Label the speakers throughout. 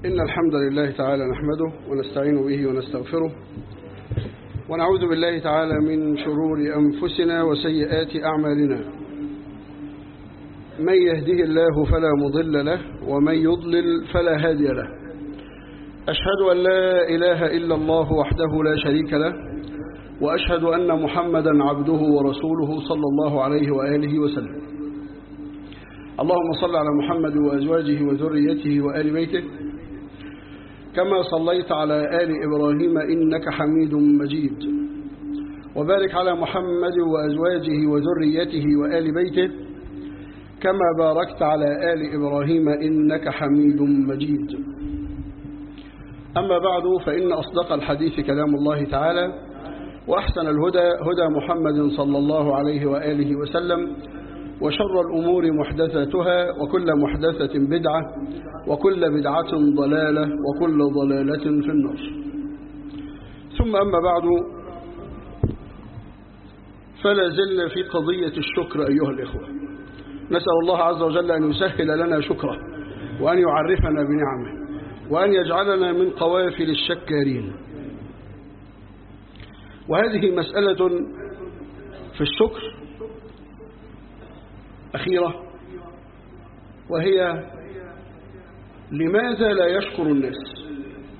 Speaker 1: إن الحمد لله تعالى نحمده ونستعين به ونستغفره ونعوذ بالله تعالى من شرور أنفسنا وسيئات أعمالنا من يهده الله فلا مضل له ومن يضلل فلا هادي له أشهد أن لا إله إلا الله وحده لا شريك له وأشهد أن محمدا عبده ورسوله صلى الله عليه وآله وسلم اللهم صل على محمد وأزواجه وذريته وآل بيته كما صليت على آل إبراهيم إنك حميد مجيد وبارك على محمد وأزواجه وذريته وآل بيته كما باركت على آل إبراهيم إنك حميد مجيد أما بعد فإن أصدق الحديث كلام الله تعالى وأحسن الهدى هدى محمد صلى الله عليه وآله وسلم وشر الأمور محدثاتها وكل محدثة بدعة وكل بدعة ضلالة وكل ضلالة في النار ثم أما بعد فلا زلنا في قضية الشكر أيها الإخوة نسأل الله عز وجل أن يسهل لنا شكره وأن يعرفنا بنعمه وأن يجعلنا من قوافل الشكارين وهذه مسألة في الشكر أخيرة وهي لماذا لا يشكر الناس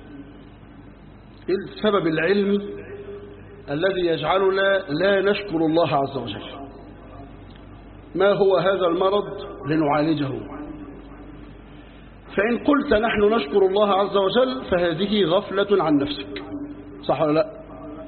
Speaker 1: السبب العلمي الذي يجعلنا لا نشكر الله عز وجل ما هو هذا المرض لنعالجه فإن قلت نحن نشكر الله عز وجل فهذه غفلة عن نفسك صح ولا لا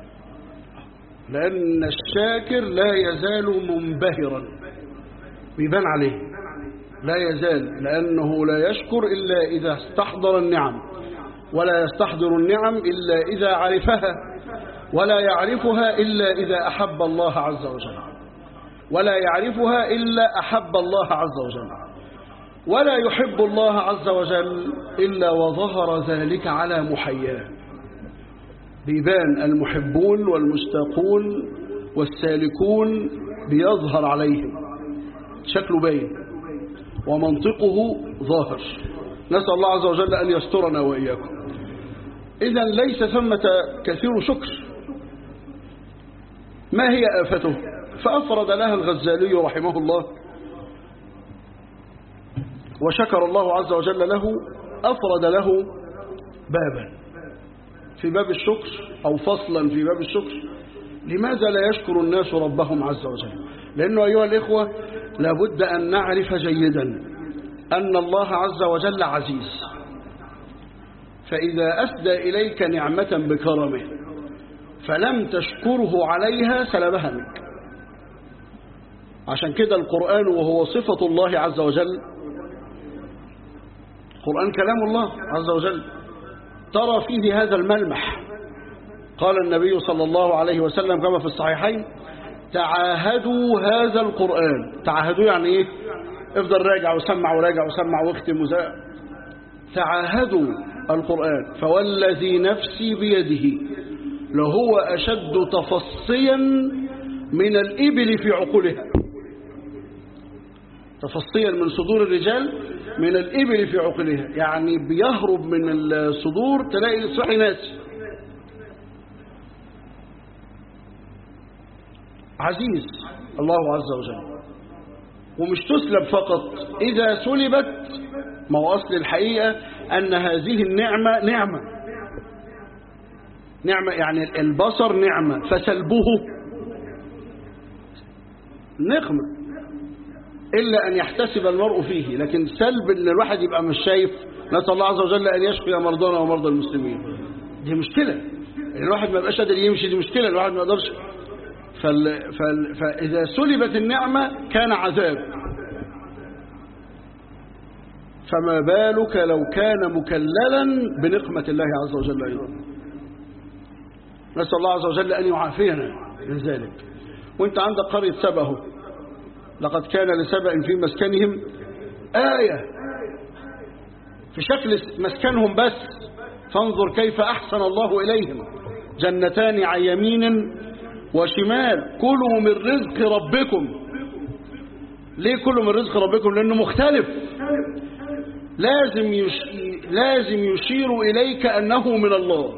Speaker 1: لأن الشاكر لا يزال منبهرا بيبان عليه لا يزال لأنه لا يشكر إلا إذا استحضر النعم ولا يستحضر النعم إلا إذا عرفها ولا يعرفها إلا إذا أحب الله عز وجل ولا يعرفها إلا أحب الله عز وجل ولا يحب الله عز وجل إلا وظهر ذلك على محياه بيبان المحبون والمشتاقون والسالكون بيظهر عليهم شكله باين ومنطقه ظاهر نسأل الله عز وجل أن يسترنا وإياكم إذا ليس ثمة كثير شكر ما هي آفته فأفرد لها الغزالي رحمه الله وشكر الله عز وجل له أفرد له بابا في باب الشكر أو فصلا في باب الشكر لماذا لا يشكر الناس ربهم عز وجل لأنه أيها الإخوة لابد أن نعرف جيدا أن الله عز وجل عزيز فإذا أسدى إليك نعمة بكرمه فلم تشكره عليها سلبها منك عشان كده القرآن وهو صفة الله عز وجل القرآن كلام الله عز وجل ترى فيه هذا الملمح قال النبي صلى الله عليه وسلم كما في الصحيحين تعاهدوا هذا القرآن تعاهدوا يعني ايه افضل راجع وسمع وراجع وسمع واختم وزاء تعاهدوا القرآن فوالذي نفسي بيده لهو أشد تفصيا من الإبل في عقولها تفصيا من صدور الرجال من الإبل في عقولها يعني بيهرب من الصدور تلاقي صحي ناس عزيز الله عز وجل ومش تسلب فقط إذا سلبت ما هو أصل الحقيقة أن هذه النعمة نعمة نعمة يعني البصر نعمة فسلبه نقمة إلا أن يحتسب المرء فيه لكن سلب أن الواحد يبقى مش شايف نسأل الله عز وجل أن يشفي مرضانا ومرضى المسلمين دي مشكلة يعني الواحد ما يبقاش قادر يمشي دي مشكلة الواحد ما يقدرش فال فال فإذا سلبت النعمة كان عذاب فما بالك لو كان مكللا بنقمة الله عز وجل أيضا نسأل الله عز وجل أن يعافينا من ذلك وانت عندك قرية سبأه لقد كان لسبأ في مسكنهم آية في شكل مسكنهم بس فانظر كيف أحسن الله إليهم جنتان عن يمين وشمال كلوا من رزق ربكم ليه كلوا من رزق ربكم لأنه مختلف لازم يش... لازم يشير إليك أنه من الله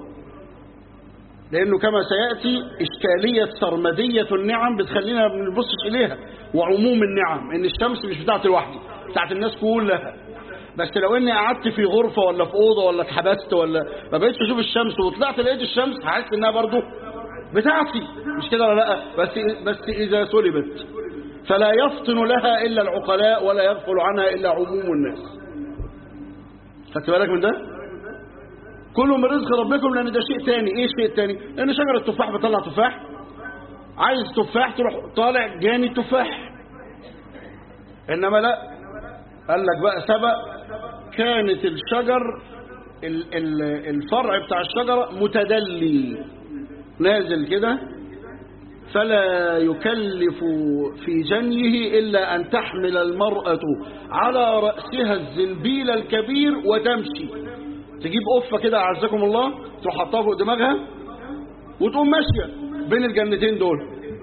Speaker 1: لأنه كما سيأتي إشكالية سرمدية النعم بتخلينا ما بنبصش إليها وعموم النعم إن الشمس مش بتاعت لوحدي بتاعت الناس كلها بس لو إني قعدت في غرفة ولا في أوضة ولا اتحبست ولا ما بقيتش أشوف الشمس وطلعت لقيت الشمس هحس إنها برضه بتاعتي مش كده ولا لا بس بس إذا سلبت فلا يفطن لها إلا العقلاء ولا يغفل عنها إلا عموم الناس خدت بالك من ده كله من رزق ربكم لأن ده شيء تاني إيه الشيء التاني لأن شجرة التفاح بتطلع تفاح عايز تفاح تروح طالع جاني تفاح إنما لا قال لك بقى سبق كانت الشجر ال- ال- الفرع بتاع الشجرة متدلي نازل كده فلا يكلف في جنيه إلا أن تحمل المرأة على رأسها الزنبيل الكبير وتمشي تجيب قفة كده أعزكم الله تروح حطها فوق دماغها وتقوم ماشية بين الجنتين دول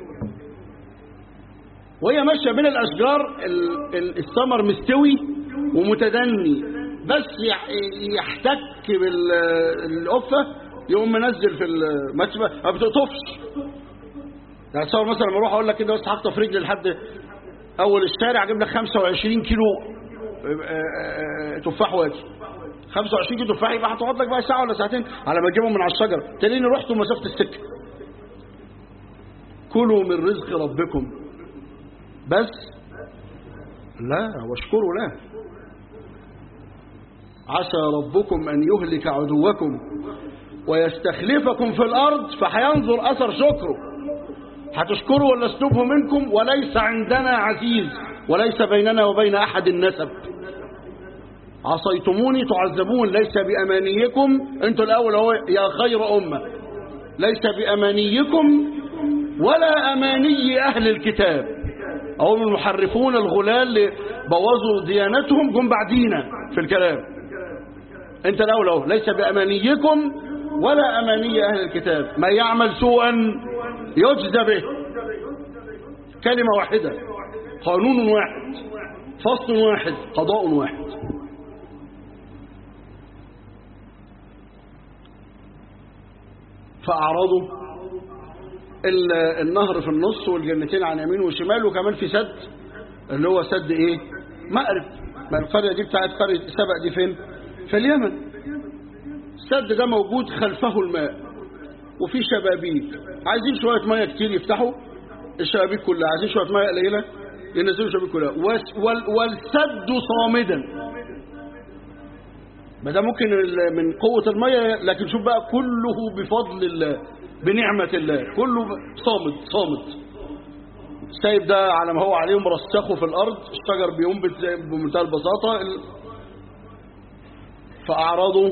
Speaker 1: وهي ماشية بين الأشجار ال- ال- الثمر مستوي ومتدني بس يح- يحتك بالقفة يقوم منزل في المشبة ما بتقطفش يعني تصور مثلا لما اروح اقول لك كده بس هخطف رجلي لحد اول الشارع اجيب لك 25 كيلو آه، آه، تفاح واجي 25 كيلو تفاح يبقى هتقعد لك بقى ساعه ولا ساعتين على ما تجيبهم من على الشجره تلاقيني رحت مسافه السكه كلوا من رزق ربكم بس لا واشكروا له عسى ربكم ان يهلك عدوكم ويستخلفكم في الارض فهينظر اثر شكره هتشكروا ولا اسلوبه منكم وليس عندنا عزيز وليس بيننا وبين احد النسب عصيتموني تعذبون ليس بامانيكم انتوا الاول اهو يا خير امه ليس بامانيكم ولا اماني اهل الكتاب او المحرفون الغلال اللي بوظوا ديانتهم جم بعدينا في الكلام انت الاول اهو ليس بامانيكم ولا اماني اهل الكتاب ما يعمل سوءا يجزى به كلمه واحده قانون واحد فصل واحد قضاء واحد فأعرضوا ال- النهر في النص والجنتين عن يمين وشمال وكمان في سد اللي هو سد ايه مأرب ما القرية دي بتاعت قرية سبق دي فين في اليمن السد ده موجود خلفه الماء وفي شبابيك عايزين شوية مية كتير يفتحوا الشبابيك كلها عايزين شوية مية قليلة ينزلوا الشبابيك كلها وس- وال- والسد صامدا ما ده ممكن ال- من قوة المية لكن شوف بقى كله بفضل الله بنعمة الله كله ب- صامد صامد سايب ده على ما هو عليه مرسخه في الأرض الشجر بينبت زي- بمنتهى البساطة ال- فأعرضوا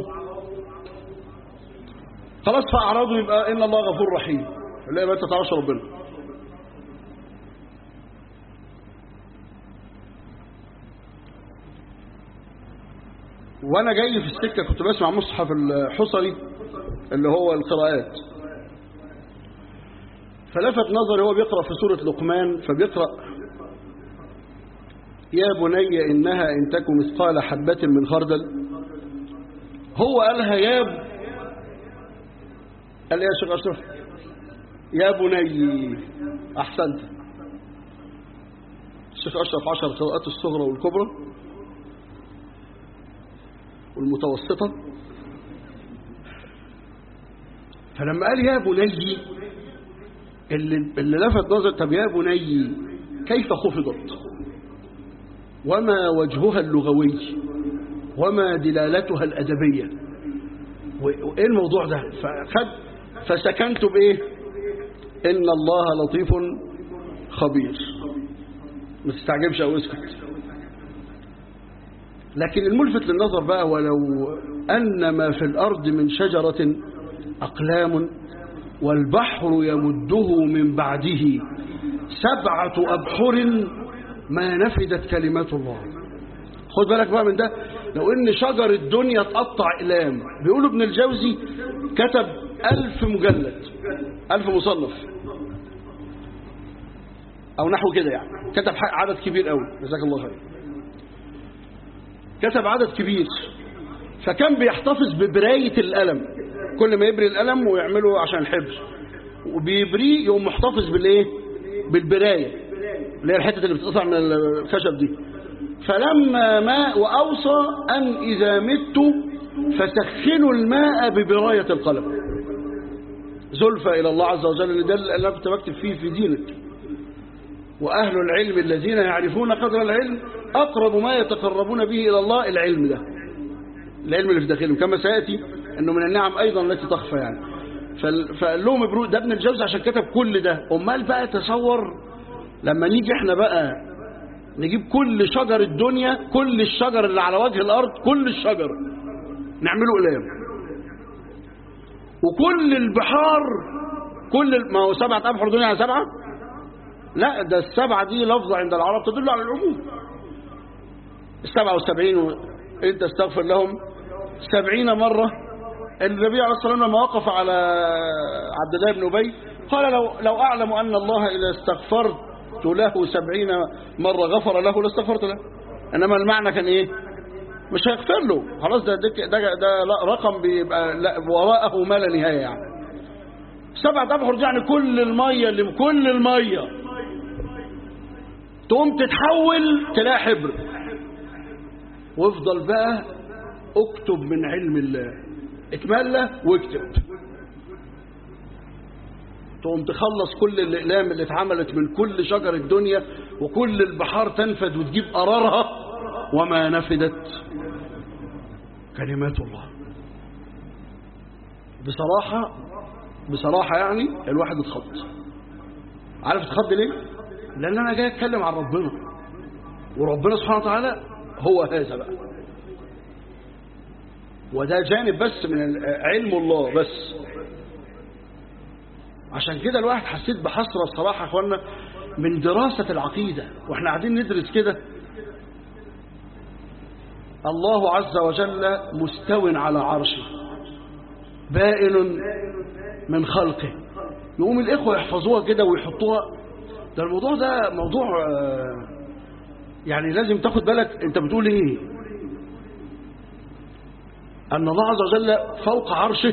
Speaker 1: خلاص فأعرضوا يبقى إن الله غفور رحيم لا يبقى أنت تعرفش ربنا وانا جاي في السكه كنت بسمع مصحف الحصري اللي هو القراءات فلفت نظري هو بيقرا في سوره لقمان فبيقرا يا بني انها ان تك مثقال حبه من خردل هو قالها يا ب... قال إيه يا شيخ اشرف يا بني احسنت الشيخ اشرف عشر قراءات الصغرى والكبرى والمتوسطة فلما قال يا بني اللي, اللي لفت نظر طب يا بني كيف خفضت وما وجهها اللغوي وما دلالتها الأدبية وإيه الموضوع ده فخد فسكنت بإيه إن الله لطيف خبير ما تستعجبش أو اسكت لكن الملفت للنظر بقى ولو أن ما في الأرض من شجرة أقلام والبحر يمده من بعده سبعة أبحر ما نفدت كلمات الله خد بالك بقى من ده لو ان شجر الدنيا تقطع إلام بيقولوا ابن الجوزي كتب ألف مجلد ألف مصنف أو نحو كده يعني كتب عدد كبير قوي جزاك الله خير كتب عدد كبير فكان بيحتفظ ببراية القلم كل ما يبري القلم ويعمله عشان الحفظ وبيبريه يقوم محتفظ بالايه بالبراية اللي هي الحتة اللي بتقطع من الخشب دي فلما ماء وأوصى أن إذا مت فسخنوا الماء ببراية القلم زلفى إلى الله عز وجل ده اللي أنا كنت بكتب فيه في دينك وأهل العلم الذين يعرفون قدر العلم أقرب ما يتقربون به إلى الله العلم ده العلم اللي في داخلهم كما سيأتي أنه من النعم أيضا التي تخفى يعني فقال لهم ابرو ده ابن الجوزي عشان كتب كل ده أمال بقى تصور لما نيجي احنا بقى نجيب كل شجر الدنيا كل الشجر اللي على وجه الأرض كل الشجر نعمله قلام وكل البحار كل ما هو سبعة أبحر دنيا على سبعة لا ده السبعة دي لفظة عند العرب تدل على العموم السبعة والسبعين و... انت استغفر لهم سبعين مرة النبي عليه الصلاة والسلام لما وقف على عبد الله بن أبي قال لو, لو أعلم أن الله إذا استغفرت له سبعين مرة غفر له لاستغفرت له إنما المعنى كان إيه مش هيغفر له خلاص ده ده, ده, ده رقم بيبقى وراءه ما لا نهاية يعني سبعة أبحر دي يعني كل المية اللي كل المية تقوم تتحول تلاقي حبر وافضل بقى اكتب من علم الله اتملى واكتب تقوم تخلص كل الأقلام اللي اتعملت من كل شجر الدنيا وكل البحار تنفد وتجيب قرارها وما نفدت كلمات الله بصراحة بصراحة يعني الواحد اتخض عارف اتخض ليه لان انا جاي اتكلم عن ربنا وربنا سبحانه وتعالى هو هذا بقى وده جانب بس من علم الله بس عشان كده الواحد حسيت بحسرة الصراحة يا اخوانا من دراسة العقيدة واحنا قاعدين ندرس كده الله عز وجل مستو على عرشه بائن من خلقه يقوم الإخوة يحفظوها كده ويحطوها ده الموضوع ده موضوع يعني لازم تاخد بالك انت بتقول ايه ان الله عز وجل فوق عرشه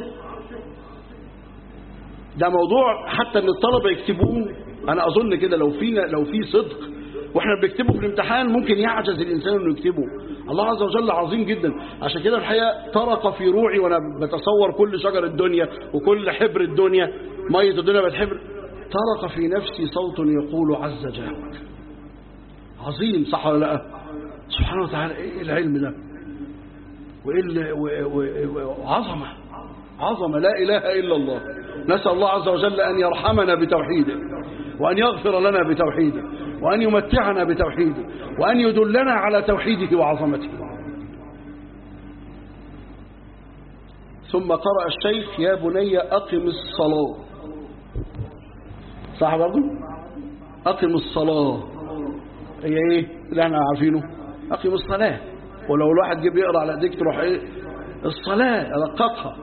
Speaker 1: ده موضوع حتى ان الطلبه يكتبوه انا اظن كده لو فينا لو في صدق واحنا بنكتبه في الامتحان ممكن يعجز الانسان انه يكتبه الله عز وجل عظيم جدا عشان كده الحقيقه طرق في روعي وانا بتصور كل شجر الدنيا وكل حبر الدنيا ميه الدنيا بقت حبر طرق في نفسي صوت يقول عز جاهك عظيم صح ولا لا سبحانه وتعالى ايه العلم ده وايه وعظمه عظمه لا اله الا الله نسال الله عز وجل ان يرحمنا بتوحيده وان يغفر لنا بتوحيده وان يمتعنا بتوحيده وان يدلنا على توحيده وعظمته ثم قرأ الشيخ يا بني أقم الصلاة صح برضه أقم الصلاة هي إيه اللي احنا عارفينه أقم الصلاة ولو الواحد جه بيقرأ على ايديك تروح إيه الصلاة رققها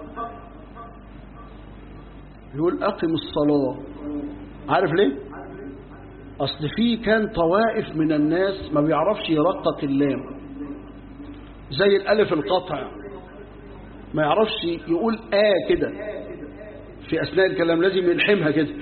Speaker 1: يقول أقم الصلاة عارف ليه أصل في كان طوائف من الناس ما بيعرفش يرقق اللام زي الألف القطع ما يعرفش يقول آه كده في أثناء الكلام لازم يلحمها كده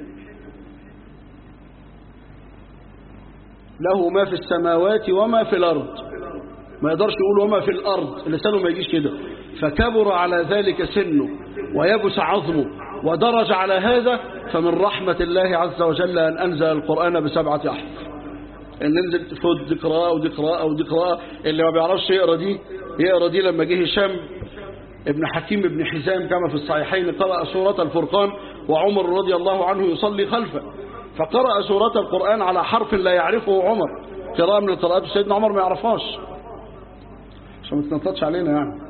Speaker 1: له ما في السماوات وما في الأرض ما يقدرش يقول وما في الأرض لسانه ما يجيش كده فكبر على ذلك سنه ويبس عظمه ودرج على هذا فمن رحمة الله عز وجل أن أنزل القرآن بسبعة أحرف ان ننزل فد قراءة ودي قراءة ودي قراءة اللي ما بيعرفش يقرأ دي يقرأ دي لما جه هشام ابن حكيم ابن حزام كما في الصحيحين قرأ سورة الفرقان وعمر رضي الله عنه يصلي خلفه فقرأ سورة القرآن على حرف لا يعرفه عمر قراءة من القراءات سيدنا عمر ما يعرفهاش عشان ما تنططش علينا يعني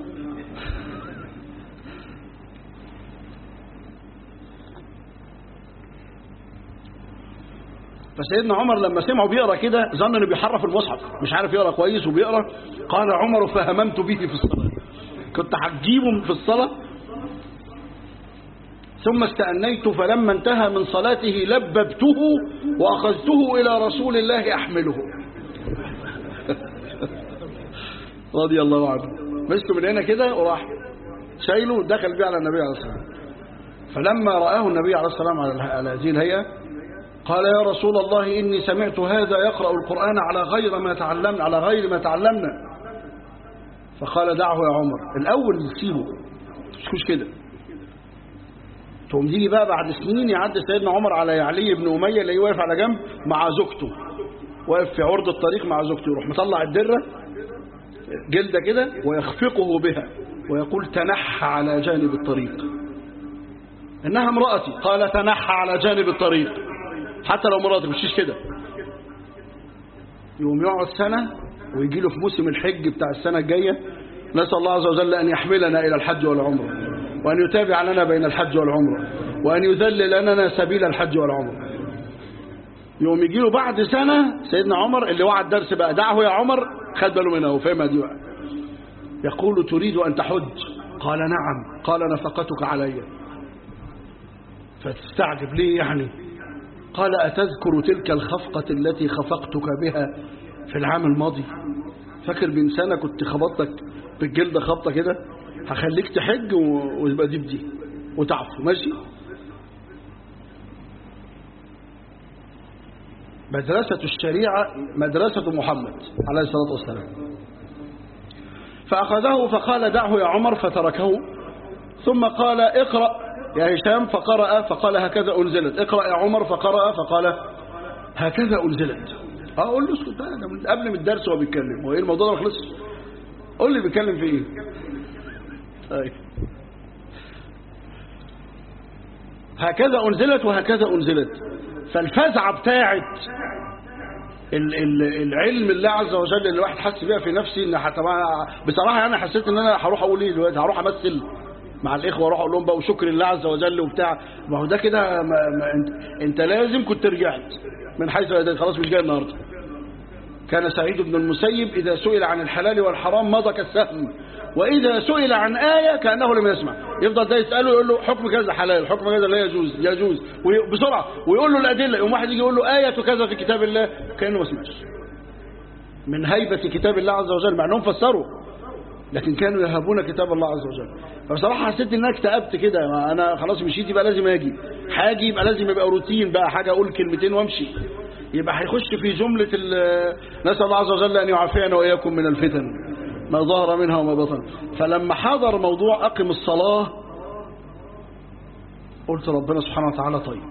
Speaker 1: فسيدنا عمر لما سمعه بيقرا كده ظن انه بيحرف المصحف مش عارف يقرا كويس وبيقرا قال عمر فهممت به في الصلاه كنت هتجيبه في الصلاه ثم استأنيت فلما انتهى من صلاته لببته وأخذته إلى رسول الله أحمله رضي الله عنه مسكه من هنا كده وراح شايله دخل بيه على النبي عليه الصلاة والسلام فلما رآه النبي عليه الصلاة والسلام على هذه الهيئة قال يا رسول الله إني سمعت هذا يقرأ القرآن على غير ما تعلمنا على غير ما تعلمنا فقال دعه يا عمر الأول سيبه مش كده تقوم تيجي بقى بعد سنين يعدي سيدنا عمر على علي بن أمية اللي واقف على جنب مع زوجته واقف في عرض الطريق مع زوجته يروح مطلع الدرة جلدة كده ويخفقه بها ويقول تنحى على جانب الطريق إنها امرأتي قال تنحى على جانب الطريق حتى لو مراتي مشيش كده يقوم يقعد سنة ويجي له في موسم الحج بتاع السنة الجاية نسأل الله عز وجل أن يحملنا إلى الحج والعمرة وأن يتابع لنا بين الحج والعمرة وأن يذلل لنا سبيل الحج والعمرة يقوم يجي له بعد سنة سيدنا عمر اللي وعد درس بقى دعه يا عمر خد باله منها وفهمها دي بقى يقول تريد أن تحج قال نعم قال نفقتك علي فتستعجب ليه يعني قال أتذكر تلك الخفقة التي خفقتك بها في العام الماضي فاكر من سنة كنت خبطتك بالجلد خبطة كده هخليك تحج ويبقى دي بدي وتعفو ماشي مدرسة الشريعة مدرسة محمد عليه الصلاة والسلام فأخذه فقال دعه يا عمر فتركه ثم قال اقرأ يا هشام فقرأ فقال هكذا أنزلت اقرأ يا عمر فقرأ فقال هكذا أنزلت أقول له اسكت بقى ده من قبل من الدرس وهو بيتكلم هو ايه الموضوع ده ما خلصش قول لي بيتكلم في ايه طيب هكذا أنزلت وهكذا أنزلت فالفزعة بتاعت ال ال العلم الله عز وجل اللي الواحد حس بيها في نفسي ان بصراحه انا حسيت ان انا هروح اقول ايه دلوقتي هروح امثل مع الاخوه واروح اقول لهم بقى وشكر الله عز وجل وبتاع ما هو ده كده انت, انت لازم كنت رجعت من حيث خلاص مش جاي النهارده كان سعيد بن المسيب اذا سئل عن الحلال والحرام مضى كالسهم واذا سئل عن ايه كانه لم يسمع يفضل ده يساله يقول له حكم كذا حلال حكم كذا لا يجوز يجوز بسرعه ويقول له الادله يقوم واحد يجي يقول له ايه كذا في كتاب الله كانه ما سمعش من هيبه كتاب الله عز وجل مع انهم فسروا لكن كانوا يهابون كتاب الله عز وجل فبصراحه حسيت ان انا اكتئبت كده انا خلاص مشيت يبقى لازم اجي حاجي يبقى لازم يبقى روتين بقى حاجه اقول كلمتين وامشي يبقى هيخش في جمله نسال الله عز وجل ان يعافينا واياكم من الفتن ما ظهر منها وما بطن فلما حضر موضوع أقم الصلاة قلت ربنا سبحانه وتعالى طيب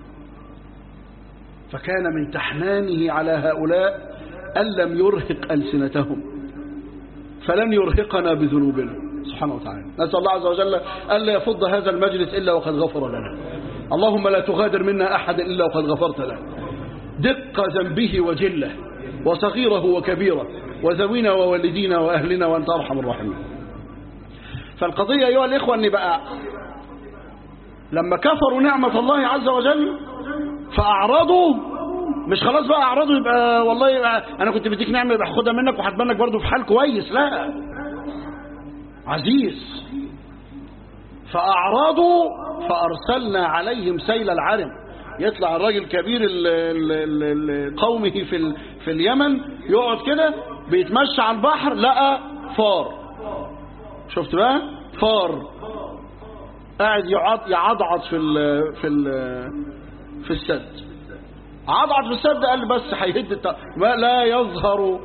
Speaker 1: فكان من تحنانه على هؤلاء أن لم يرهق ألسنتهم فلن يرهقنا بذنوبنا سبحانه وتعالى نسأل الله عز وجل ألا يفض هذا المجلس إلا وقد غفر لنا اللهم لا تغادر منا أحد إلا وقد غفرت له دق ذنبه وجله وصغيره وكبيره وذوينا ووالدينا وأهلنا وأنت أرحم الراحمين فالقضية أيها الإخوة أن بقى لما كفروا نعمة الله عز وجل فأعرضوا مش خلاص بقى أعرضوا يبقى والله يبقى أنا كنت بديك نعمة يبقى خدها منك وهتبنك برضه في حال كويس لا عزيز فأعرضوا فأرسلنا عليهم سيل العرم يطلع الراجل كبير ال ال ال قومه في في اليمن يقعد كده بيتمشى على البحر لقى فار شفت بقى فار قاعد يعضعض في ال في ال في السد عضعض في السد قال بس هيهد ما لا يظهر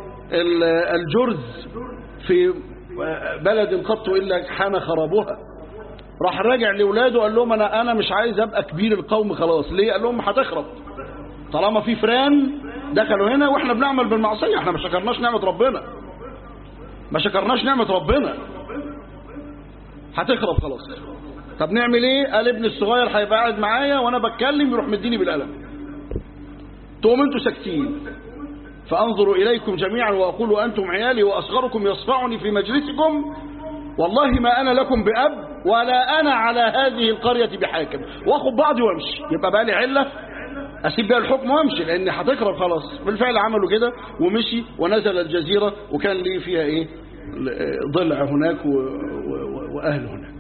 Speaker 1: الجرز في بلد قط الا حان خرابها راح راجع لاولاده قال لهم انا انا مش عايز ابقى كبير القوم خلاص ليه قال لهم هتخرب طالما في فران دخلوا هنا واحنا بنعمل بالمعصيه احنا ما شكرناش نعمه ربنا ما شكرناش نعمه ربنا هتخرب خلاص طب نعمل ايه قال ابن الصغير هيبقى قاعد معايا وانا بتكلم يروح مديني بالقلم تقوم انتوا ساكتين فانظروا اليكم جميعا واقول انتم عيالي واصغركم يصفعني في مجلسكم والله ما انا لكم باب ولا انا على هذه القريه بحاكم واخد بعضي وامشي يبقى بقى لي عله اسيب بيها الحكم وامشي لان هتخرب خلاص بالفعل عملوا كده ومشي ونزل الجزيره وكان لي فيها ايه ضلع هناك و... و... واهل هناك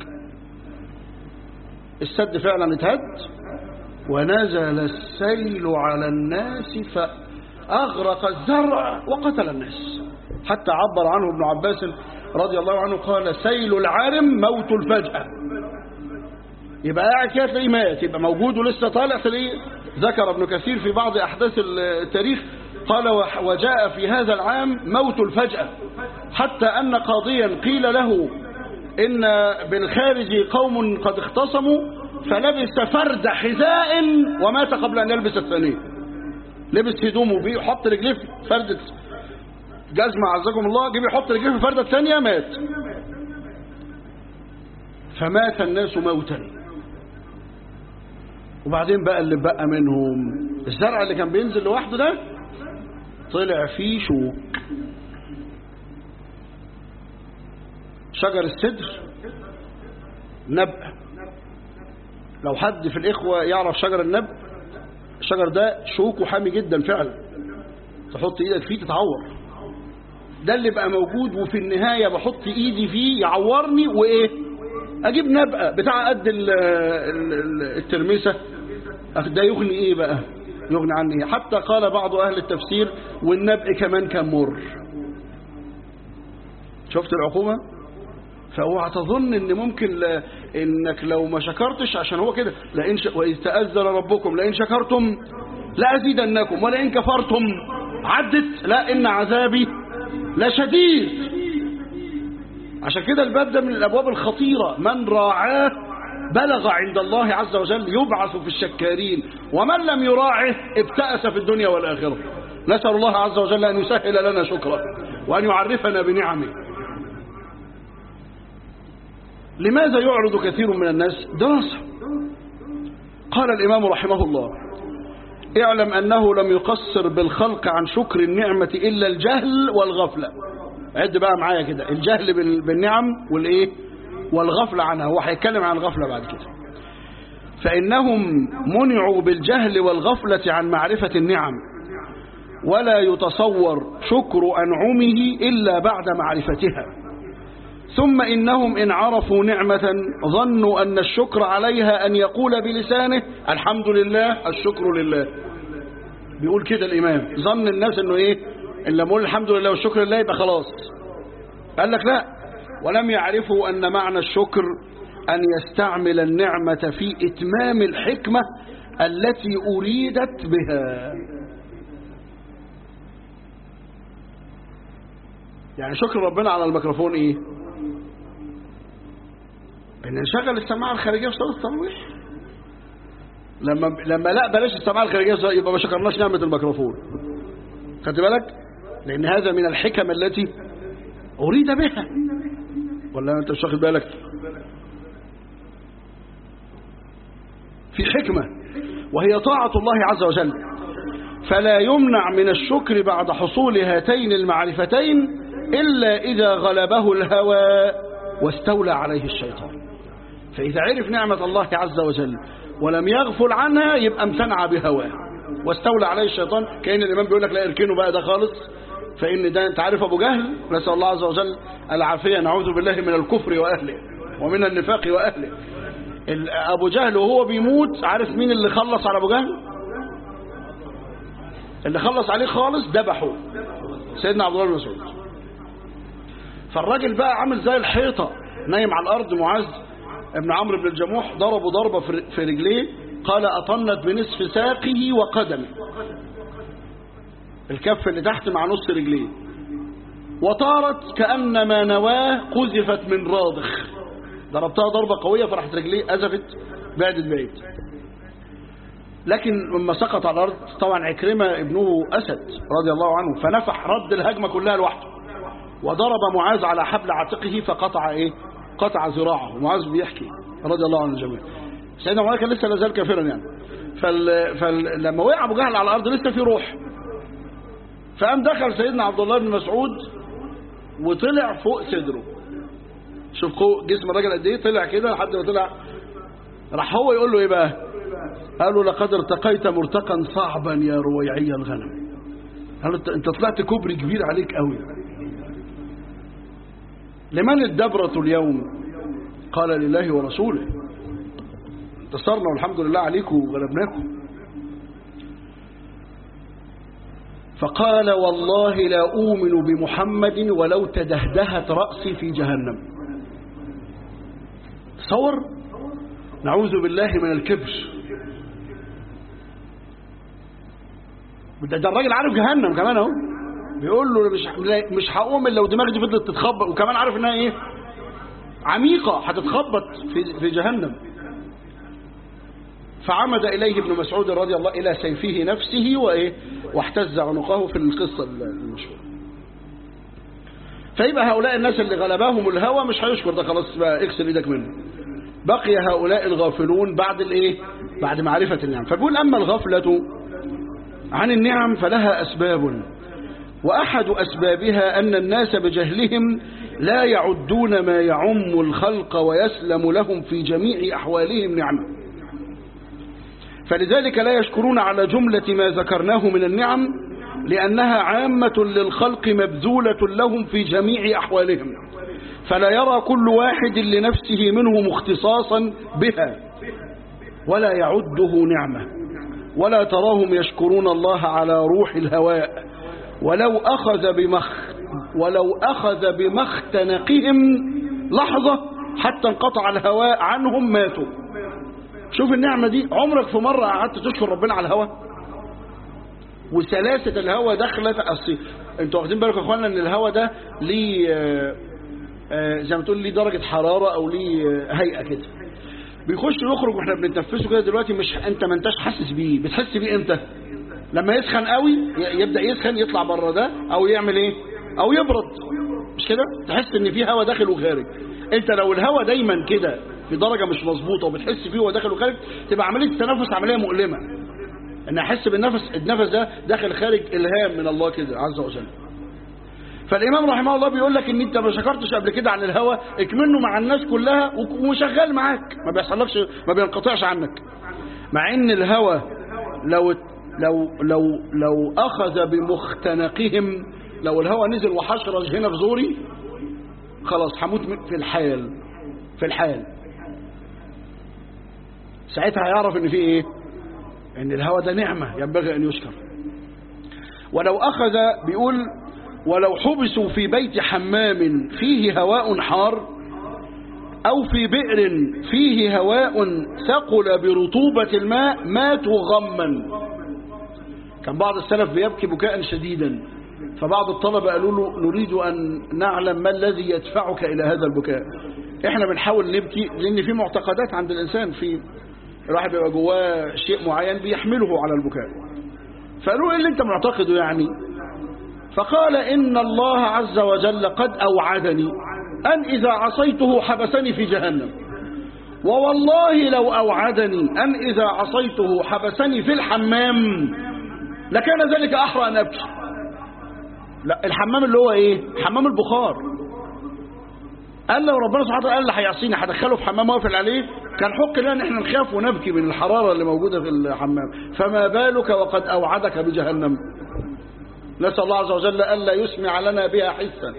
Speaker 1: السد فعلا اتهد ونزل السيل على الناس أغرق الزرع وقتل الناس حتى عبر عنه ابن عباس رضي الله عنه قال سيل العارم موت الفجأة يبقى قاعد كده تلاقيه مات يبقى موجود ولسه طالع تلاقيه ذكر ابن كثير في بعض أحداث التاريخ قال وجاء في هذا العام موت الفجأة حتى أن قاضيا قيل له إن بالخارج قوم قد اختصموا فلبس فرد حذاء ومات قبل أن يلبس الثانية لبس هدومه بيه وحط رجليه في فردة جزمة عزكم الله جيب يحط رجليه في الفردة الثانية مات فمات الناس موتا وبعدين بقى اللي بقى منهم الزرع اللي كان بينزل لوحده ده طلع فيه شوك شجر السدر نبأ لو حد في الإخوة يعرف شجر النبأ الشجر ده شوكه حامي جدا فعلا تحط ايدك فيه تتعور ده اللي بقى موجود وفي النهاية بحط ايدي فيه يعورني وايه اجيب نبقى بتاع قد الترمسة ده يغني ايه بقى يغني عن ايه حتى قال بعض اهل التفسير والنبأ كمان كان مر شفت العقوبة فاوعى تظن ان ممكن لا انك لو ما شكرتش عشان هو كده لئن ش... واذ تاذن ربكم لئن شكرتم لازيدنكم ولئن كفرتم عدت لا ان عذابي لشديد عشان كده الباب ده من الابواب الخطيره من راعاه بلغ عند الله عز وجل يبعث في الشكارين ومن لم يراعه ابتأس في الدنيا والآخرة نسأل الله عز وجل أن يسهل لنا شكره وأن يعرفنا بنعمه لماذا يعرض كثير من الناس دراسة قال الإمام رحمه الله اعلم أنه لم يقصر بالخلق عن شكر النعمة إلا الجهل والغفلة عد بقى معايا كده الجهل بالنعم والإيه والغفلة عنها هو هيتكلم عن الغفلة بعد كده فإنهم منعوا بالجهل والغفلة عن معرفة النعم ولا يتصور شكر أنعمه إلا بعد معرفتها ثم إنهم إن عرفوا نعمة ظنوا أن الشكر عليها أن يقول بلسانه الحمد لله الشكر لله بيقول كده الإمام ظن الناس أنه إيه إن لما يقول الحمد لله والشكر لله يبقى خلاص قال لك لا ولم يعرفوا أن معنى الشكر أن يستعمل النعمة في إتمام الحكمة التي أريدت بها يعني شكر ربنا على الميكروفون إيه ان نشغل السماعه الخارجيه في صلاه التراويح لما لما لا بلاش السماعه الخارجيه يبقى ما شكرناش نعمه الميكروفون خدت بالك لان هذا من الحكم التي اريد بها ولا انت مش واخد بالك في حكمه وهي طاعه الله عز وجل فلا يمنع من الشكر بعد حصول هاتين المعرفتين الا اذا غلبه الهوى واستولى عليه الشيطان فإذا عرف نعمة الله عز وجل ولم يغفل عنها يبقى امتنع بهواه واستولى عليه الشيطان كأن الإمام بيقول لك لا اركنه بقى ده خالص فإن ده أنت عارف أبو جهل نسأل الله عز وجل العافية نعوذ بالله من الكفر وأهله ومن النفاق وأهله أبو جهل وهو بيموت عارف مين اللي خلص على أبو جهل اللي خلص عليه خالص ذبحه سيدنا عبد الله بن مسعود فالراجل بقى عامل زي الحيطة نايم على الأرض معاذ ابن عمرو بن الجموح ضربه ضربة في رجليه قال أطنت بنصف ساقه وقدمه الكف اللي تحت مع نص رجليه وطارت كأنما نواه قذفت من راضخ ضربتها ضربة قوية فرحت رجليه أزفت بعدت بعيد لكن لما سقط على الأرض طبعا عكرمة ابنه أسد رضي الله عنه فنفح رد الهجمة كلها لوحده وضرب معاذ على حبل عاتقه فقطع ايه قطع ذراعه معاذ بيحكي رضي الله عنه الجميع سيدنا معاذ كان لسه لا زال كافرا يعني فل... فلما وقع ابو جهل على الارض لسه في روح فقام دخل سيدنا عبد الله بن مسعود وطلع فوق صدره شوف جسم الراجل قد ايه طلع كده لحد ما طلع راح هو يقول له ايه بقى قال له لقد ارتقيت مرتقا صعبا يا رويعي الغنم قال له انت طلعت كوبري كبير عليك قوي لمن الدبرة اليوم قال لله ورسوله انتصرنا والحمد لله عليكم وغلبناكم فقال والله لا أؤمن بمحمد ولو تدهدهت رأسي في جهنم تصور نعوذ بالله من الكبر ده, ده الراجل عارف جهنم كمان اهو بيقول له مش مش هقوم الا لو دماغي دي فضلت تتخبط وكمان عارف انها ايه عميقه هتتخبط في في جهنم فعمد إليه ابن مسعود رضي الله إلى سيفه نفسه وإيه واحتز عنقه في القصة المشهورة فيبقى هؤلاء الناس اللي غلباهم الهوى مش هيشكر ده خلاص بقى اكسر ايدك منه بقي هؤلاء الغافلون بعد الايه بعد معرفة النعم فبيقول أما الغفلة عن النعم فلها أسباب وأحد أسبابها أن الناس بجهلهم لا يعدون ما يعم الخلق ويسلم لهم في جميع أحوالهم نعمه فلذلك لا يشكرون على جملة ما ذكرناه من النعم لأنها عامة للخلق مبذولة لهم في جميع أحوالهم فلا يرى كل واحد لنفسه منهم اختصاصا بها ولا يعده نعمة ولا تراهم يشكرون الله على روح الهواء ولو أخذ بمخ ولو أخذ بمختنقهم لحظة حتى انقطع الهواء عنهم ماتوا شوف النعمة دي عمرك في مرة قعدت تشكر ربنا على الهوى وسلاسة الهوى دخلت أصل انتوا واخدين بالكم يا اخوانا ان الهوى ده ليه زي ما تقول ليه درجة حرارة او ليه هيئة كده بيخش يخرج واحنا بنتنفسه كده دلوقتي مش انت ما انتش حاسس بيه بتحس بيه امتى لما يسخن قوي يبدأ يسخن يطلع بره ده او يعمل ايه او يبرد مش كده تحس ان في هوا داخل وخارج انت لو الهوا دايما كده في درجة مش مظبوطة وبتحس فيه وهو داخل وخارج تبقى عملية التنفس عملية مؤلمة ان احس بالنفس النفس ده داخل خارج الهام من الله كده عز وجل فالامام رحمه الله بيقول لك ان انت ما شكرتش قبل كده عن الهوى اكمنه مع الناس كلها وشغال معاك ما بيحصلكش ما بينقطعش عنك مع ان الهوى لو لو لو لو اخذ بمختنقهم لو الهوى نزل وحشرج هنا في زوري خلاص هموت في الحال في الحال ساعتها هيعرف ان في ايه ان الهوى ده نعمة ينبغي ان يشكر ولو اخذ بيقول ولو حبسوا في بيت حمام فيه هواء حار او في بئر فيه هواء ثقل برطوبة الماء ماتوا غما كان بعض السلف بيبكي بكاء شديدا فبعض الطلبة قالوا له نريد أن نعلم ما الذي يدفعك إلى هذا البكاء احنا بنحاول نبكي لأن في معتقدات عند الإنسان في الواحد بيبقى جواه شيء معين بيحمله على البكاء فقالوا ايه اللي انت معتقده يعني فقال إن الله عز وجل قد أوعدني أن إذا عصيته حبسني في جهنم ووالله لو أوعدني أن إذا عصيته حبسني في الحمام لكان ذلك أحرى أن أبكي لا الحمام اللي هو ايه حمام البخار قال لو ربنا سبحانه وتعالى اللي هيعصيني هدخله في حمام واقفل عليه كان حق لنا ان احنا نخاف ونبكي من الحراره اللي موجوده في الحمام فما بالك وقد اوعدك بجهنم نسال الله عز وجل الا يسمع لنا بها حسا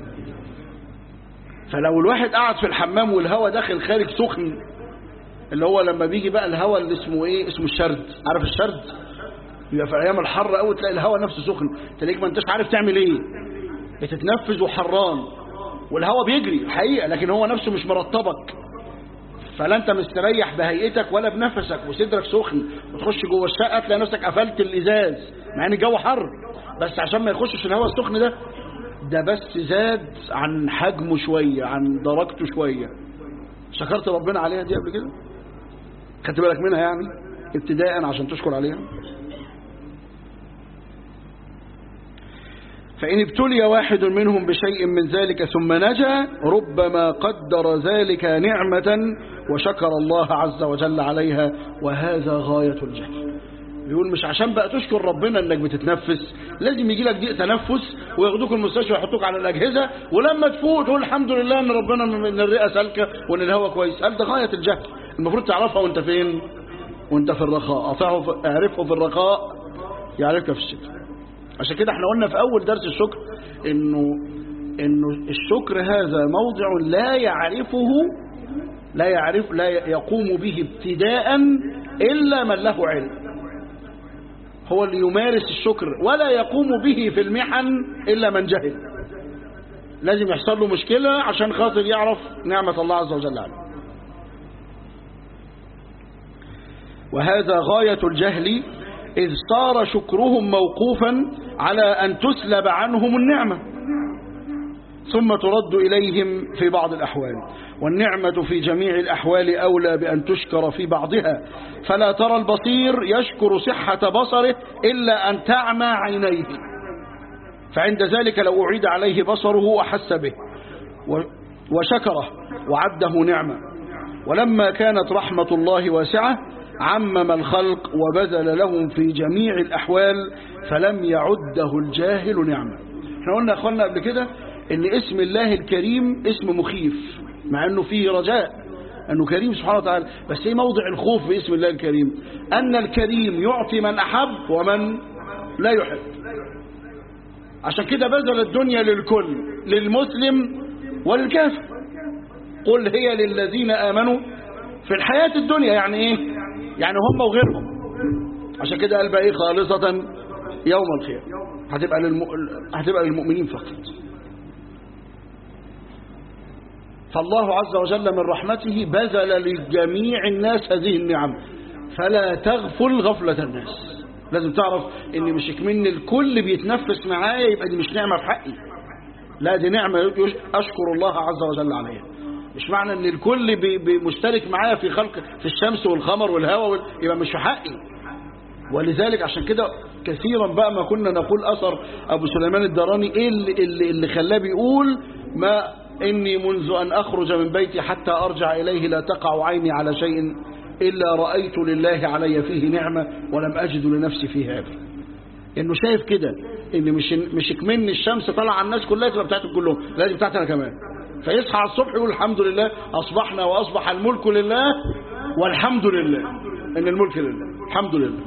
Speaker 1: فلو الواحد قعد في الحمام والهواء داخل خارج سخن اللي هو لما بيجي بقى الهواء اللي اسمه ايه اسمه الشرد عارف الشرد يبقى في ايام الحر قوي تلاقي الهواء نفسه سخن تلاقيك ما انتش عارف تعمل ايه بتتنفس وحران والهواء بيجري الحقيقه لكن هو نفسه مش مرطبك فلا انت مستريح بهيئتك ولا بنفسك وصدرك سخن وتخش جوه الشقه تلاقي نفسك قفلت الازاز مع ان الجو حر بس عشان ما يخشش الهواء السخن ده ده بس زاد عن حجمه شويه عن درجته شويه شكرت ربنا عليها دي قبل كده خدت بالك منها يعني ابتداء عشان تشكر عليها فإن ابتلي واحد منهم بشيء من ذلك ثم نجا ربما قدر ذلك نعمة وشكر الله عز وجل عليها وهذا غاية الجهل بيقول مش عشان بقى تشكر ربنا انك بتتنفس لازم يجي لك ضيق تنفس وياخدوك المستشفى ويحطوك على الاجهزه ولما تفوق تقول الحمد لله ان ربنا ان الرئه سالكه وان الهواء كويس قال ده غايه الجهل المفروض تعرفها وانت فين وانت في الرخاء اطيعه اعرفه في الرخاء يعرفك في الشتاء عشان كده احنا قلنا في اول درس الشكر انه انه الشكر هذا موضع لا يعرفه لا يعرف لا يقوم به ابتداء الا من له علم هو اللي يمارس الشكر ولا يقوم به في المحن إلا من جهل لازم يحصل له مشكلة عشان خاطر يعرف نعمة الله عز وجل عليه وهذا غاية الجهل إذ صار شكرهم موقوفا على أن تسلب عنهم النعمة ثم ترد إليهم في بعض الأحوال والنعمة في جميع الأحوال أولى بأن تشكر في بعضها فلا ترى البصير يشكر صحة بصره إلا أن تعمى عينيه فعند ذلك لو أعيد عليه بصره أحس به وشكره وعده نعمة ولما كانت رحمة الله واسعة عمم الخلق وبذل لهم في جميع الأحوال فلم يعده الجاهل نعمة احنا قلنا أخوانا قبل كده ان اسم الله الكريم اسم مخيف مع انه فيه رجاء انه كريم سبحانه وتعالى بس ايه موضع الخوف في اسم الله الكريم ان الكريم يعطي من احب ومن لا يحب عشان كده بذل الدنيا للكل للمسلم وللكافر قل هي للذين امنوا في الحياة الدنيا يعني ايه يعني هم وغيرهم عشان كده قال بقى ايه خالصة يوم الخير هتبقى, للم... هتبقى للمؤمنين فقط فالله عز وجل من رحمته بذل لجميع الناس هذه النعم فلا تغفل غفلة الناس لازم تعرف ان مش من الكل بيتنفس معايا يبقى دي مش نعمة في حقي لا دي نعمة أشكر الله عز وجل عليها مش معنى ان الكل بي بي مشترك معايا في خلق في الشمس والقمر والهواء وال... يبقى مش في حقي ولذلك عشان كده كثيرا بقى ما كنا نقول أثر أبو سليمان الدراني إيه اللي, اللي, اللي خلاه بيقول ما إني منذ أن أخرج من بيتي حتى أرجع إليه لا تقع عيني على شيء إلا رأيت لله علي فيه نعمة ولم أجد لنفسي فيه عبر إنه شايف كده إن مش مش كمن الشمس طلع على الناس كلها تبقى بتاعتهم كلهم لازم بتاعتنا كمان فيصحى على الصبح يقول الحمد لله أصبحنا وأصبح الملك لله والحمد لله إن الملك لله الحمد لله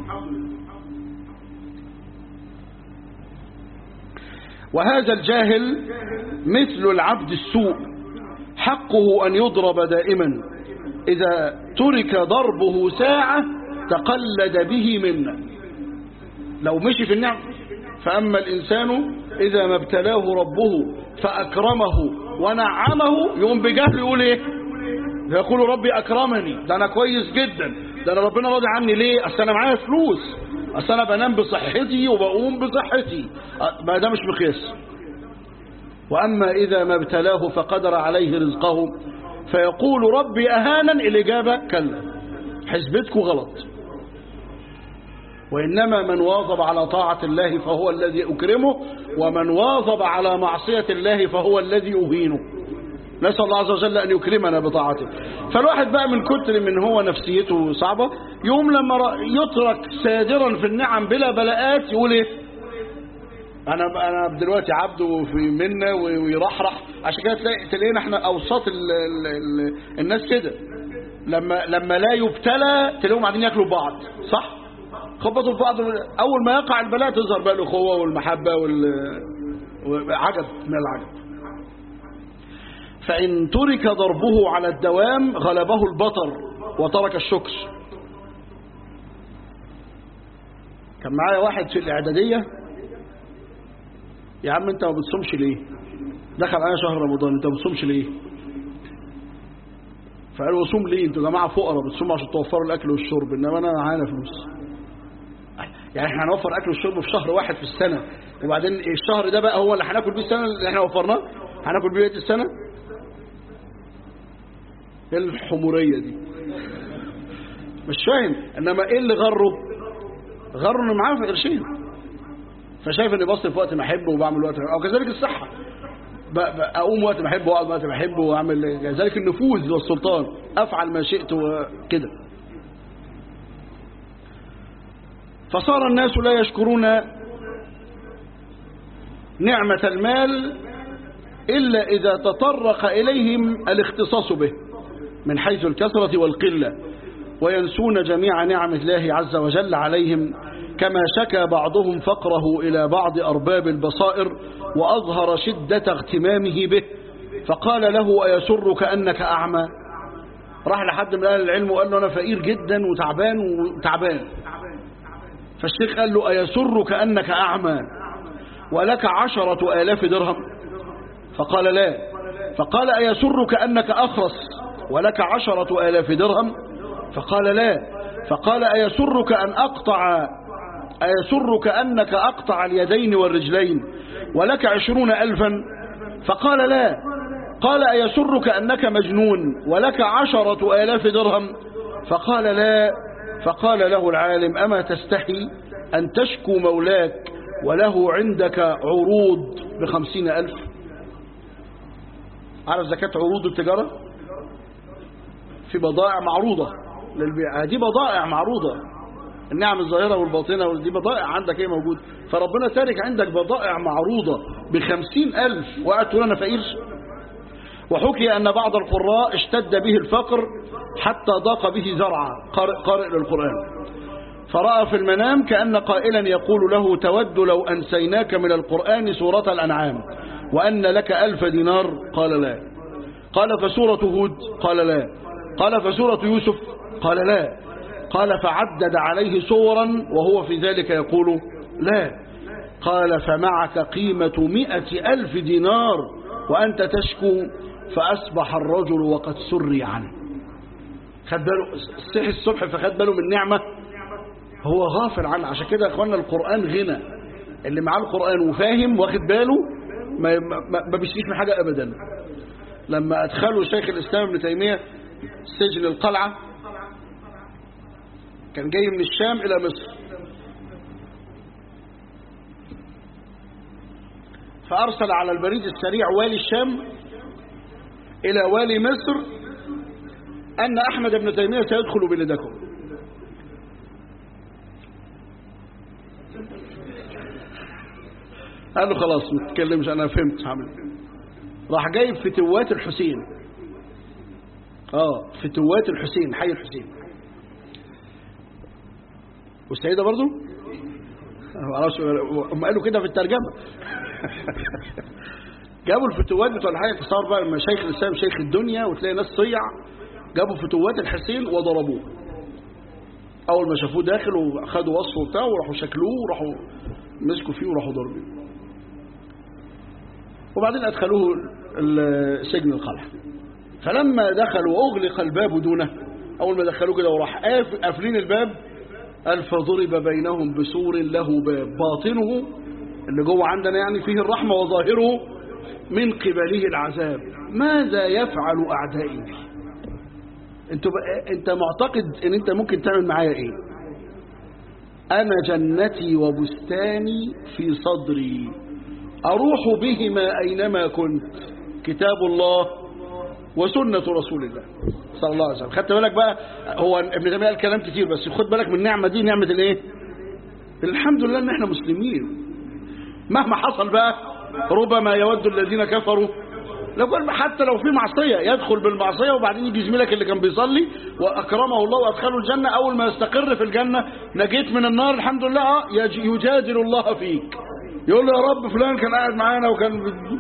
Speaker 1: وهذا الجاهل مثل العبد السوء حقه أن يضرب دائما إذا ترك ضربه ساعة تقلد به منا لو مشي في النعم فأما الإنسان إذا ما ابتلاه ربه فأكرمه ونعمه يقوم بجهل يقول إيه يقول ربي أكرمني ده أنا كويس جدا ده أنا ربنا راضي عني ليه أصل أنا معايا فلوس أصل أنا بنام بصحتي وبقوم بصحتي ما ده مش مقياس وأما إذا ما ابتلاه فقدر عليه رزقه فيقول ربي أهانا الإجابة كلا حسبتك غلط وإنما من واظب على طاعة الله فهو الذي أكرمه ومن واظب على معصية الله فهو الذي أهينه نسأل الله عز وجل أن يكرمنا بطاعته فالواحد بقى من كتر من هو نفسيته صعبة يوم لما يترك سادرا في النعم بلا بلاءات يقول ايه انا انا دلوقتي عبده في منا ويرحرح عشان كده تلاقي تلاقينا احنا اوساط ال ال ال الناس كده لما لما لا يبتلى تلاقيهم قاعدين ياكلوا بعض صح خبطوا في بعض اول ما يقع البلاء تظهر بقى الاخوه والمحبه والعجب من العجب فإن ترك ضربه على الدوام غلبه البطر وترك الشكر كان معايا واحد في الإعدادية يا عم انت ما بتصومش ليه دخل عليا شهر رمضان انت ما بتصومش ليه فقالوا صوم ليه انتوا جماعة فقراء بتصوموا عشان توفروا الأكل والشرب إنما أنا معانا فلوس يعني احنا هنوفر أكل والشرب في شهر واحد في السنة وبعدين الشهر ده بقى هو اللي هناكل بيه السنة اللي احنا وفرناه هناكل بيه بقية السنة ايه الحمورية دي مش فاهم انما ايه اللي غره غره انه معاه في قرشين فشايف اني بصرف وقت ما احب وبعمل وقت او كذلك الصحة اقوم وقت ما احب واقعد وقت ما احب واعمل كذلك النفوذ والسلطان افعل ما شئت وكده فصار الناس لا يشكرون نعمة المال إلا إذا تطرق إليهم الاختصاص به من حيث الكثرة والقلة وينسون جميع نعم الله عز وجل عليهم كما شكى بعضهم فقره إلى بعض أرباب البصائر وأظهر شدة اغتمامه به فقال له أيسرك أنك أعمى راح لحد من أهل العلم وقال له أنا فقير جدا وتعبان وتعبان فالشيخ قال له أيسرك أنك أعمى ولك عشرة آلاف درهم فقال لا فقال أيسرك أنك أخرس ولك عشرة آلاف درهم فقال لا فقال أيسرك أن أقطع أيسرك أنك أقطع اليدين والرجلين ولك عشرون ألفا فقال لا قال أيسرك أنك مجنون ولك عشرة آلاف درهم فقال لا فقال له العالم أما تستحي أن تشكو مولاك وله عندك عروض بخمسين ألف عارف زكاة عروض التجارة في بضائع معروضة للبيع دي بضائع معروضة النعم الظاهرة والباطنة دي بضائع عندك ايه موجود فربنا تارك عندك بضائع معروضة بخمسين ألف وقعدت تقول أنا فقير وحكي أن بعض القراء اشتد به الفقر حتى ضاق به زرعا قارئ, قارئ للقرآن فرأى في المنام كأن قائلا يقول له تود لو أنسيناك من القرآن سورة الأنعام وأن لك ألف دينار قال لا قال فسورة هود قال لا قال فسورة يوسف قال لا قال فعدد عليه صورا وهو في ذلك يقول لا قال فمعك قيمة مئة ألف دينار وأنت تشكو فأصبح الرجل وقد سري عنه خد باله صحي الصبح فخد باله من نعمة هو غافل عنه عشان كده يا اخوانا القرآن غنى اللي معاه القرآن وفاهم واخد باله ما, ما, ما بيشتكيش من حاجة أبدا لما أدخلوا شيخ الإسلام ابن تيمية سجن القلعة كان جاي من الشام إلى مصر فأرسل على البريد السريع والي الشام إلى والي مصر أن أحمد بن تيمية سيدخل بلدكم قال له خلاص ما تتكلمش أنا فهمت هعمل راح جايب فتوات الحسين اه فتوات الحسين حي الحسين والسيدة برضو معرفش هم قالوا كده في الترجمة جابوا الفتوات بتوع الحي صار بقى مشايخ الإسلام شيخ الدنيا وتلاقي ناس صيع جابوا فتوات الحسين وضربوه أول ما شافوه داخل وخدوا وصفه بتاعه وراحوا شكلوه وراحوا مسكوا فيه وراحوا ضربوه وبعدين أدخلوه سجن القلعة فلما دخلوا وأغلق الباب دونه أول ما دخلوه كده وراح قافلين الباب قال فضرب بينهم بسور له باب باطنه اللي جوه عندنا يعني فيه الرحمة وظاهره من قبله العذاب ماذا يفعل أعدائي بي انت, انت معتقد ان انت ممكن تعمل معايا ايه انا جنتي وبستاني في صدري اروح بهما اينما كنت كتاب الله وسنة رسول الله صلى الله عليه وسلم خدت بالك بقى هو ابن تيميه قال كلام كتير بس خد بالك من النعمة دي نعمة الايه الحمد لله ان احنا مسلمين مهما حصل بقى ربما يود الذين كفروا لو كان حتى لو في معصية يدخل بالمعصية وبعدين يجي زميلك اللي كان بيصلي وأكرمه الله وأدخله الجنة أول ما يستقر في الجنة نجيت من النار الحمد لله يجادل الله فيك يقول له يا رب فلان كان قاعد معانا وكان بي...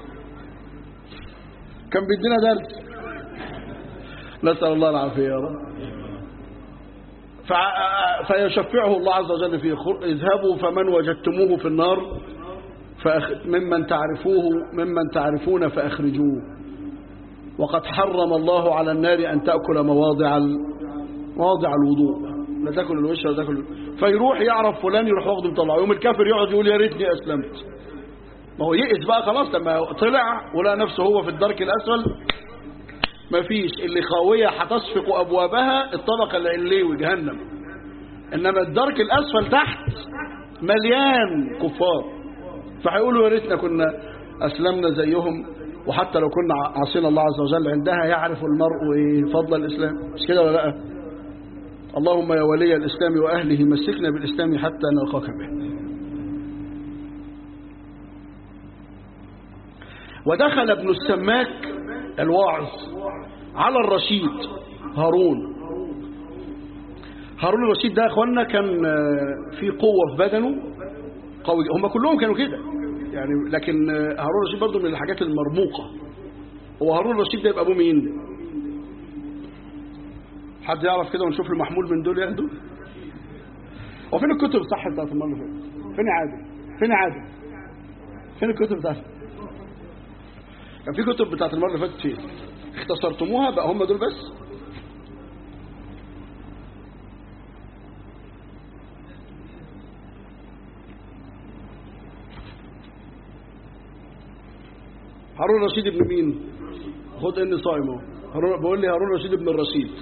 Speaker 1: كان بيدينا درس نسأل الله العافية يا رب ف... فيشفعه الله عز وجل فيه اذهبوا فمن وجدتموه في النار فأخ... ممن تعرفوه ممن تعرفون فأخرجوه وقد حرم الله على النار أن تأكل مواضع ال... مواضع الوضوء لا تاكل الوش ولا تاكل فيروح يعرف فلان يروح واخده مطلعه يوم الكافر يقعد يقول يا ريتني اسلمت ما هو يئس بقى خلاص لما طلع ولقى نفسه هو في الدرك الاسفل ما فيش اللي خاويه هتصفق ابوابها الطبقه العلوي جهنم انما الدرك الاسفل تحت مليان كفار فهيقولوا يا ريتنا كنا اسلمنا زيهم وحتى لو كنا عصينا الله عز وجل عندها يعرف المرء ايه فضل الاسلام مش كده ولا لا اللهم يا ولي الاسلام واهله مسكنا بالاسلام حتى نلقاك به ودخل ابن السماك الواعظ على الرشيد هارون هارون الرشيد ده يا اخوانا كان في قوة في بدنه قوي هم كلهم كانوا كده يعني لكن هارون الرشيد برضه من الحاجات المرموقة هو هارون الرشيد ده يبقى ابوه مين حد يعرف كده ونشوف المحمول من دول ياخده هو فين الكتب الصح بتاعت المره اللي فاتت فين يا عادل فين يا عادل فين الكتب بتاعتها كان في كتب بتاعت المره اللي فاتت فين اختصرتموها بقى هم دول بس هارون رشيد ابن مين خد اني صايم اهو هارون بقول لي هارون رشيد ابن الرشيد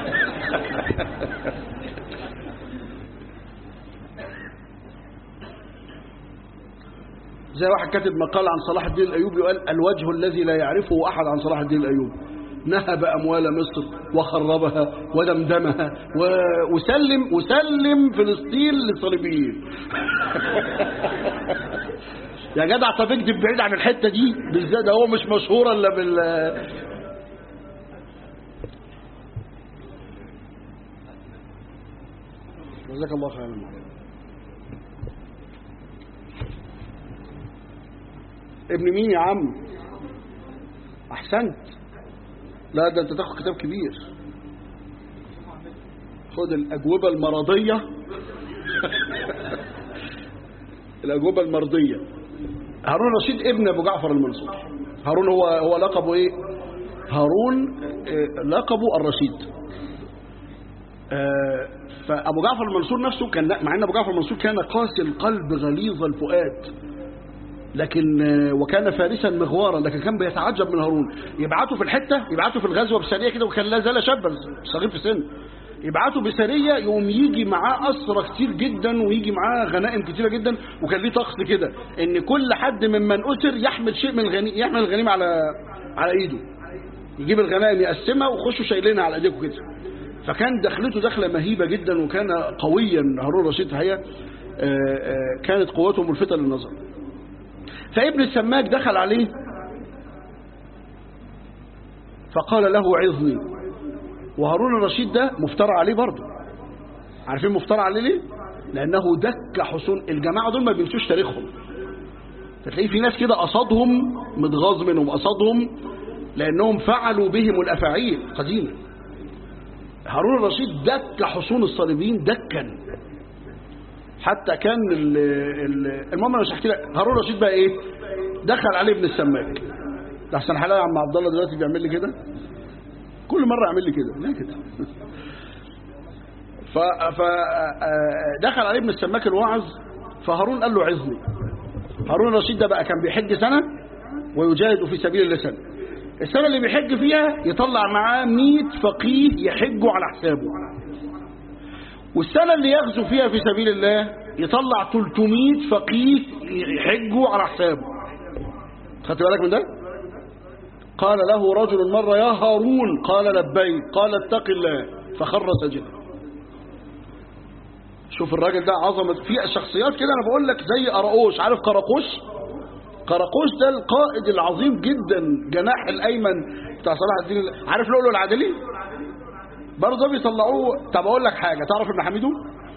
Speaker 1: زي واحد كاتب مقال عن صلاح الدين الايوبي وقال الوجه الذي لا يعرفه احد عن صلاح الدين الايوبي نهب اموال مصر وخربها ودمدمها و... وسلم وسلم فلسطين للصليبيين يا جدع طب اكذب بعيد عن الحته دي بالذات ده هو مش مشهور الا بال جزاك الله خيرا ابن مين يا عم احسنت لا ده انت تاخد كتاب كبير خد الاجوبه المرضيه الاجوبه المرضيه هارون رشيد ابن ابو جعفر المنصور هارون هو هو لقبه ايه هارون آه، لقبه الرشيد آه، فابو جعفر المنصور نفسه كان مع ان ابو جعفر المنصور كان قاسي القلب غليظ الفؤاد لكن آه، وكان فارسا مغوارا لكن كان بيتعجب من هارون يبعته في الحته يبعته في الغزوه بسريه كده وكان لا زال شابا صغير في السن يبعته بسريه يقوم يجي معاه اسرى كتير جدا ويجي معاه غنائم كتيره جدا وكان ليه طقس كده ان كل حد ممن اسر يحمل شيء من الغنيمه يحمل الغنيمه على على ايده يجيب الغنائم يقسمها ويخشوا شايلينها على ايديكم كده فكان دخلته دخله مهيبه جدا وكان قويا هارون رشيد الحقيقه آه، آه، كانت قوته ملفته للنظر فابن السماك دخل عليه فقال له عظني وهارون الرشيد ده مفترى عليه برضه عارفين مفترى عليه ليه لانه دك حصون الجماعه دول ما بينسوش تاريخهم فتلاقي في ناس كده قصدهم متغاظ منهم قصدهم لانهم فعلوا بهم الافاعيل قديما هارون الرشيد دك حصون الصليبيين دكا حتى كان ال ال المهم انا مش هحكي لك هارون الرشيد بقى ايه دخل عليه ابن السماك ده احسن حلاوه يا عم عبد الله دلوقتي بيعمل لي كده كل مره يعمل لي كده ليه كده ف ف دخل عليه ابن السماك الوعظ فهارون قال له عظني هارون الرشيد ده بقى كان بيحج سنه ويجاهد في سبيل الله سنه السنه اللي بيحج فيها يطلع معاه 100 فقيه يحجوا على حسابه والسنة اللي يغزو فيها في سبيل الله يطلع 300 فقيه يحجوا على حسابه خدت بالك من ده قال له رجل مرة يا هارون قال لبيك قال اتق الله فخر سجدا شوف الراجل ده عظمة في شخصيات كده انا بقول لك زي قراقوش عارف قراقوش قراقوش ده القائد العظيم جدا جناح الايمن بتاع صلاح الدين عارف لؤلؤ العدلي برضه بيطلعوه طب اقول لك حاجه تعرف ابن حميدو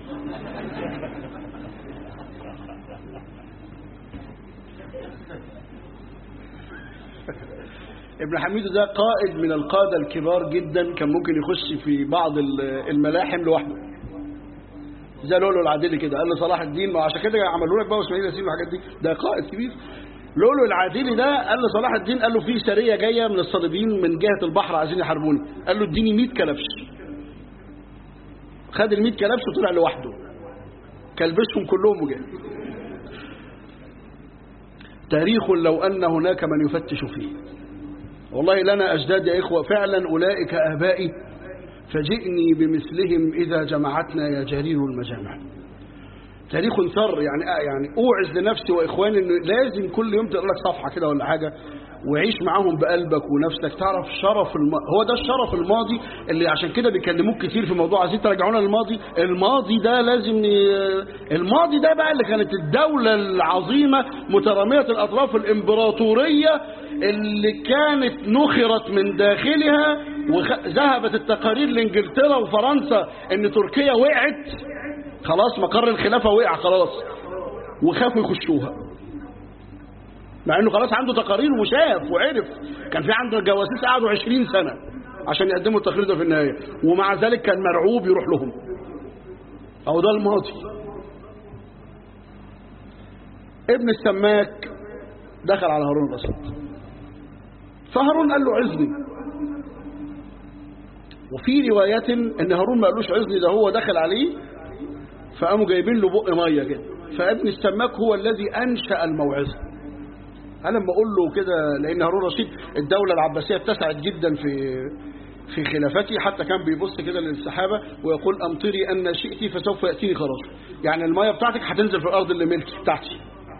Speaker 1: ابن حميدو ده قائد من القادة الكبار جدا كان ممكن يخش في بعض الملاحم لوحده زي لولو العادلي كده قال لصلاح الدين ما عشان كده عملوا لك بقى اسماعيل ياسين والحاجات دي ده قائد كبير لولو العادلي ده قال لصلاح الدين قال له في سريه جايه من الصليبيين من جهه البحر عايزين يحاربوني قال له اديني 100 كلبش خد ال 100 كلبش وطلع لوحده كلبشهم كلهم وجاء تاريخ لو ان هناك من يفتش فيه والله لنا اجداد يا اخوه فعلا اولئك ابائي فجئني بمثلهم اذا جمعتنا يا جرير المجامع تاريخ ثر يعني يعني اوعز لنفسي واخواني انه لازم كل يوم تقرا لك صفحه كده ولا حاجه وعيش معاهم بقلبك ونفسك تعرف شرف الم... هو ده الشرف الماضي اللي عشان كده بيكلموك كتير في موضوع عايزين ترجعونا للماضي الماضي ده لازم ي... الماضي ده بقى اللي كانت الدولة العظيمة مترامية الأطراف الإمبراطورية اللي كانت نخرت من داخلها وذهبت التقارير لإنجلترا وفرنسا إن تركيا وقعت خلاص مقر الخلافة وقع خلاص وخافوا يخشوها مع انه خلاص عنده تقارير وشاف وعرف كان في عنده جواسيس قعدوا 20 سنة عشان يقدموا التقرير ده في النهاية ومع ذلك كان مرعوب يروح لهم او ده الماضي ابن السماك دخل على هارون الرشيد فهارون قال له عزني وفي رواية ان هارون ما قالوش عزني ده هو دخل عليه فقاموا جايبين له بق ميه كده فابن السماك هو الذي انشا الموعظه انا لما اقول له كده لان هارون رشيد الدوله العباسيه اتسعت جدا في في خلافته حتى كان بيبص كده للسحابه ويقول امطري ان شئت فسوف ياتيني خراج يعني الميه بتاعتك هتنزل في الارض اللي ملكي بتاعتي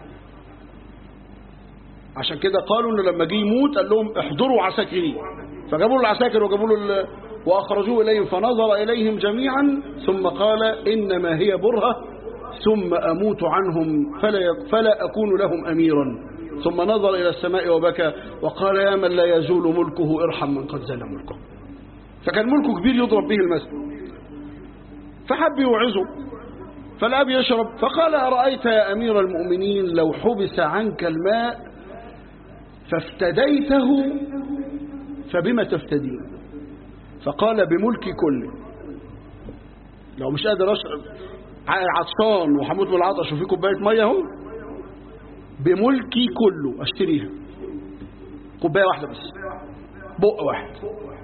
Speaker 1: عشان كده قالوا انه لما جه يموت قال لهم احضروا عساكري فجابوا له العساكر وجابوا له واخرجوه اليهم فنظر اليهم جميعا ثم قال انما هي برهه ثم اموت عنهم فلا فلا اكون لهم اميرا ثم نظر الى السماء وبكى وقال يا من لا يزول ملكه ارحم من قد زال ملكه فكان ملكه كبير يضرب به المثل فحب يوعظه فالاب يشرب فقال ارايت يا امير المؤمنين لو حبس عنك الماء فافتديته فبما تفتدين فقال بملكي كله لو مش قادر اشرب عطشان وحموت من العطش وفي كوبايه ميه اهو بملكي كله اشتريها كوبايه واحده بس بق واحد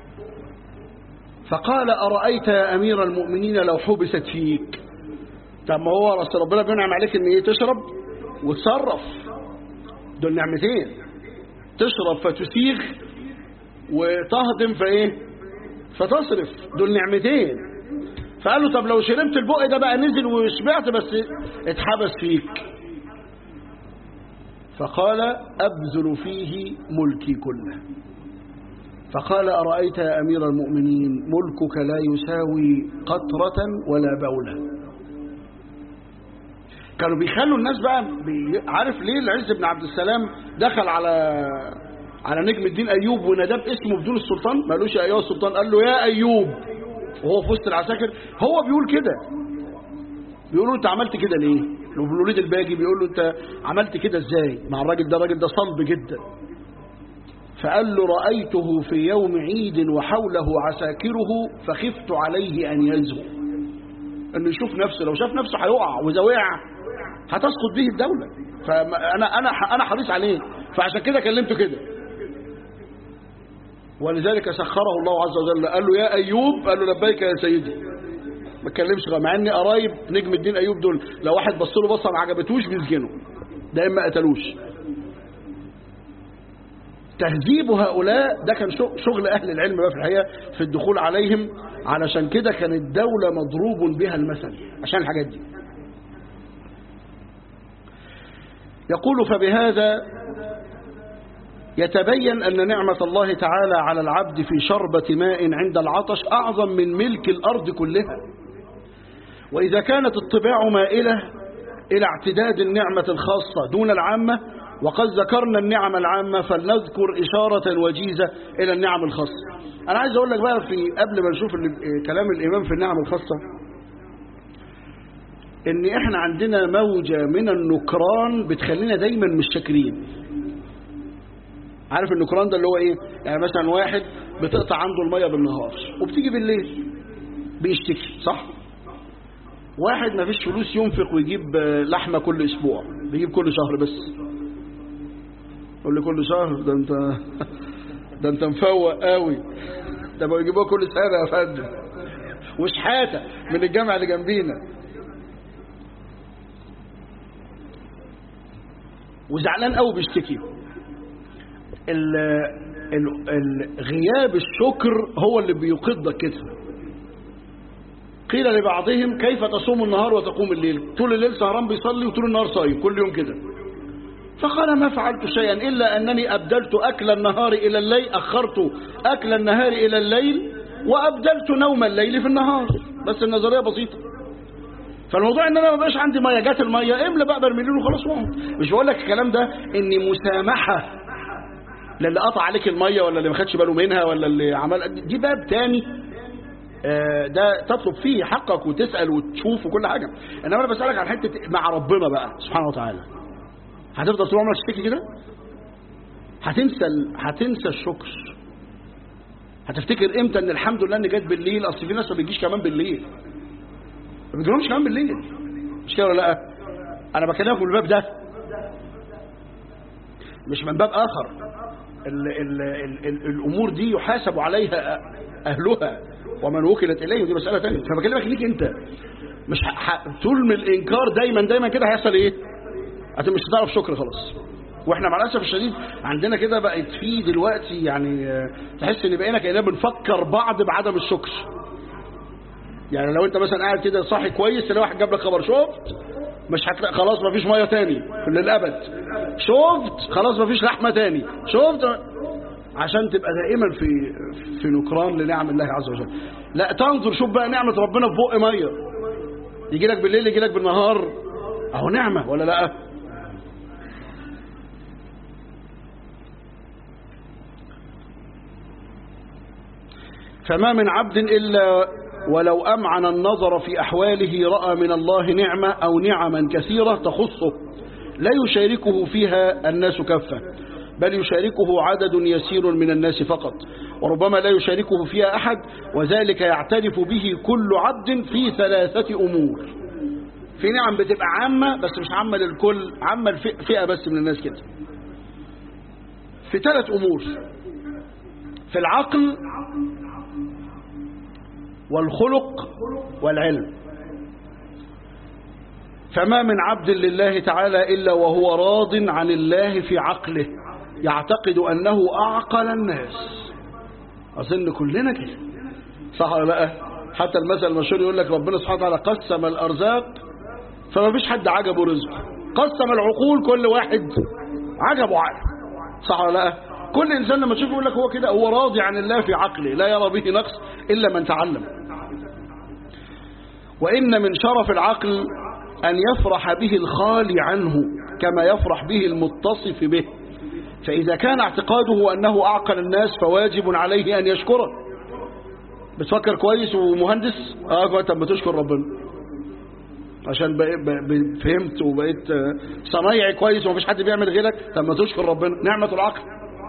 Speaker 1: فقال ارايت يا امير المؤمنين لو حبست فيك طب ما هو رسول ربنا بينعم عليك ان ايه تشرب وتصرف دول نعمتين تشرب فتسيغ وتهضم فايه فتصرف دول نعمتين فقال له طب لو شربت البق ده بقى نزل وشبعت بس اتحبس فيك فقال أبذل فيه ملكي كله فقال أرأيت يا أمير المؤمنين ملكك لا يساوي قطرة ولا بولة كانوا بيخلوا الناس بقى بي... عارف ليه العز بن عبد السلام دخل على على نجم الدين أيوب ونادى باسمه بدون السلطان ما قالوش يا أيها السلطان قال له يا أيوب وهو في وسط العساكر هو بيقول كده بيقولوا انت عملت كده ليه الوليد الباجي بيقول له انت عملت كده ازاي مع الراجل ده الراجل ده صلب جدا فقال له رأيته في يوم عيد وحوله عساكره فخفت عليه أن يزهو انه يشوف نفسه لو شاف نفسه هيقع وإذا وقع هتسقط به الدولة فأنا أنا أنا حريص عليه فعشان كده كلمته كده ولذلك سخره الله عز وجل قال له يا أيوب قال له لبيك يا سيدي ما اتكلمش مع ان قرايب نجم الدين ايوب دول لو واحد بص له بصه ما عجبتوش بيسجنه ده اما قتلوش تهذيب هؤلاء ده كان شغل اهل العلم بقى في الحقيقه في الدخول عليهم علشان كده كانت الدوله مضروب بها المثل عشان الحاجات دي يقول فبهذا يتبين أن نعمة الله تعالى على العبد في شربة ماء عند العطش أعظم من ملك الأرض كلها وإذا كانت الطباع مائلة إلى اعتداد النعمة الخاصة دون العامة وقد ذكرنا النعم العامة فلنذكر إشارة وجيزة إلى النعم الخاصة أنا عايز أقول لك بقى في قبل ما نشوف كلام الإمام في النعم الخاصة إن إحنا عندنا موجة من النكران بتخلينا دايما مش شاكرين عارف النكران ده اللي هو ايه يعني مثلا واحد بتقطع عنده المية بالنهار وبتيجي بالليل بيشتكي صح واحد ما فيش فلوس ينفق ويجيب لحمة كل اسبوع بيجيب كل شهر بس يقول لي كل شهر ده انت ده انت مفوق قوي ده بيجيبوها كل سنة يا فندم وشحاتة من الجامعة اللي جنبينا وزعلان قوي بيشتكي ال ال ال غياب الشكر هو اللي بيقضك كده قيل لبعضهم كيف تصوم النهار وتقوم الليل طول الليل سهران بيصلي وطول النهار صايم كل يوم كده فقال ما فعلت شيئا إلا أنني أبدلت أكل النهار إلى الليل أخرت أكل النهار إلى الليل وأبدلت نوم الليل في النهار بس النظرية بسيطة فالموضوع ان انا ما بقاش عندي ميه جات الميه املى بقى برميلين وخلاص وقت مش بقول لك الكلام ده اني مسامحه للي قطع عليك الميه ولا اللي ما خدش باله منها ولا اللي عمل دي باب تاني ده تطلب فيه حقك وتسال وتشوف وكل حاجه انما انا بسالك عن حته مع ربنا بقى سبحانه وتعالى هتفضل طول عمرك تشتكي كده هتنسى هتنسى الشكر هتفتكر امتى ان الحمد لله ان جت بالليل اصل في ناس ما بتجيش كمان بالليل ما بتجيلهمش كمان بالليل مش كده ولا لا انا بكلمك من الباب ده مش من باب آخر ال ال ال ال الأمور دي يحاسب عليها أهلها ومن وكلت إليه دي مسألة تانية فبكلمك ليك أنت مش طول من الإنكار دايما دايما كده هيحصل إيه أنت مش هتعرف شكر خلاص واحنا مع الاسف الشديد عندنا كده بقت في دلوقتي يعني تحس ان بقينا كاننا بنفكر بعض بعدم الشكر يعني لو انت مثلا قاعد كده صاحي كويس تلاقي واحد جاب لك خبر شفت مش هتلاقي خلاص مفيش ميه تاني للابد شفت خلاص مفيش لحمه تاني شفت عشان تبقى دائما في في نكران لنعم الله عز وجل لا تنظر شوف بقى نعمه ربنا في بق ميه يجي لك بالليل يجي لك بالنهار اهو نعمه ولا لا فما من عبد إلا ولو أمعن النظر في أحواله رأى من الله نعمة أو نعما كثيرة تخصه لا يشاركه فيها الناس كفة بل يشاركه عدد يسير من الناس فقط وربما لا يشاركه فيها أحد وذلك يعترف به كل عبد في ثلاثة أمور في نعم بتبقى عامة بس مش عامة للكل عامة الفئة بس من الناس كده في ثلاث أمور في العقل والخلق والعلم فما من عبد لله تعالى إلا وهو راض عن الله في عقله يعتقد أنه أعقل الناس أظن كلنا كده صح ولا لا حتى المثل المشهور يقول لك ربنا سبحانه وتعالى قسم الأرزاق فما فيش حد عجبه رزقه قسم العقول كل واحد عجبه عقل صح ولا لا كل إنسان لما تشوفه يقول لك هو كده هو راضي عن الله في عقله لا يرى به نقص إلا من تعلم وإن من شرف العقل أن يفرح به الخالي عنه كما يفرح به المتصف به فإذا كان اعتقاده أنه أعقل الناس فواجب عليه أن يشكره بتفكر كويس ومهندس اه طب بتشكر ربنا عشان بقيت فهمت وبقيت صنايعي كويس ومفيش حد بيعمل غيرك طب ما تشكر ربنا نعمة العقل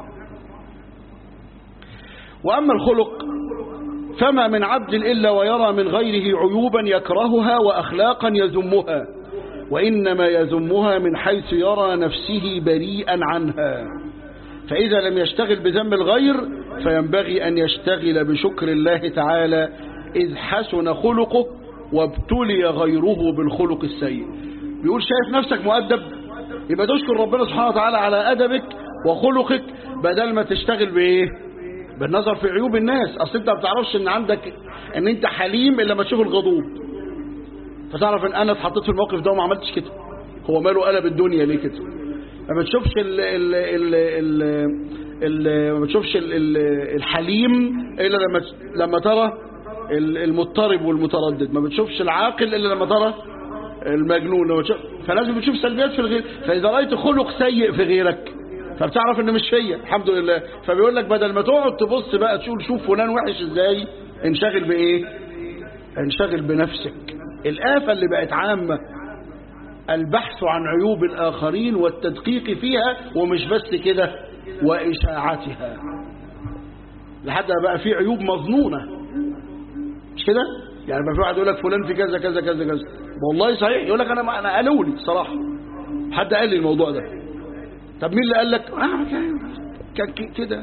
Speaker 1: وأما الخلق فما من عبد إلا ويرى من غيره عيوبا يكرهها وأخلاقا يذمها وإنما يذمها من حيث يرى نفسه بريئا عنها فإذا لم يشتغل بذنب الغير فينبغي أن يشتغل بشكر الله تعالى إذ حسن خلقه وابتلي غيره بالخلق السيء بيقول شايف نفسك مؤدب يبقى تشكر ربنا سبحانه وتعالى على أدبك وخلقك بدل ما تشتغل بإيه بالنظر في عيوب الناس اصل انت ما بتعرفش ان عندك ان انت حليم الا لما تشوف الغضوب فتعرف ان انا اتحطيت في الموقف ده وما عملتش كده هو ماله قلب الدنيا ليه كده ما بتشوفش ال ال ال ال ال ما بتشوفش ال ال الحليم الا لما لما ترى المضطرب والمتردد ما بتشوفش العاقل الا لما ترى المجنون لما تشوف فلازم تشوف سلبيات في الغير فاذا رايت خلق سيء في غيرك فبتعرف ان مش فيا الحمد لله فبيقول لك بدل ما تقعد تبص بقى تقول شوف فلان وحش ازاي انشغل بايه انشغل بنفسك الآفة اللي بقت عامة البحث عن عيوب الآخرين والتدقيق فيها ومش بس كده وإشاعتها لحد بقى في عيوب مظنونة مش كده يعني ما في واحد يقول لك فلان في كذا كذا كذا كذا والله صحيح يقول لك انا ما انا قالوا لي صراحه حد قال لي الموضوع ده طب مين اللي قال لك آه كان كده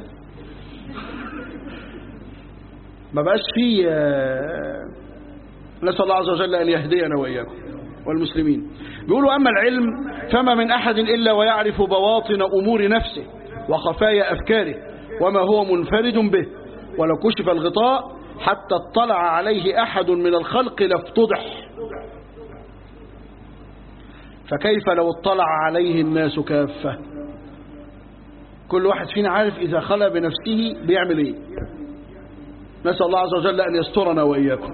Speaker 1: ما بقاش في نسأل الله عز وجل أن يهدينا وإياكم والمسلمين بيقولوا أما العلم فما من أحد إلا ويعرف بواطن أمور نفسه وخفايا أفكاره وما هو منفرد به ولو كشف الغطاء حتى اطلع عليه أحد من الخلق لافتضح فكيف لو اطلع عليه الناس كافة كل واحد فينا عارف إذا خلى بنفسه بيعمل إيه نسأل الله عز وجل أن يسترنا وإياكم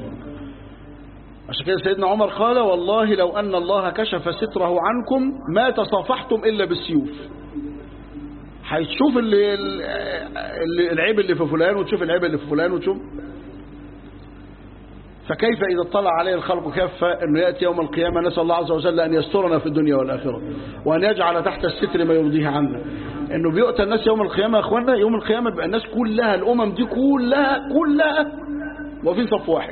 Speaker 1: عشان كده سيدنا عمر قال والله لو أن الله كشف ستره عنكم ما تصافحتم إلا بالسيوف هتشوف اللي اللي العيب اللي في فلان وتشوف العيب اللي في فلان وتشوف فكيف إذا اطلع عليه الخلق كافة أنه يأتي يوم القيامة نسأل الله عز وجل أن يسترنا في الدنيا والآخرة وأن يجعل تحت الستر ما يرضيه عنا أنه بيؤتى الناس يوم القيامة يا أخوانا يوم القيامة بيبقى الناس كلها الأمم دي كلها كلها وفي صف واحد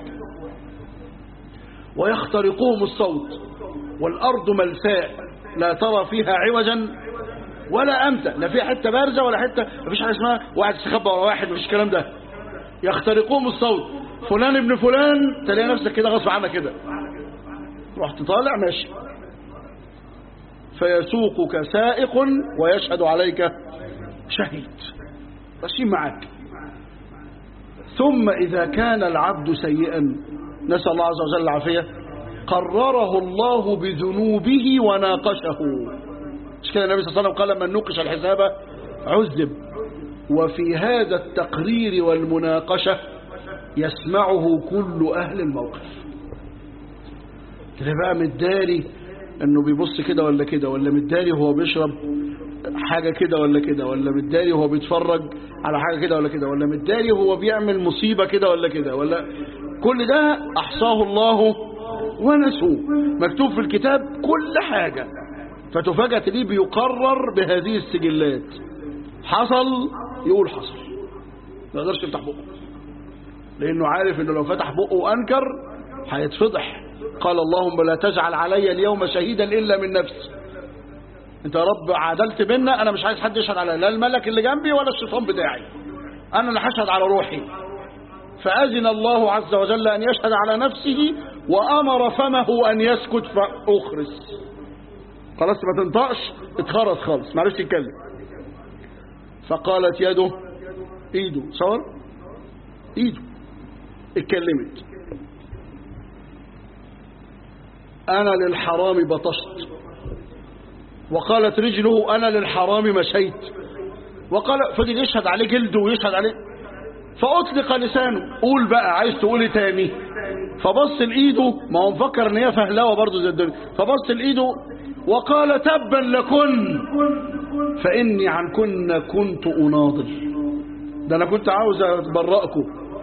Speaker 1: ويخترقهم الصوت والأرض ملساء لا ترى فيها عوجا ولا امتى لا في حته بارزه ولا حته مفيش حاجه اسمها واحد استخبى ورا واحد مفيش الكلام ده يخترقوهم الصوت فلان ابن فلان تلاقي نفسك كده غصب عنك كده رحت طالع ماشي فيسوقك سائق ويشهد عليك شهيد ماشيين معاك ثم إذا كان العبد سيئا نسأل الله عز وجل العافية قرره الله بذنوبه وناقشه مش كده النبي صلى الله عليه وسلم قال من نوقش الحساب عذب وفي هذا التقرير والمناقشة يسمعه كل أهل الموقف كده بقى متداري انه بيبص كده ولا كده ولا متداري وهو بيشرب حاجة كده ولا كده ولا متداري وهو بيتفرج على حاجة كده ولا كده ولا متداري وهو بيعمل مصيبة كده ولا كده ولا كل ده أحصاه الله ونسوه مكتوب في الكتاب كل حاجة فتفاجأ ليه بيقرر بهذه السجلات حصل يقول حصل ما يقدرش يفتح بقه لأنه عارف إنه لو فتح بقه وأنكر هيتفضح قال اللهم لا تجعل علي اليوم شهيدا إلا من نفسي انت يا رب عدلت بينا انا مش عايز حد يشهد على لا الملك اللي جنبي ولا الشيطان بتاعي انا اللي هشهد على روحي فأذن الله عز وجل أن يشهد على نفسه وأمر فمه أن يسكت فأخرس خلاص ما تنطقش اتخرس خالص معرفش يتكلم فقالت يده ايده صور ايده اتكلمت انا للحرام بطشت وقالت رجله انا للحرام مشيت وقال فضل يشهد عليه جلده ويشهد عليه فاطلق لسانه قول بقى عايز تقول ايه تاني فبص لايده ما هو مفكر ان هي فهلوه برضه زي الدنيا فبص لايده وقال تبا لكن فاني عنكن كنت اناضل ده انا كنت عاوز اتبرأكم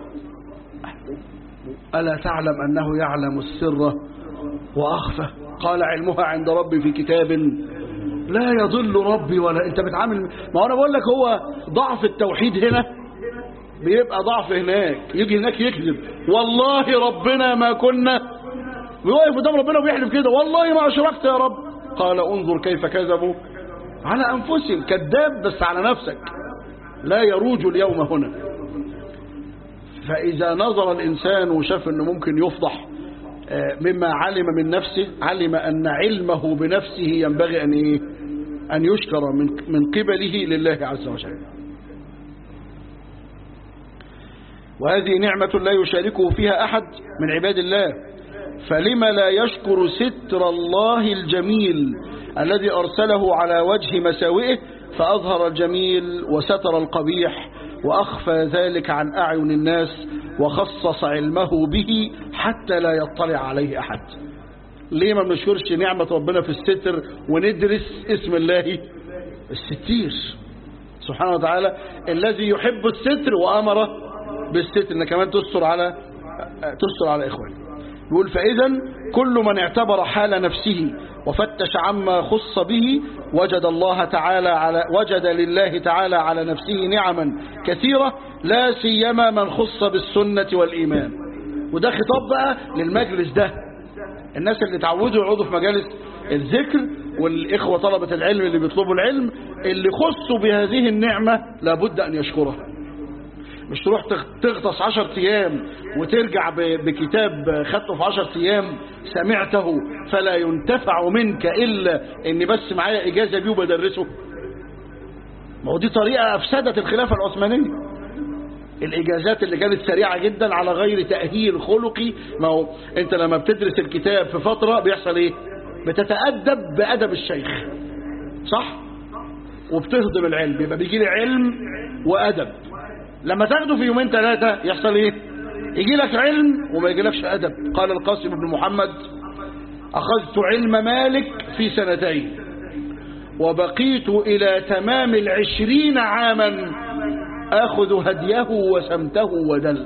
Speaker 1: الا تعلم انه يعلم السر واخفى قال علمها عند ربي في كتاب لا يضل ربي ولا انت بتعامل ما هو انا بقول لك هو ضعف التوحيد هنا بيبقى ضعف هناك يجي هناك يكذب والله ربنا ما كنا بيوقف قدام ربنا وبيحلف كده والله ما اشركت يا رب قال انظر كيف كذبوا على انفسهم كذاب بس على نفسك لا يروج اليوم هنا فاذا نظر الانسان وشاف انه ممكن يفضح مما علم من نفسه علم ان علمه بنفسه ينبغي ان ايه ان يشكر من من قبله لله عز وجل وهذه نعمة لا يشاركه فيها أحد من عباد الله فلما لا يشكر ستر الله الجميل الذي أرسله على وجه مساوئه فأظهر الجميل وستر القبيح وأخفى ذلك عن أعين الناس وخصص علمه به حتى لا يطلع عليه أحد ليه ما بنشكرش نعمة ربنا في الستر وندرس اسم الله الستير سبحانه وتعالى الذي يحب الستر وأمر بالستر إن كمان تستر على تستر على إخوانه يقول فإذا كل من اعتبر حال نفسه وفتش عما خص به وجد الله تعالى على وجد لله تعالى على نفسه نعما كثيرة لا سيما من خص بالسنة والإيمان وده خطاب بقى للمجلس ده الناس اللي تعودوا يقعدوا في مجالس الذكر والإخوة طلبة العلم اللي بيطلبوا العلم اللي خصوا بهذه النعمة لابد أن يشكرها مش تروح تغطس عشر ايام وترجع بكتاب خدته في عشر ايام سمعته فلا ينتفع منك الا ان بس معايا اجازه بيه وبدرسه ما هو دي طريقه افسدت الخلافه العثمانيه الاجازات اللي كانت سريعه جدا على غير تاهيل خلقي ما هو انت لما بتدرس الكتاب في فتره بيحصل ايه بتتادب بادب الشيخ صح وبتهضم العلم يبقى بيجي لي علم وادب لما تاخده في يومين ثلاثة يحصل ايه يجي لك علم وما يجيلكش أدب قال القاسم بن محمد أخذت علم مالك في سنتين وبقيت إلى تمام العشرين عاما أخذ هديه وسمته ودله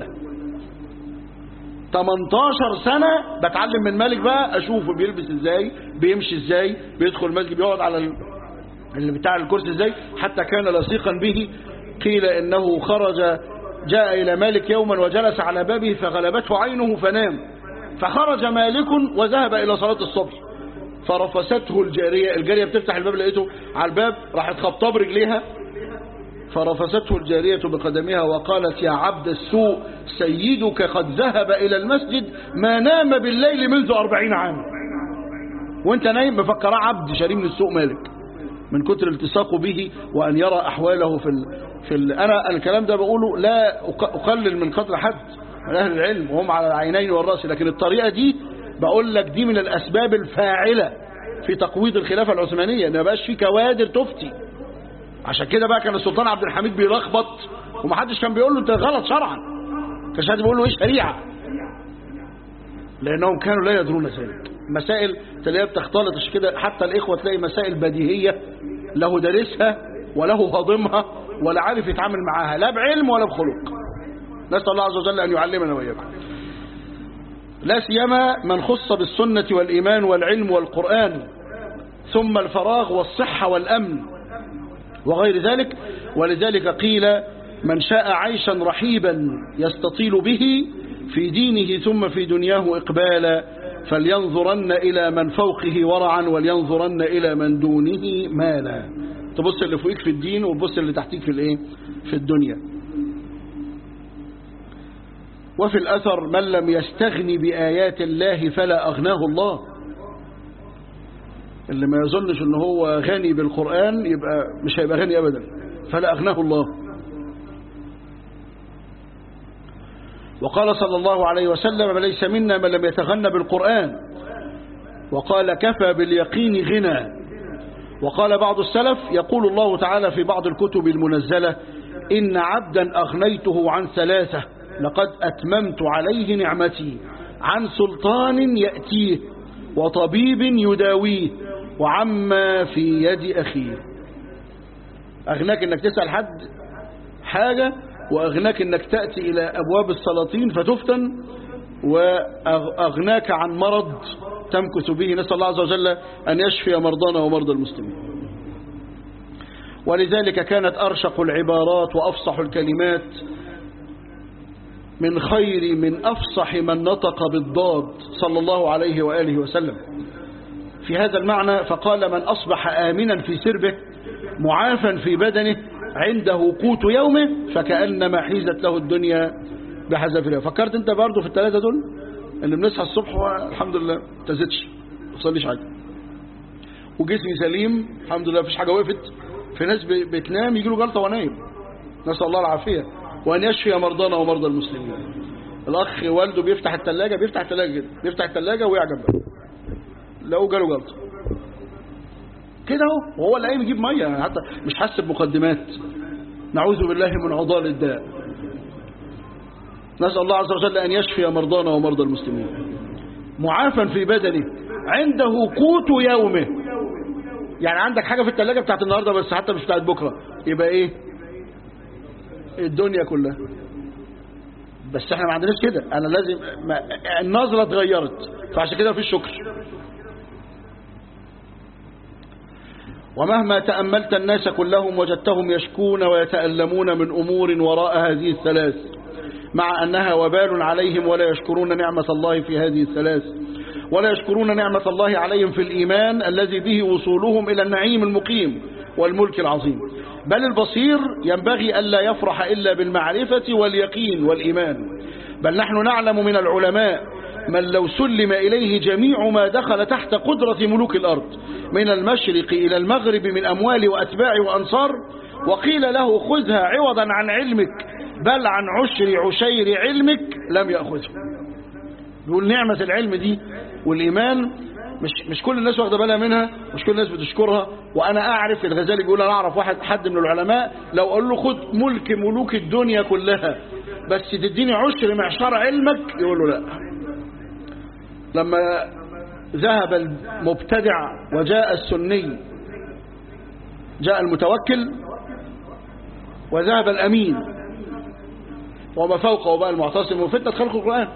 Speaker 1: 18 سنة بتعلم من مالك بقى أشوفه بيلبس ازاي بيمشي ازاي بيدخل المسجد بيقعد على اللي بتاع الكرسي ازاي حتى كان لصيقا به قيل إنه خرج جاء إلى مالك يوما وجلس على بابه فغلبته عينه فنام فخرج مالك وذهب إلى صلاة الصبح فرفسته الجارية الجارية بتفتح الباب لقيته على الباب راحت خبطاه برجليها فرفسته الجارية بقدمها وقالت يا عبد السوء سيدك قد ذهب إلى المسجد ما نام بالليل منذ أربعين عاما وانت نايم مفكراه عبد شريم من السوء مالك من كتر التصاقه به وأن يرى أحواله في ال... في ال... أنا الكلام ده بقوله لا أقلل من قدر حد من أهل العلم وهم على العينين والرأس لكن الطريقة دي بقول لك دي من الأسباب الفاعلة في تقويض الخلافة العثمانية ان ما بقاش في كوادر تفتي عشان كده بقى كان السلطان عبد الحميد بيلخبط ومحدش كان بيقول له انت غلط شرعا كانش حد بيقول له ايه شريعه لانهم كانوا لا يدرون ذلك مسائل تلاقيها بتختلط عشان كده حتى الاخوه تلاقي مسائل بديهيه له دارسها وله هاضمها ولا عارف يتعامل معاها لا بعلم ولا بخلق نسال الله عز وجل ان يعلمنا واياكم لا سيما من خص بالسنة والإيمان والعلم والقرآن ثم الفراغ والصحة والأمن وغير ذلك ولذلك قيل من شاء عيشا رحيبا يستطيل به في دينه ثم في دنياه إقبالا فلينظرن إلى من فوقه ورعا ولينظرن إلى من دونه مالا تبص اللي فوقك في الدين وتبص اللي تحتيك في الايه في الدنيا وفي الأثر من لم يستغني بآيات الله فلا أغناه الله اللي ما يظنش ان هو غني بالقرآن يبقى مش هيبقى غني أبدا فلا أغناه الله وقال صلى الله عليه وسلم ليس منا من لم يتغنى بالقرآن وقال كفى باليقين غنى وقال بعض السلف يقول الله تعالى في بعض الكتب المنزلة إن عبدا أغنيته عن ثلاثة لقد أتممت عليه نعمتي عن سلطان يأتيه وطبيب يداويه وعما في يد أخيه أغناك أنك تسأل حد حاجة وأغناك أنك تأتي إلى أبواب السلاطين فتفتن وأغناك عن مرض تمكث به نسأل الله عز وجل أن يشفي مرضانا ومرضى المسلمين ولذلك كانت أرشق العبارات وأفصح الكلمات من خير من أفصح من نطق بالضاد صلى الله عليه وآله وسلم في هذا المعنى فقال من أصبح آمنا في سربه معافا في بدنه عنده قوت يومه فكأنما حيزت له الدنيا بحذافيرها فكرت انت برضه في الثلاثة دول ان بنصحى الصبح والحمد لله ما تزيدش ما تصليش حاجة وجسمي سليم الحمد لله مفيش حاجة وقفت في ناس بتنام يجي له جلطة ونايم نسأل الله العافية وأن يشفي مرضانا ومرضى المسلمين الأخ والده بيفتح الثلاجة بيفتح الثلاجة كده بيفتح الثلاجة ويقع جنبها لو جاله جلطة كده اهو وهو اللي قايم يجيب ميه يعني حتى مش حاسس بمقدمات نعوذ بالله من عضال الداء نسأل الله عز وجل أن يشفي مرضانا ومرضى المسلمين معافا في بدنه عنده قوت يومه يعني عندك حاجة في الثلاجة بتاعت النهاردة بس حتى مش بتاعت بكرة يبقى ايه الدنيا كلها بس احنا ما عندناش كده انا لازم ما النظرة اتغيرت فعشان كده مفيش شكر ومهما تأملت الناس كلهم وجدتهم يشكون ويتألمون من أمور وراء هذه الثلاث مع أنها وبال عليهم ولا يشكرون نعمة الله في هذه الثلاث ولا يشكرون نعمة الله عليهم في الإيمان الذي به وصولهم إلى النعيم المقيم والملك العظيم بل البصير ينبغي ألا يفرح إلا بالمعرفة واليقين والإيمان بل نحن نعلم من العلماء من لو سلم إليه جميع ما دخل تحت قدرة ملوك الأرض من المشرق إلى المغرب من أموال وأتباع وأنصار وقيل له خذها عوضا عن علمك بل عن عشر عشير علمك لم يأخذه يقول نعمة العلم دي والإيمان مش مش كل الناس واخده بالها منها مش كل الناس بتشكرها وانا اعرف الغزالي بيقول انا اعرف واحد حد من العلماء لو اقول له خد ملك ملوك الدنيا كلها بس تديني عشر معشار علمك يقول له لا لما ذهب المبتدع وجاء السني جاء المتوكل وذهب الأمين وما فوقه بقى المعتصم وفتنة خلق القرآن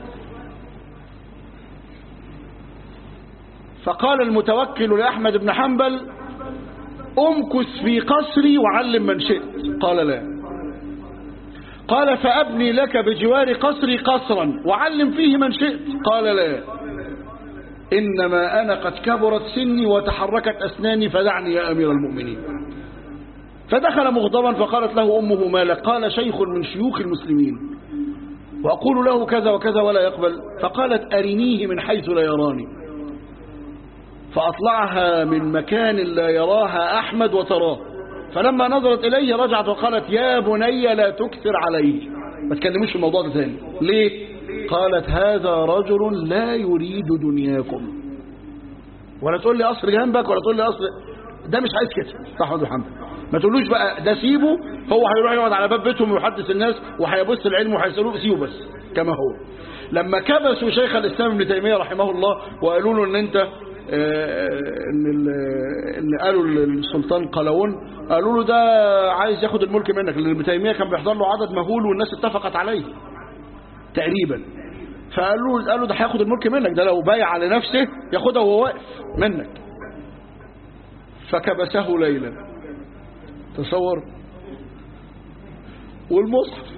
Speaker 1: فقال المتوكل لأحمد بن حنبل امكث في قصري وعلم من شئت قال لا قال فأبني لك بجوار قصري قصرا وعلم فيه من شئت قال لا إنما أنا قد كبرت سني وتحركت أسناني فدعني يا أمير المؤمنين فدخل مغضبا فقالت له أمه ما لك قال شيخ من شيوخ المسلمين وأقول له كذا وكذا ولا يقبل فقالت أرنيه من حيث لا يراني فأطلعها من مكان لا يراها أحمد وتراه فلما نظرت إليه رجعت وقالت يا بني لا تكثر عليه ما تكلموش في الموضوع ده ثاني ليه قالت هذا رجل لا يريد دنياكم ولا تقول لي أصل جنبك ولا تقول لي أصل ده مش عايز كده صح ولا محمد ما تقولوش بقى ده سيبه هو هيروح يقعد على باب بيتهم ويحدث الناس وهيبص العلم وهيسألوه سيبه بس كما هو لما كبسوا شيخ الإسلام ابن تيمية رحمه الله وقالوا له ان انت ان ان قالوا للسلطان قلاوون قالوا له ده عايز ياخد الملك منك لان ابن تيميه كان بيحضر له عدد مهول والناس اتفقت عليه تقريبا فقالوا له قالوا ده هياخد الملك منك ده لو بايع على نفسه ياخدها وهو واقف منك فكبسه ليلا تصور والمصحف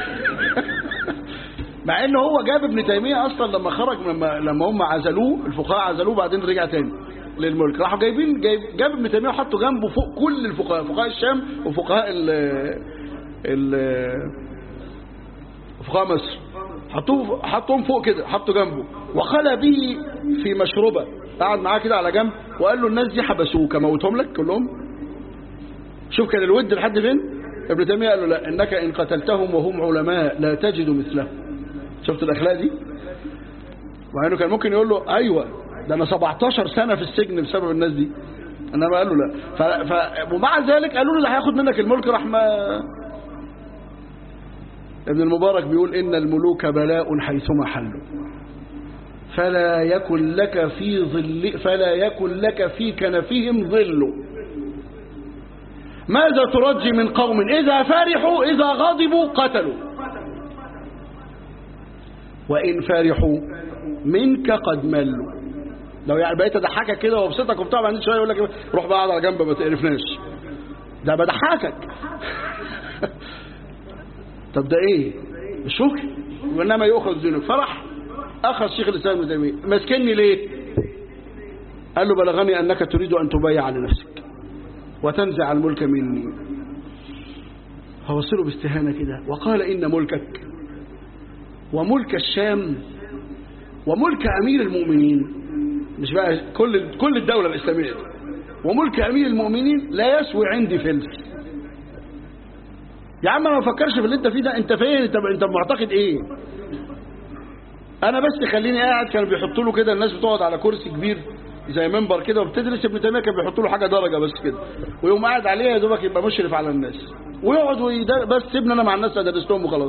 Speaker 1: مع ان هو جاب ابن تيمية اصلا لما خرج لما, لما هم عزلوه الفقهاء عزلوه بعدين رجع تاني للملك راحوا جايبين جايب جاب ابن تيمية وحطوا جنبه فوق كل الفقهاء فقهاء الشام وفقهاء ال ال فقهاء مصر حطوه حطهم فوق كده حطوا جنبه وخلى به في مشربة قعد معاه كده على جنب وقال له الناس دي حبسوك موتهم لك كلهم شوف كان الود لحد فين ابن تيمية قال له لا انك ان قتلتهم وهم علماء لا تجد مثلهم شفت الاخلاق دي مع انه كان ممكن يقول له ايوه ده انا 17 سنة في السجن بسبب الناس دي انما قال له لا ف... ف... ومع ذلك قالوا له ده هياخد منك الملك راح ما ابن المبارك بيقول ان الملوك بلاء حيثما حلوا فلا يكن لك في ظل فلا يكن لك في كنفهم ظل ماذا ترجي من قوم إذا فرحوا إذا غضبوا قتلوا وإن فرحوا منك قد ملوا لو يعني بقيت اضحكك كده وابسطك وبتاع بعدين شويه يقول لك روح بقى على جنب ما تقرفناش ده بضحكك طب ده ايه الشكر وانما يؤخذ ذنوب فرح اخذ شيخ الاسلام ابن تيميه مسكني ليه قال له بلغني انك تريد ان تبايع لنفسك وتنزع الملك مني فوصله باستهانه كده وقال ان ملكك وملك الشام وملك امير المؤمنين مش بقى كل كل الدوله الاسلاميه دي وملك امير المؤمنين لا يسوي عندي فلس يا عم ما فكرش في اللي انت فيه ده انت فين انت انت معتقد ايه انا بس خليني قاعد كانوا بيحطوا له كده الناس بتقعد على كرسي كبير زي منبر كده وبتدرس ابن تيميه كان بيحطوا له حاجه درجه بس كده ويقوم قاعد عليها يا دوبك يبقى مشرف على الناس ويقعد ويدر... بس سيبني انا مع الناس ادرس لهم وخلاص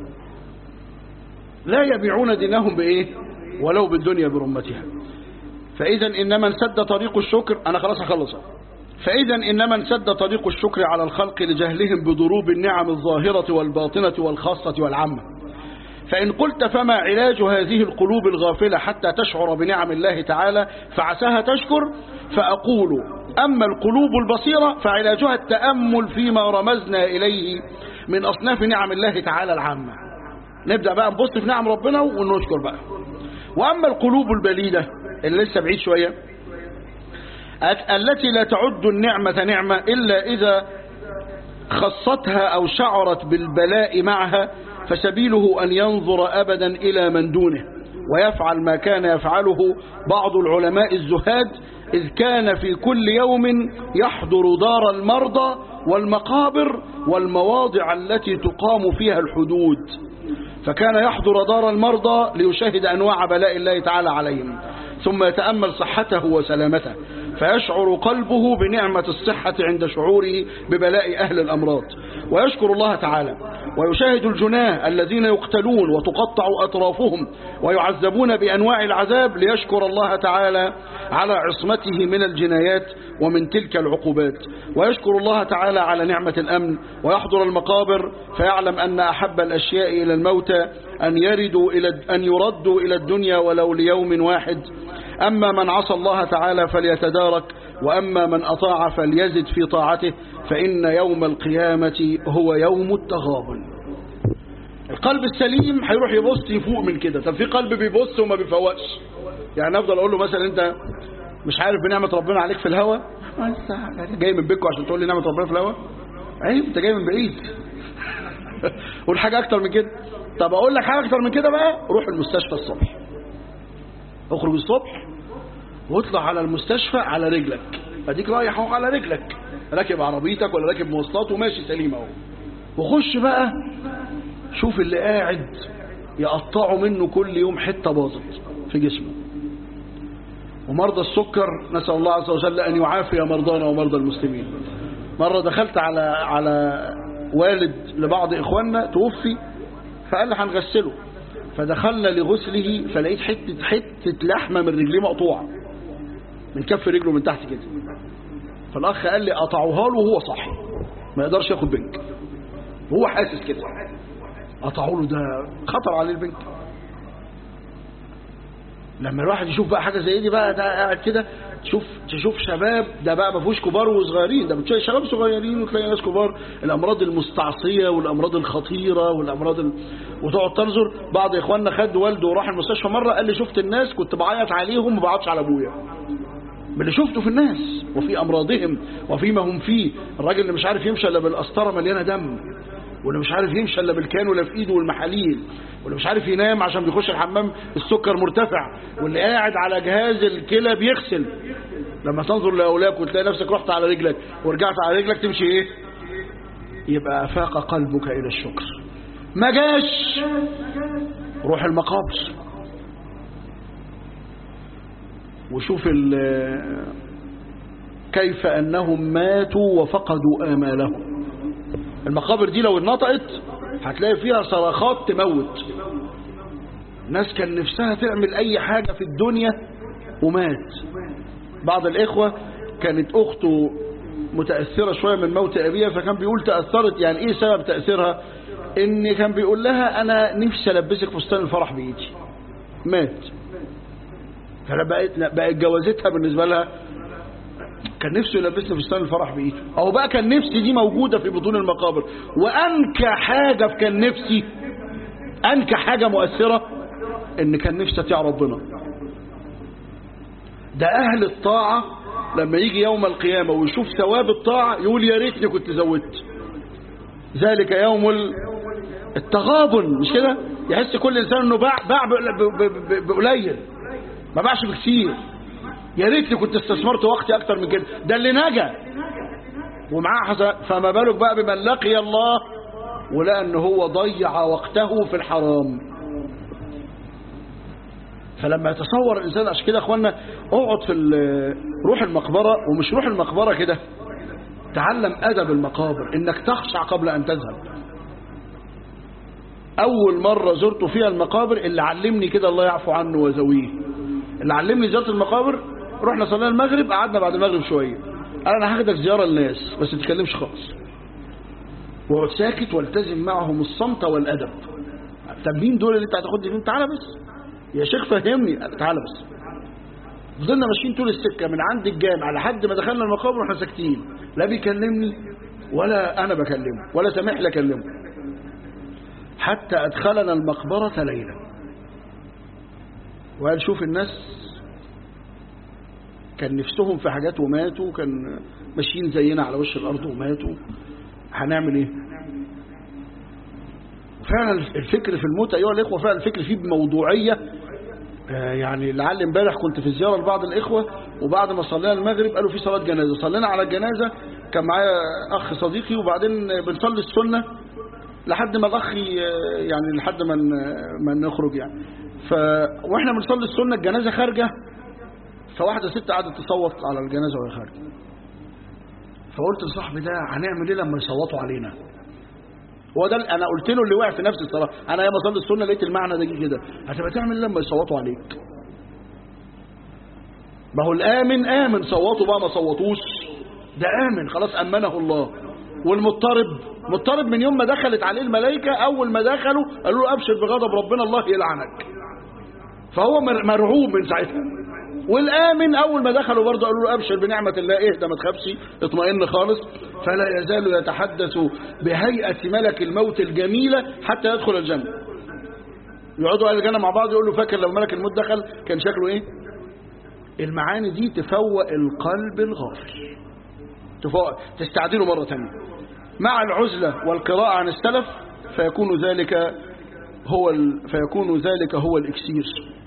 Speaker 1: لا يبيعون دينهم بايه ولو بالدنيا برمتها فاذا انما انسد طريق الشكر انا خلاص هخلص فإذا إنما انسد طريق الشكر على الخلق لجهلهم بضروب النعم الظاهرة والباطنة والخاصة والعامة فإن قلت فما علاج هذه القلوب الغافلة حتى تشعر بنعم الله تعالى فعساها تشكر فأقول أما القلوب البصيرة فعلاجها التأمل فيما رمزنا إليه من أصناف نعم الله تعالى العامة نبدأ بقى نبص في نعم ربنا ونشكر بقى وأما القلوب البليدة اللي لسه بعيد شوية التي لا تعد النعمة نعمة إلا إذا خصتها أو شعرت بالبلاء معها فسبيله أن ينظر أبدا إلى من دونه ويفعل ما كان يفعله بعض العلماء الزهاد إذ كان في كل يوم يحضر دار المرضى والمقابر والمواضع التي تقام فيها الحدود فكان يحضر دار المرضى ليشاهد أنواع بلاء الله تعالى عليهم ثم يتأمل صحته وسلامته فيشعر قلبه بنعمة الصحة عند شعوره ببلاء أهل الأمراض ويشكر الله تعالى ويشاهد الجناه الذين يقتلون وتقطع أطرافهم ويعذبون بأنواع العذاب ليشكر الله تعالى على عصمته من الجنايات ومن تلك العقوبات ويشكر الله تعالى على نعمة الأمن ويحضر المقابر فيعلم أن أحب الأشياء إلى الموتى أن يردوا إلى أن يردوا إلى الدنيا ولو ليوم واحد أما من عصى الله تعالى فليتدارك وأما من أطاع فليزد في طاعته فإن يوم القيامة هو يوم التغابن القلب السليم هيروح يبص يفوق من كده طب في قلب بيبص وما بيفوقش يعني افضل اقول له مثلا انت مش عارف بنعمه ربنا عليك في الهوا جاي من بيتكم عشان تقول لي نعمه ربنا في الهوا عيب انت جاي من بعيد قول حاجه اكتر من كده طب اقول لك حاجه اكتر من كده بقى روح المستشفى الصبح اخرج الصبح واطلع على المستشفى على رجلك اديك رايح اهو على رجلك راكب عربيتك ولا راكب مواصلات وماشي سليم اهو وخش بقى شوف اللي قاعد يقطعوا منه كل يوم حته باظت في جسمه ومرضى السكر نسأل الله عز وجل أن يعافي مرضانا ومرضى المسلمين مرة دخلت على على والد لبعض إخواننا توفي فقال لي هنغسله فدخلنا لغسله فلقيت حتة حتة لحمة من رجليه مقطوعة من كف رجله من تحت كده فالأخ قال لي قطعوها له وهو صاحي ما يقدرش ياخد بنك وهو حاسس كده قطعوا له ده خطر عليه البنك لما الواحد يشوف بقى حاجه زي دي بقى ده قاعد كده تشوف تشوف شباب ده بقى ما فيهوش كبار وصغيرين ده بتشوف شباب صغيرين وتلاقي ناس كبار الامراض المستعصيه والامراض الخطيره والامراض ال... وتقعد تنظر بعض اخواننا خد والده وراح المستشفى مره قال لي شفت الناس كنت بعيط عليهم ما بعيطش على ابويا من اللي شفته في الناس وفي امراضهم وفيما هم فيه الراجل اللي مش عارف يمشي الا بالقسطره مليانه دم واللي مش عارف يمشي الا بالكان ولا في ايده والمحاليل واللي مش عارف ينام عشان بيخش الحمام السكر مرتفع واللي قاعد على جهاز الكلى بيغسل لما تنظر لاولاك وتلاقي نفسك رحت على رجلك ورجعت على رجلك تمشي ايه يبقى افاق قلبك الى الشكر ما جاش روح المقابر وشوف كيف انهم ماتوا وفقدوا امالهم المقابر دي لو اتنطقت هتلاقي فيها صرخات تموت ناس كان نفسها تعمل اي حاجة في الدنيا ومات بعض الاخوة كانت اخته متأثرة شوية من موت ابيها فكان بيقول تأثرت يعني ايه سبب تأثيرها ان كان بيقول لها انا نفسي البسك فستان الفرح بايدي مات فبقت بقت جوازتها بالنسبة لها كان نفسه يلبسني فستان الفرح بايده او بقى كان نفسي دي موجودة في بطون المقابر وانكى حاجة في كان نفسي انكى حاجة مؤثرة ان كان نفسي اطيع ربنا ده اهل الطاعة لما يجي يوم القيامة ويشوف ثواب الطاعة يقول يا ريتني كنت زودت ذلك يوم التغابن مش كده يحس كل انسان انه باع باع بقليل ما باعش بكثير يا ريتني كنت استثمرت وقتي اكتر من كده ده اللي نجا ومعاه حسن فما بالك بقى بمن لقي الله ولقى ان هو ضيع وقته في الحرام فلما يتصور الانسان عشان كده اخوانا اقعد في روح المقبره ومش روح المقبره كده تعلم ادب المقابر انك تخشع قبل ان تذهب اول مره زرت فيها المقابر اللي علمني كده الله يعفو عنه وزويه اللي علمني زياره المقابر رحنا صلينا المغرب قعدنا بعد المغرب شويه قال انا هاخدك زياره للناس بس ما تتكلمش خالص واقعد ساكت والتزم معهم الصمت والادب طب مين دول اللي انت هتاخدني فيهم تعالى بس يا شيخ فهمني تعالى بس فضلنا ماشيين طول السكه من عند الجامع لحد ما دخلنا المقابر واحنا ساكتين لا بيكلمني ولا انا بكلمه ولا سامح لي اكلمه حتى ادخلنا المقبره ليلا وقال شوف الناس كان نفسهم في حاجات وماتوا كان ماشيين زينا على وش الارض وماتوا هنعمل ايه فعلا الفكر في الموت ايها الاخوه فعلا الفكر فيه بموضوعيه آه يعني لعل امبارح كنت في زياره لبعض الاخوه وبعد ما صلينا المغرب قالوا في صلاه جنازه صلينا على الجنازه كان معايا اخ صديقي وبعدين بنصلي السنه لحد ما الاخ يعني لحد ما ما نخرج يعني ف واحنا بنصلي السنه الجنازه خارجه فواحده ست قعدت تصوت على الجنازه وهي خارجه فقلت لصاحبي ده هنعمل ايه لما يصوتوا علينا هو ده انا قلت له اللي وقع في نفسي الصلاه انا يا بصلي السنه لقيت المعنى ده جه كده هتبقى تعمل ايه لما يصوتوا عليك ما هو الامن امن صوتوا بقى ما صوتوش ده امن خلاص امنه الله والمضطرب مضطرب من يوم ما دخلت عليه الملائكه اول ما دخلوا قالوا له ابشر بغضب ربنا الله يلعنك فهو مرعوب من ساعتها والآمن أول ما دخلوا برضه قالوا له أبشر بنعمة الله اهدى ما تخافش اطمئن خالص فلا يزال يتحدث بهيئة ملك الموت الجميلة حتى يدخل الجنة يقعدوا أهل الجنة مع بعض يقول له فاكر لو ملك الموت دخل كان شكله إيه المعاني دي تفوق القلب الغافل تفوق تستعدله مرة تانية مع العزلة والقراءة عن السلف فيكون ذلك هو ال... فيكون ذلك هو الإكسير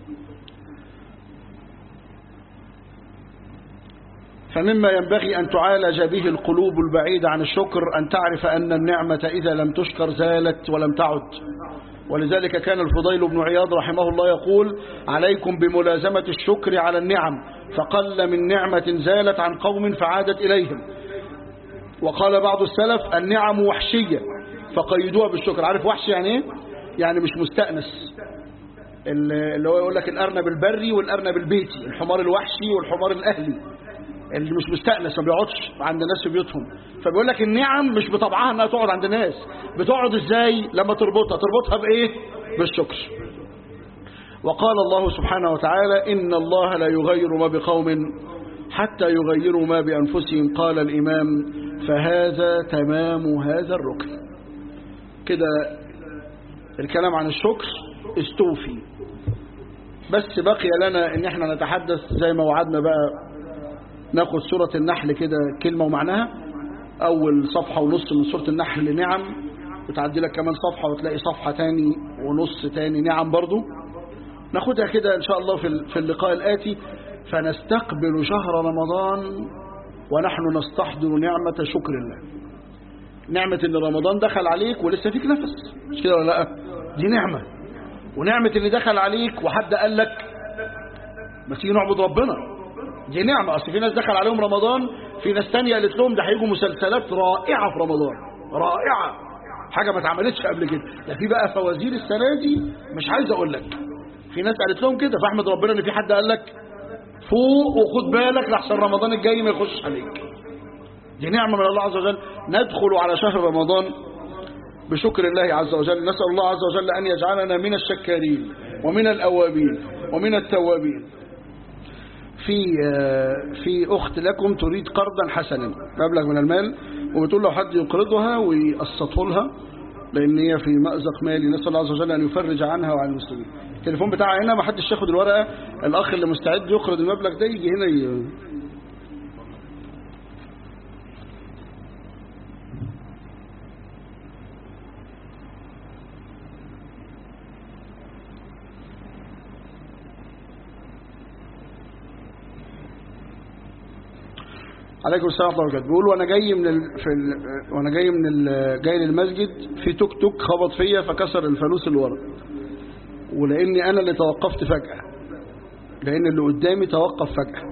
Speaker 1: فمما ينبغي أن تعالج به القلوب البعيدة عن الشكر أن تعرف أن النعمة إذا لم تشكر زالت ولم تعد ولذلك كان الفضيل بن عياض رحمه الله يقول عليكم بملازمة الشكر على النعم فقل من نعمة زالت عن قوم فعادت إليهم وقال بعض السلف النعم وحشية فقيدوها بالشكر عارف وحش يعني ايه يعني مش مستأنس اللي هو يقول لك الأرنب البري والأرنب البيتي الحمار الوحشي والحمار الأهلي اللي مش مستأنس ما بيقعدش عند الناس في بيوتهم فبيقول لك النعم مش بطبعها انها تقعد عند الناس بتقعد ازاي لما تربطها تربطها بايه بالشكر وقال الله سبحانه وتعالى إن الله لا يغير ما بقوم حتى يغيروا ما بأنفسهم قال الإمام فهذا تمام هذا الركن كده الكلام عن الشكر استوفي بس بقي لنا ان احنا نتحدث زي ما وعدنا بقى ناخد سورة النحل كده كلمة ومعناها أول صفحة ونص من سورة النحل نعم وتعدي لك كمان صفحة وتلاقي صفحة تاني ونص تاني نعم برضو ناخدها كده إن شاء الله في في اللقاء الآتي فنستقبل شهر رمضان ونحن نستحضر نعمة شكر الله نعمة إن رمضان دخل عليك ولسه فيك نفس مش كده ولا لا دي نعمة ونعمة إن دخل عليك وحد قال لك ما تيجي نعبد ربنا دي نعمة أصل في ناس دخل عليهم رمضان في ناس تانية قالت لهم ده هيجوا مسلسلات رائعة في رمضان رائعة حاجة ما اتعملتش قبل كده ده في بقى فوازير السنة دي مش عايز أقول لك في ناس قالت لهم كده فاحمد ربنا إن في حد قال لك فوق وخد بالك لحسن رمضان الجاي ما يخش عليك دي نعمة من الله عز وجل ندخل على شهر رمضان بشكر الله عز وجل نسأل الله عز وجل أن يجعلنا من الشكارين ومن الأوابين ومن التوابين في في أخت لكم تريد قرضا حسنا مبلغ من المال وبتقول له حد يقرضها ويقسطه لها لأن هي في مأزق مالي نسأل الله عز وجل أن يفرج عنها وعن المسلمين التليفون بتاعها هنا ما حدش ياخد الورقة الأخ اللي مستعد يقرض المبلغ ده يجي هنا ي... عليكم السلام ورحمه الله وبركاته بيقول وانا جاي من ال... في ال... وانا جاي من ال... جاي للمسجد في توك توك خبط فيا فكسر الفانوس اللي ورا ولاني انا اللي توقفت فجاه لان اللي قدامي توقف فجاه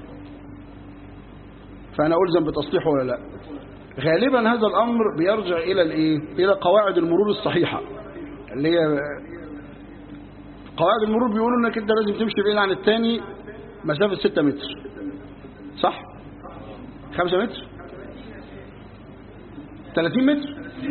Speaker 1: فانا الزم بتصليحه ولا لا غالبا هذا الامر بيرجع الى الايه الى قواعد المرور الصحيحه اللي هي قواعد المرور بيقولوا انك انت لازم تمشي بعيد عن الثاني مسافه 6 متر صح خمسة متر 30 متر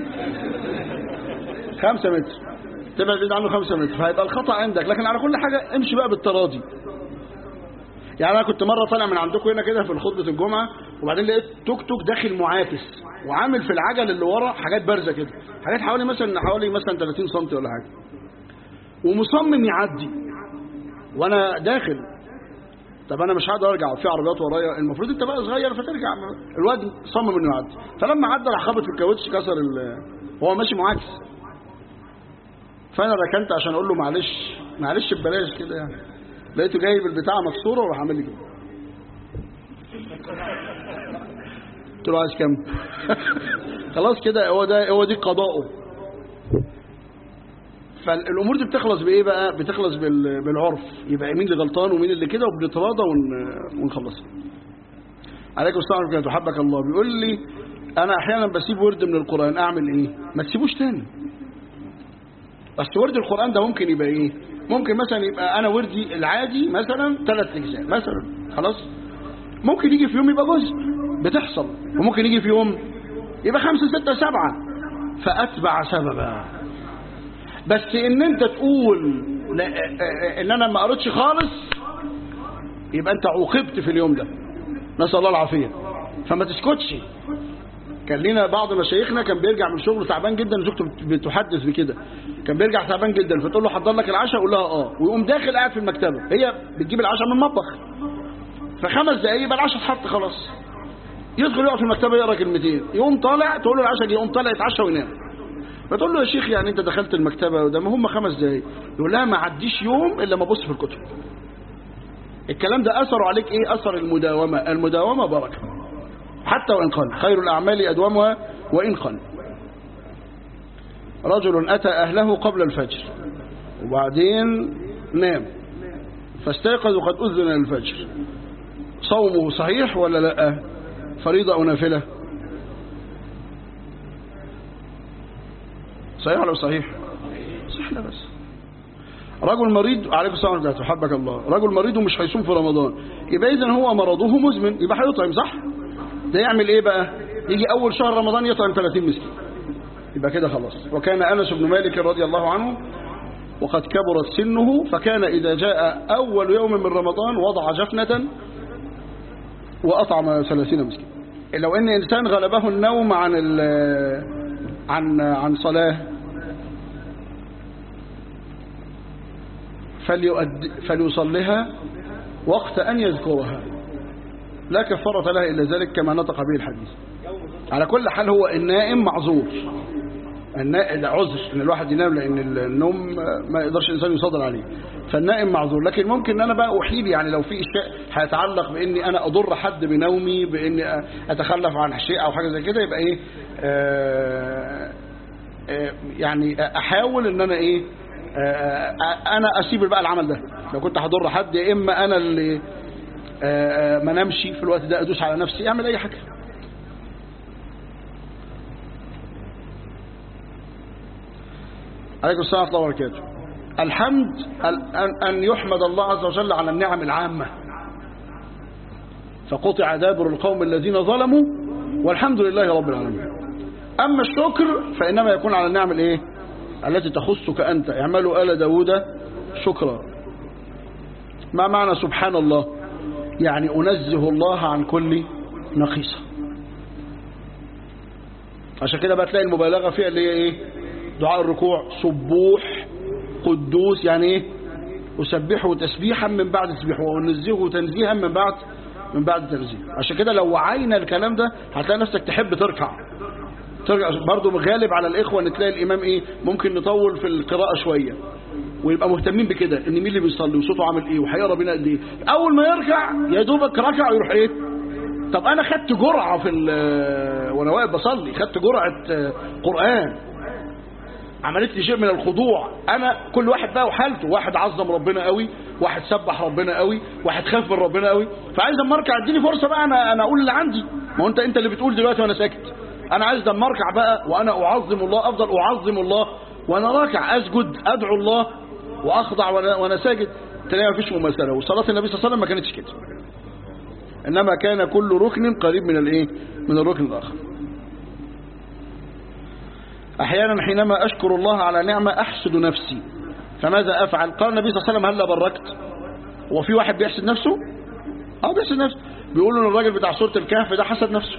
Speaker 1: خمسة متر تبعد بعيد عنه خمسة متر فهيبقى الخطأ عندك لكن على كل حاجة امشي بقى بالتراضي يعني أنا كنت مرة طالع من عندكم هنا كده في خطبة الجمعة وبعدين لقيت توك توك داخل معاكس وعامل في العجل اللي ورا حاجات بارزة كده حاجات حوالي مثلا حوالي مثلا 30 سم ولا حاجة ومصمم يعدي وانا داخل طب انا مش هقدر ارجع في عربيات ورايا المفروض انت بقى صغير فترجع الواد صمم انه يعدي فلما عدى راح خبط في الكاوتش كسر ال... هو ماشي معاكس فانا ركنت عشان اقول له معلش معلش ببلاش كده يعني لقيته جايب البتاع مكسوره وراح عامل لي كده قلت له عايز كام خلاص كده هو ده هو دي قضاؤه فالامور دي بتخلص بايه بقى بتخلص بالعرف يبقى مين اللي غلطان ومين اللي كده وبنتراضى ونخلصها عليكم السلام ورحمه الله حبك الله بيقول لي انا احيانا بسيب ورد من القران اعمل ايه ما تسيبوش تاني بس ورد القران ده ممكن يبقى ايه ممكن مثلا يبقى انا وردي العادي مثلا ثلاث اجزاء مثلا خلاص ممكن يجي في يوم يبقى جزء بتحصل وممكن يجي في يوم يبقى خمسة ستة سبعة فأتبع سببا بس ان انت تقول لا ان انا ما قريتش خالص يبقى انت عوقبت في اليوم ده نسال الله العافيه فما تسكتش كان لنا بعض مشايخنا كان بيرجع من شغله تعبان جدا زوجته بتحدث بكده كان بيرجع تعبان جدا فتقول له حضر لك العشاء يقول لها اه ويقوم داخل قاعد في المكتبه هي بتجيب العشاء من المطبخ فخمس دقايق يبقى العشاء اتحط خلاص يدخل يقعد في المكتبه يقرا كلمتين يقوم طالع تقول له العشاء يقوم طالع يتعشى وينام فتقول له يا شيخ يعني انت دخلت المكتبه وده ما هم خمس دقايق يقول لها ما عديش يوم الا ما ابص في الكتب الكلام ده اثره عليك ايه اثر المداومه المداومه بركه حتى وان قل خير الاعمال ادومها وان قل رجل اتى اهله قبل الفجر وبعدين نام فاستيقظ وقد اذن الفجر صومه صحيح ولا لا فريضه او نافله صحيح ولا مش صحيح صحيح لا بس رجل مريض عليكم السلام ورحمه حبك الله رجل مريض ومش هيصوم في رمضان يبقى اذا هو مرضه مزمن يبقى هيطعم صح ده يعمل ايه بقى يجي اول شهر رمضان يطعم 30 مسكين يبقى كده خلاص وكان انس بن مالك رضي الله عنه وقد كبرت سنه فكان اذا جاء اول يوم من رمضان وضع جفنه واطعم 30 مسكين لو ان انسان غلبه النوم عن عن عن صلاه فليؤد فليصلها وقت أن يذكرها لا كفارة لها إلا ذلك كما نطق به الحديث على كل حال هو النائم معذور النائم ده عذر ان الواحد ينام لان النوم ما يقدرش الانسان يصدر عليه فالنائم معذور لكن ممكن ان انا بقى احيل يعني لو في اشياء هيتعلق باني انا اضر حد بنومي باني اتخلف عن شيء او حاجه زي كده يبقى ايه آه آه يعني احاول ان انا ايه انا اسيب بقى العمل ده لو كنت هضر حد يا اما انا اللي ما نمشي في الوقت ده ادوس على نفسي اعمل اي حاجه عليكم السلام ورحمه الله وبركاته الحمد ان يحمد الله عز وجل على النعم العامه فقطع دابر القوم الذين ظلموا والحمد لله رب العالمين اما الشكر فانما يكون على النعم الايه التي تخصك أنت اعملوا آل داود شكرا ما معنى سبحان الله يعني أنزه الله عن كل نقيصة عشان كده بقى تلاقي المبالغة فيها اللي هي ايه دعاء الركوع سبوح قدوس يعني ايه أسبحه تسبيحا من بعد تسبيحه وأنزهه تنزيها من بعد من بعد تنزيه عشان كده لو وعينا الكلام ده هتلاقي نفسك تحب تركع ترجع برضه غالب على الإخوة ان تلاقي الإمام إيه ممكن نطول في القراءة شوية ويبقى مهتمين بكده ان مين اللي بيصلي وصوته عامل ايه وهيقرا بينا قد ايه اول ما يركع يا دوبك ركع ويروح ايه طب انا خدت جرعه في وانا واقف بصلي خدت جرعه قران عملت لي شيء من الخضوع انا كل واحد بقى وحالته واحد عظم ربنا قوي واحد سبح ربنا قوي واحد خاف من ربنا قوي فعايز اما اركع اديني فرصه بقى انا انا اقول اللي عندي ما هو انت انت اللي بتقول دلوقتي وانا ساكت انا عايز لما اركع بقى وانا اعظم الله افضل اعظم الله وانا راكع اسجد ادعو الله واخضع وانا, وأنا ساجد تلاقي مفيش مماثله وصلاه النبي صلى الله عليه وسلم ما كانتش كده انما كان كل ركن قريب من الايه من الركن الاخر احيانا حينما اشكر الله على نعمه احسد نفسي فماذا افعل قال النبي صلى الله عليه وسلم هلا بركت وفي واحد بيحسد نفسه اه بيحسد نفسه بيقولوا ان الراجل بتاع سوره الكهف ده حسد نفسه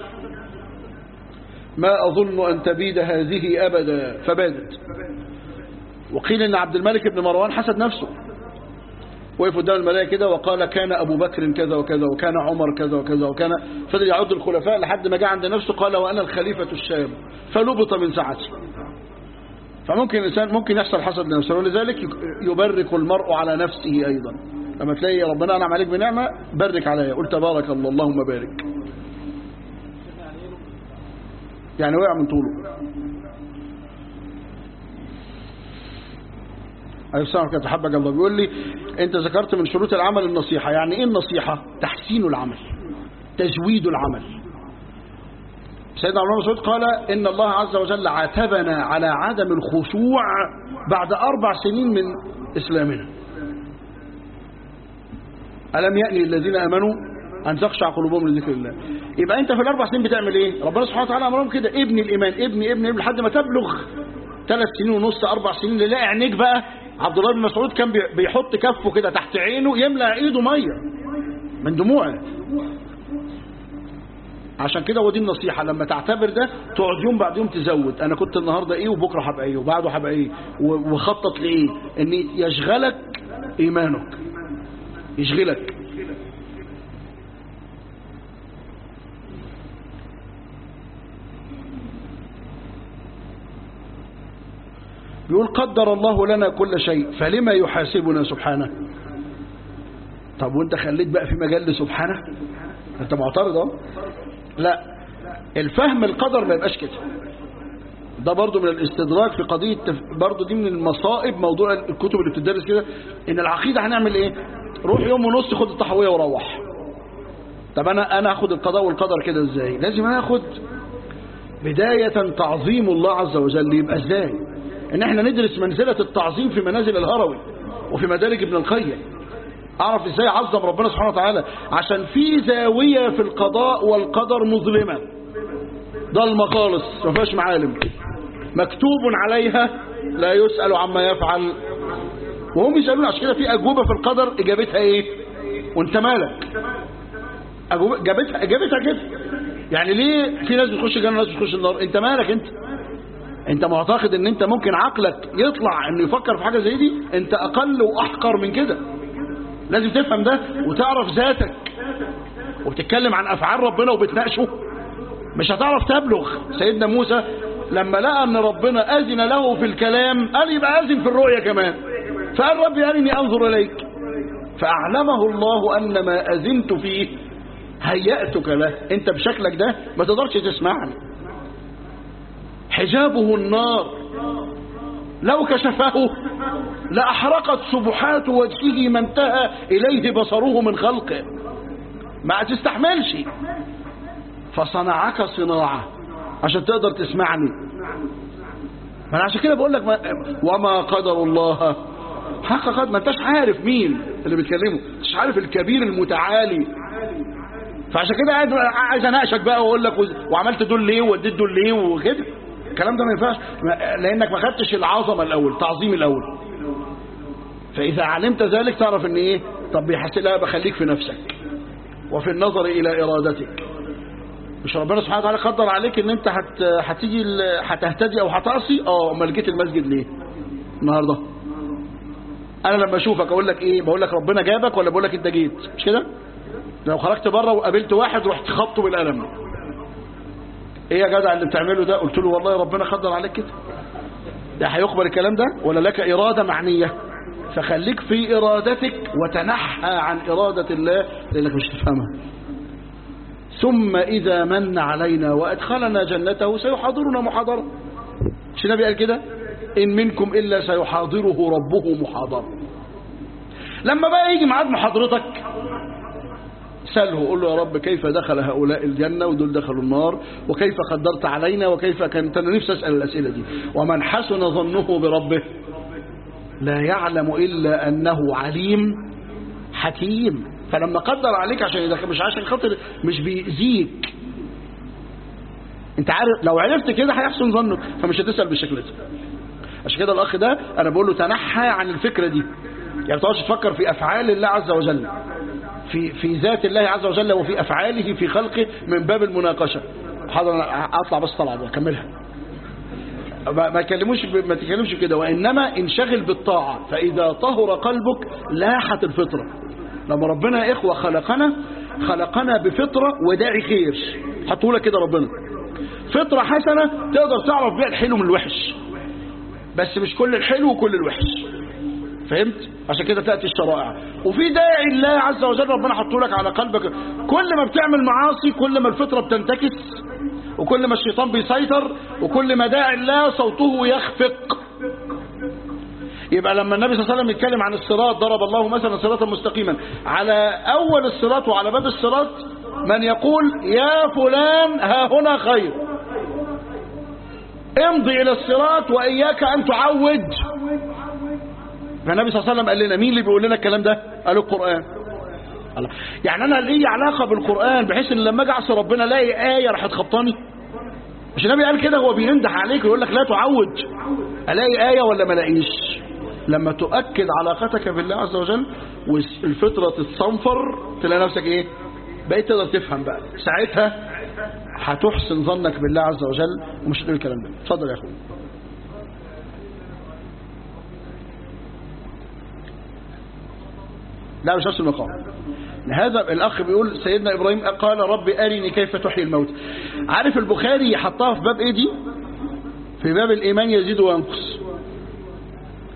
Speaker 1: ما أظن أن تبيد هذه أبدا فبادت وقيل أن عبد الملك بن مروان حسد نفسه وقف قدام الملائكة كده وقال كان أبو بكر كذا وكذا وكان عمر كذا وكذا وكان فضل يعد الخلفاء لحد ما جاء عند نفسه قال وأنا الخليفة الشام فلبط من سعتي فممكن الإنسان ممكن يحصل حسد لنفسه ولذلك يبرك المرء على نفسه أيضا لما تلاقي ربنا أنعم عليك بنعمة برك عليها قل تبارك الله اللهم بارك يعني وقع من طوله أيها السلام كانت حبك الله بيقول لي أنت ذكرت من شروط العمل النصيحة يعني إيه النصيحة تحسين العمل تجويد العمل سيدنا عمر مسعود قال إن الله عز وجل عاتبنا على عدم الخشوع بعد أربع سنين من إسلامنا ألم يأني الذين أمنوا أن تخشع قلوبهم لذكر الله يبقى أنت في الأربع سنين بتعمل إيه ربنا سبحانه وتعالى أمرهم كده ابني الإيمان ابني ابني ابني لحد ما تبلغ ثلاث سنين ونص أربع سنين نلاقي عينيك بقى عبد الله بن مسعود كان بيحط كفه كده تحت عينه يملأ ايده مية من دموعه عشان كده ودي النصيحة لما تعتبر ده تقعد يوم بعد يوم تزود انا كنت النهاردة ايه وبكرة هبقى ايه وبعده هبقى ايه وخطط لايه ان يشغلك ايمانك يشغلك بيقول قدر الله لنا كل شيء فلما يحاسبنا سبحانه طب وانت خليت بقى في مجال سبحانه انت معترض اهو لا الفهم القدر ما يبقاش كده ده برضو من الاستدراك في قضية برضو دي من المصائب موضوع الكتب اللي بتدرس كده ان العقيدة هنعمل ايه روح يوم ونص خد التحوية وروح طب انا انا اخد القضاء والقدر كده ازاي لازم اخد بداية تعظيم الله عز وجل يبقى ازاي ان احنا ندرس منزلة التعظيم في منازل الهروي وفي مدارج ابن القيم اعرف ازاي اعظم ربنا سبحانه وتعالى عشان في زاوية في القضاء والقدر مظلمة ضلمة خالص ما فيهاش معالم مكتوب عليها لا يسأل عما يفعل وهم يسألون عشان كده في أجوبة في القدر إجابتها إيه وانت مالك أجوبة إجابتها إجابتها كده يعني ليه في ناس بتخش الجنة وناس بتخش النار انت مالك انت انت معتقد ان انت ممكن عقلك يطلع انه يفكر في حاجة زي دي انت اقل واحقر من كده لازم تفهم ده وتعرف ذاتك وبتتكلم عن افعال ربنا وبتناقشه مش هتعرف تبلغ سيدنا موسى لما لقى ان ربنا اذن له في الكلام قال يبقى اذن في الرؤيا كمان فقال ربي ارني انظر اليك فاعلمه الله ان ما اذنت فيه هيأتك له انت بشكلك ده ما تقدرش تسمعني حجابه النار لو كشفه لأحرقت سبحات وجهه ما انتهى إليه بصره من خلقه ما تستحملش فصنعك صناعة عشان تقدر تسمعني ما انا عشان كده بقول لك ما وما قدر الله حق قدر ما انتش عارف مين اللي بيتكلمه مش عارف الكبير المتعالي فعشان كده قاعد عايز اناقشك بقى واقول لك وعملت دول ليه واديت دول ليه وكده الكلام ده ما ينفعش لانك ما خدتش العظمه الاول تعظيم الاول فاذا علمت ذلك تعرف ان ايه طب بيحس لا بخليك في نفسك وفي النظر الى ارادتك مش ربنا سبحانه وتعالى قدر عليك ان انت هت... هتيجي ال... هتهتدي او هتعصي اه امال جيت المسجد ليه النهارده انا لما اشوفك اقول لك ايه بقول لك ربنا جابك ولا بقول لك انت جيت مش كده لو خرجت بره وقابلت واحد رحت خبطه بالقلم ايه يا جدع اللي بتعمله ده قلت له والله ربنا قدر عليك كده ده هيقبل الكلام ده ولا لك إرادة معنية فخليك في إرادتك وتنحى عن إرادة الله لأنك مش تفهمها ثم إذا من علينا وأدخلنا جنته سيحاضرنا محاضرة مش النبي قال كده إن منكم إلا سيحاضره ربه محاضرة لما بقى يجي ميعاد محاضرتك سأله قل له يا رب كيف دخل هؤلاء الجنة ودول دخلوا النار وكيف قدرت علينا وكيف كانت أنا نفسي أسأل الأسئلة دي ومن حسن ظنه بربه لا يعلم إلا أنه عليم حكيم فلما قدر عليك عشان يدخل مش عشان خاطر مش بيأذيك انت عارف لو عرفت كده هيحسن ظنك فمش هتسأل بالشكل ده عشان كده الأخ ده أنا بقول له تنحى عن الفكرة دي يعني ما تقعدش تفكر في أفعال الله عز وجل في في ذات الله عز وجل وفي أفعاله في خلقه من باب المناقشة حاضر أطلع بس طلع ده أكملها ما تكلموش ما تكلمش كده وإنما انشغل بالطاعة فإذا طهر قلبك لاحت الفطرة لما ربنا يا إخوة خلقنا خلقنا بفطرة وداعي خير حطوا لك كده ربنا فطرة حسنة تقدر تعرف بيها الحلو من الوحش بس مش كل الحلو وكل الوحش فهمت عشان كده تأتي الشرائع وفي داعي الله عز وجل ربنا حطه لك على قلبك كل ما بتعمل معاصي كل ما الفطرة بتنتكس وكل ما الشيطان بيسيطر وكل ما داعي الله صوته يخفق يبقى لما النبي صلى الله عليه وسلم يتكلم عن الصراط ضرب الله مثلا صراطا مستقيما على أول الصراط وعلى باب الصراط من يقول يا فلان ها هنا خير امضي إلى الصراط وإياك أن تعوج فالنبي صلى الله عليه وسلم قال لنا مين اللي بيقول لنا الكلام ده قالوا القرآن الله يعني أنا لي علاقة بالقرآن بحيث إن لما أجي أعصي ربنا ألاقي آية راح تخبطاني مش النبي قال كده هو بينده عليك ويقول لك لا تعوج ألاقي آية ولا ما الاقيش لما تؤكد علاقتك بالله عز وجل والفطرة تتصنفر تلاقي نفسك ايه بقيت تقدر تفهم بقى ساعتها هتحسن ظنك بالله عز وجل ومش هتقول الكلام ده اتفضل يا اخوي لا مش نفس المقام هذا الأخ بيقول سيدنا إبراهيم قال رب أرني كيف تحيي الموت عارف البخاري حطها في باب إيه دي في باب الإيمان يزيد وينقص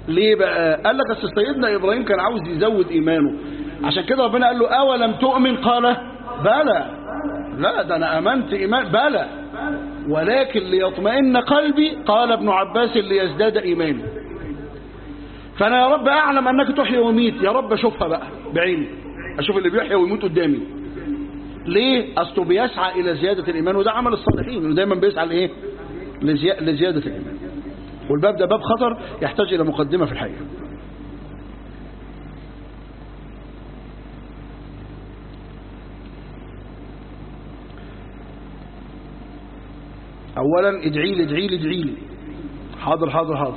Speaker 1: ليه بقى قال لك اصل سيدنا ابراهيم كان عاوز يزود ايمانه عشان كده ربنا قال له اولم تؤمن قال بلى لا ده انا امنت ايمان بلى ولكن ليطمئن قلبي قال ابن عباس ليزداد ايماني فانا يا رب اعلم انك تحيي وميت يا رب اشوفها بقى بعيني اشوف اللي بيحيي ويموت قدامي ليه اصله بيسعى الى زياده الايمان وده عمل الصالحين انه دايما بيسعى لايه لزي... لزياده الايمان والباب ده باب خطر يحتاج الى مقدمه في الحقيقه اولا ادعي لي ادعي لي ادعي لي حاضر حاضر حاضر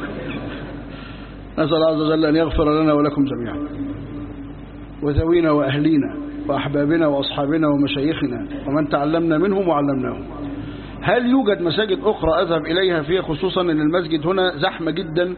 Speaker 1: نسال الله عز وجل ان يغفر لنا ولكم جميعا وذوينا واهلينا واحبابنا واصحابنا ومشايخنا ومن تعلمنا منهم وعلمناهم هل يوجد مساجد اخرى اذهب اليها فيها خصوصا ان المسجد هنا زحمه جدا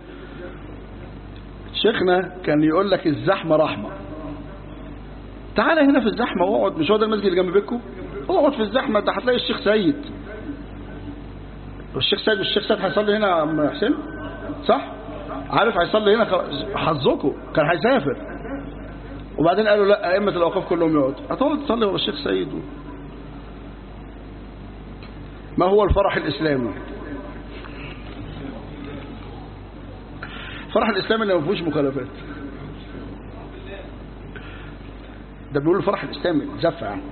Speaker 1: شيخنا كان يقول لك الزحمه رحمه تعالى هنا في الزحمه واقعد مش هو ده المسجد اللي جنب بيتكم اقعد في الزحمه ده هتلاقي الشيخ سيد والشيخ سيد والشيخ سيد هيصلي هنا يا عم حسين صح عارف هيصلي هنا حظكم كان هيسافر وبعدين قالوا لا ائمه الاوقاف كلهم يقعدوا هتقعد تصلي ورا الشيخ سيد و... ما هو الفرح الاسلامي الفرح الاسلامي اللي ما فيهوش مخالفات ده بيقول الفرح الاسلامي زفه يعني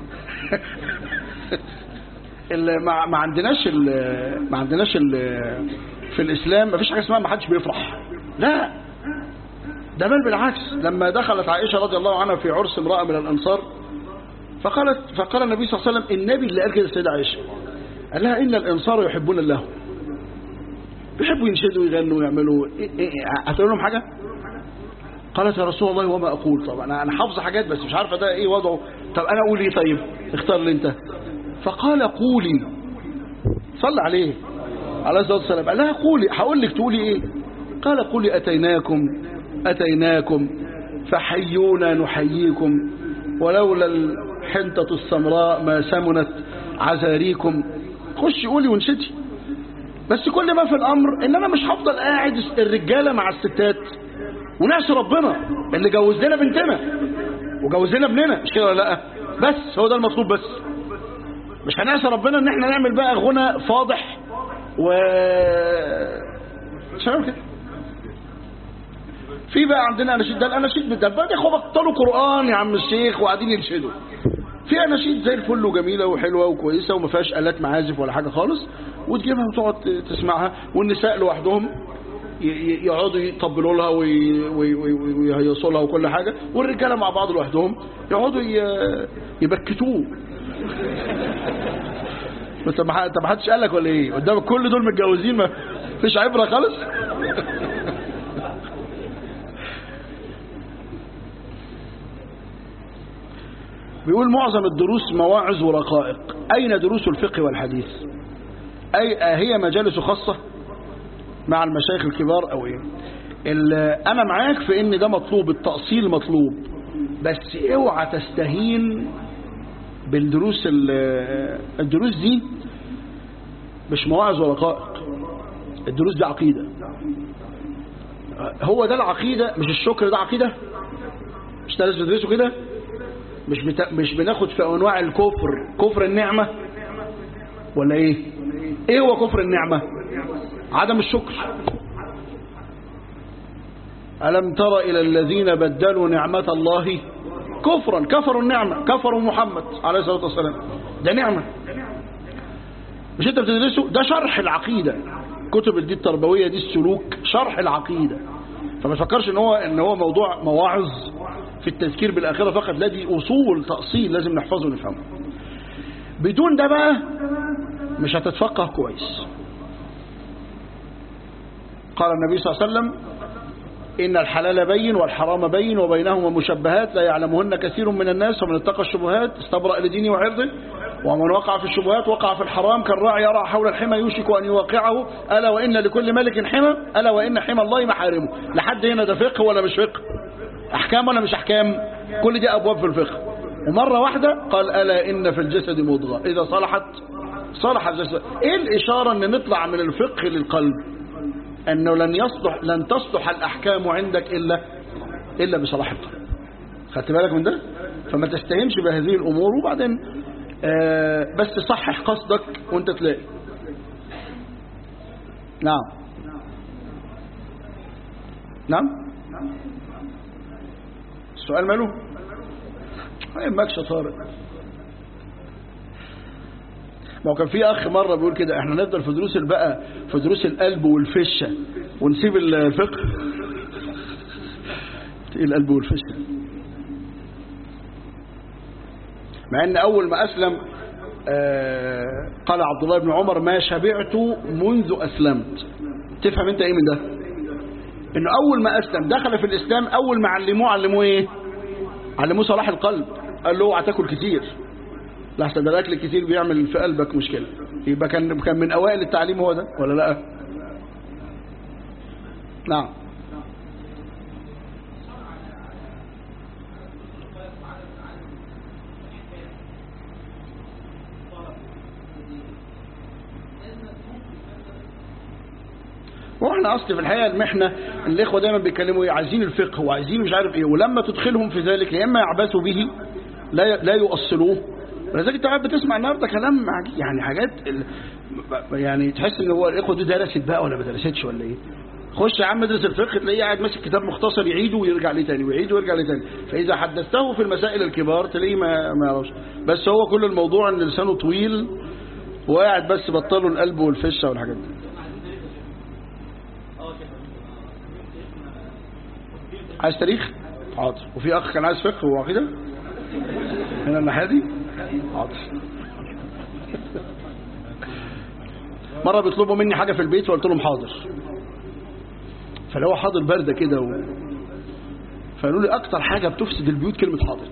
Speaker 1: ما ما عندناش ما عندناش في الاسلام ما فيش حاجه اسمها ما حدش بيفرح لا ده بل بالعكس لما دخلت عائشه رضي الله عنها في عرس امراه من الانصار فقالت فقال النبي صلى الله عليه وسلم النبي اللي قال كده السيده عائشه قال لها ان الانصار يحبون اللهو بيحبوا ينشدوا ويغنوا ويعملوا إيه إيه هتقول لهم حاجه قالت يا رسول الله وما اقول طبعا انا انا حافظه حاجات بس مش عارفه ده ايه وضعه طب انا اقول ايه طيب اختار لي انت فقال قولي صلى عليه عليه الصلاه والسلام قال لها قولي هقول لك تقولي ايه قال قولي اتيناكم اتيناكم فحيونا نحييكم ولولا الحنطه السمراء ما سمنت عزاريكم خشي قولي وانشدي بس كل ما في الامر ان انا مش هفضل قاعد الرجاله مع الستات ونعصي ربنا اللي جوز لنا بنتنا وجوز لنا ابننا مش كده ولا لا بس هو ده المطلوب بس مش هنعصي ربنا ان احنا نعمل بقى غنى فاضح و مش هنعمل كده في بقى عندنا اناشيد ده الاناشيد بالدبابه يا اخو بطلوا قران يا عم الشيخ وقاعدين ينشدوا في اناشيد زي الفل وجميله وحلوه وكويسه وما فيهاش الات معازف ولا حاجه خالص وتجيبها وتقعد تسمعها والنساء لوحدهم يقعدوا يطبلوا لها ويهيصوا لها وكل حاجه والرجاله مع بعض لوحدهم يقعدوا يبكتوه بس طب ما حدش قال لك ولا ايه قدامك كل دول متجوزين ما فيش عبره خالص بيقول معظم الدروس مواعظ ورقائق أين دروس الفقه والحديث أي هي مجالس خاصة مع المشايخ الكبار أو إيه أنا معاك في إن ده مطلوب التأصيل مطلوب بس اوعى تستهين بالدروس الدروس دي مش مواعظ ورقائق الدروس دي عقيدة هو ده العقيدة مش الشكر ده عقيدة مش ده لازم تدرسه كده مش بتا... مش بناخد في انواع الكفر كفر النعمة ولا ايه ايه هو كفر النعمة عدم الشكر ألم تر إلى الذين بدلوا نعمة الله كفرا كفروا النعمة كفروا محمد عليه الصلاة والسلام ده نعمة مش انت بتدرسه ده شرح العقيدة كتب الدين التربوية دي السلوك شرح العقيدة فما تفكرش ان هو ان هو موضوع مواعظ في التذكير بالآخرة فقط لا دي أصول تأصيل لازم نحفظه ونفهمه بدون ده بقى مش هتتفقه كويس قال النبي صلى الله عليه وسلم إن الحلال بين والحرام بين وبينهما مشبهات لا يعلمهن كثير من الناس ومن اتقى الشبهات استبرأ لدينه وعرضه ومن وقع في الشبهات وقع في الحرام كالراعي يرى حول الحمى يوشك أن يوقعه ألا وإن لكل ملك حمى ألا وإن حمى الله محارمه لحد هنا ده فقه ولا مش فقه أحكام ولا مش أحكام كل دي أبواب في الفقه ومرة واحدة قال ألا إن في الجسد مضغة إذا صلحت صلح الجسد إيه الإشارة أن نطلع من الفقه للقلب أنه لن يصلح لن تصلح الأحكام عندك إلا إلا بصلاح القلب خدت بالك من ده فما تستهمش بهذه الأمور وبعدين آه بس صحح قصدك وانت تلاقي نعم نعم السؤال ماله ما يهمكش يا طارق ما هو كان في اخ مره بيقول كده احنا نفضل في دروس بقى في دروس القلب والفشه ونسيب الفقه ايه القلب والفشه مع ان اول ما اسلم آه قال عبد الله بن عمر ما شبعت منذ اسلمت تفهم انت ايه من ده انه اول ما اسلم دخل في الاسلام اول ما علموه علموه ايه علموه صلاح القلب قال له اوعى تاكل كتير لحسن ده الاكل الكتير بيعمل في قلبك مشكله يبقى كان كان من اوائل التعليم هو ده ولا لا نعم واحنا اصل في الحقيقه المحنه الاخوه دايما بيتكلموا ايه عايزين الفقه وعايزين مش عارف ايه ولما تدخلهم في ذلك يا اما يعبثوا به لا لا يؤصلوه ولذلك انت قاعد بتسمع النهارده كلام عجيب يعني حاجات ال... يعني تحس ان هو الاخوه دي درست بقى ولا ما درستش ولا ايه خش يا عم ادرس الفقه تلاقيه قاعد ماسك كتاب مختصر يعيده ويرجع ليه تاني ويعيده ويرجع ليه تاني فاذا حدثته في المسائل الكبار تلاقيه ما ما يعرفش بس هو كل الموضوع ان لسانه طويل وقاعد بس بطله القلب والفشه والحاجات دي عايز تاريخ حاضر وفي اخ كان عايز فقه هو كده هنا الناحيه دي حاضر مره بيطلبوا مني حاجه في البيت فقلت لهم حاضر فلو حاضر بارده كده و... فقالوا لي اكتر حاجه بتفسد البيوت كلمه حاضر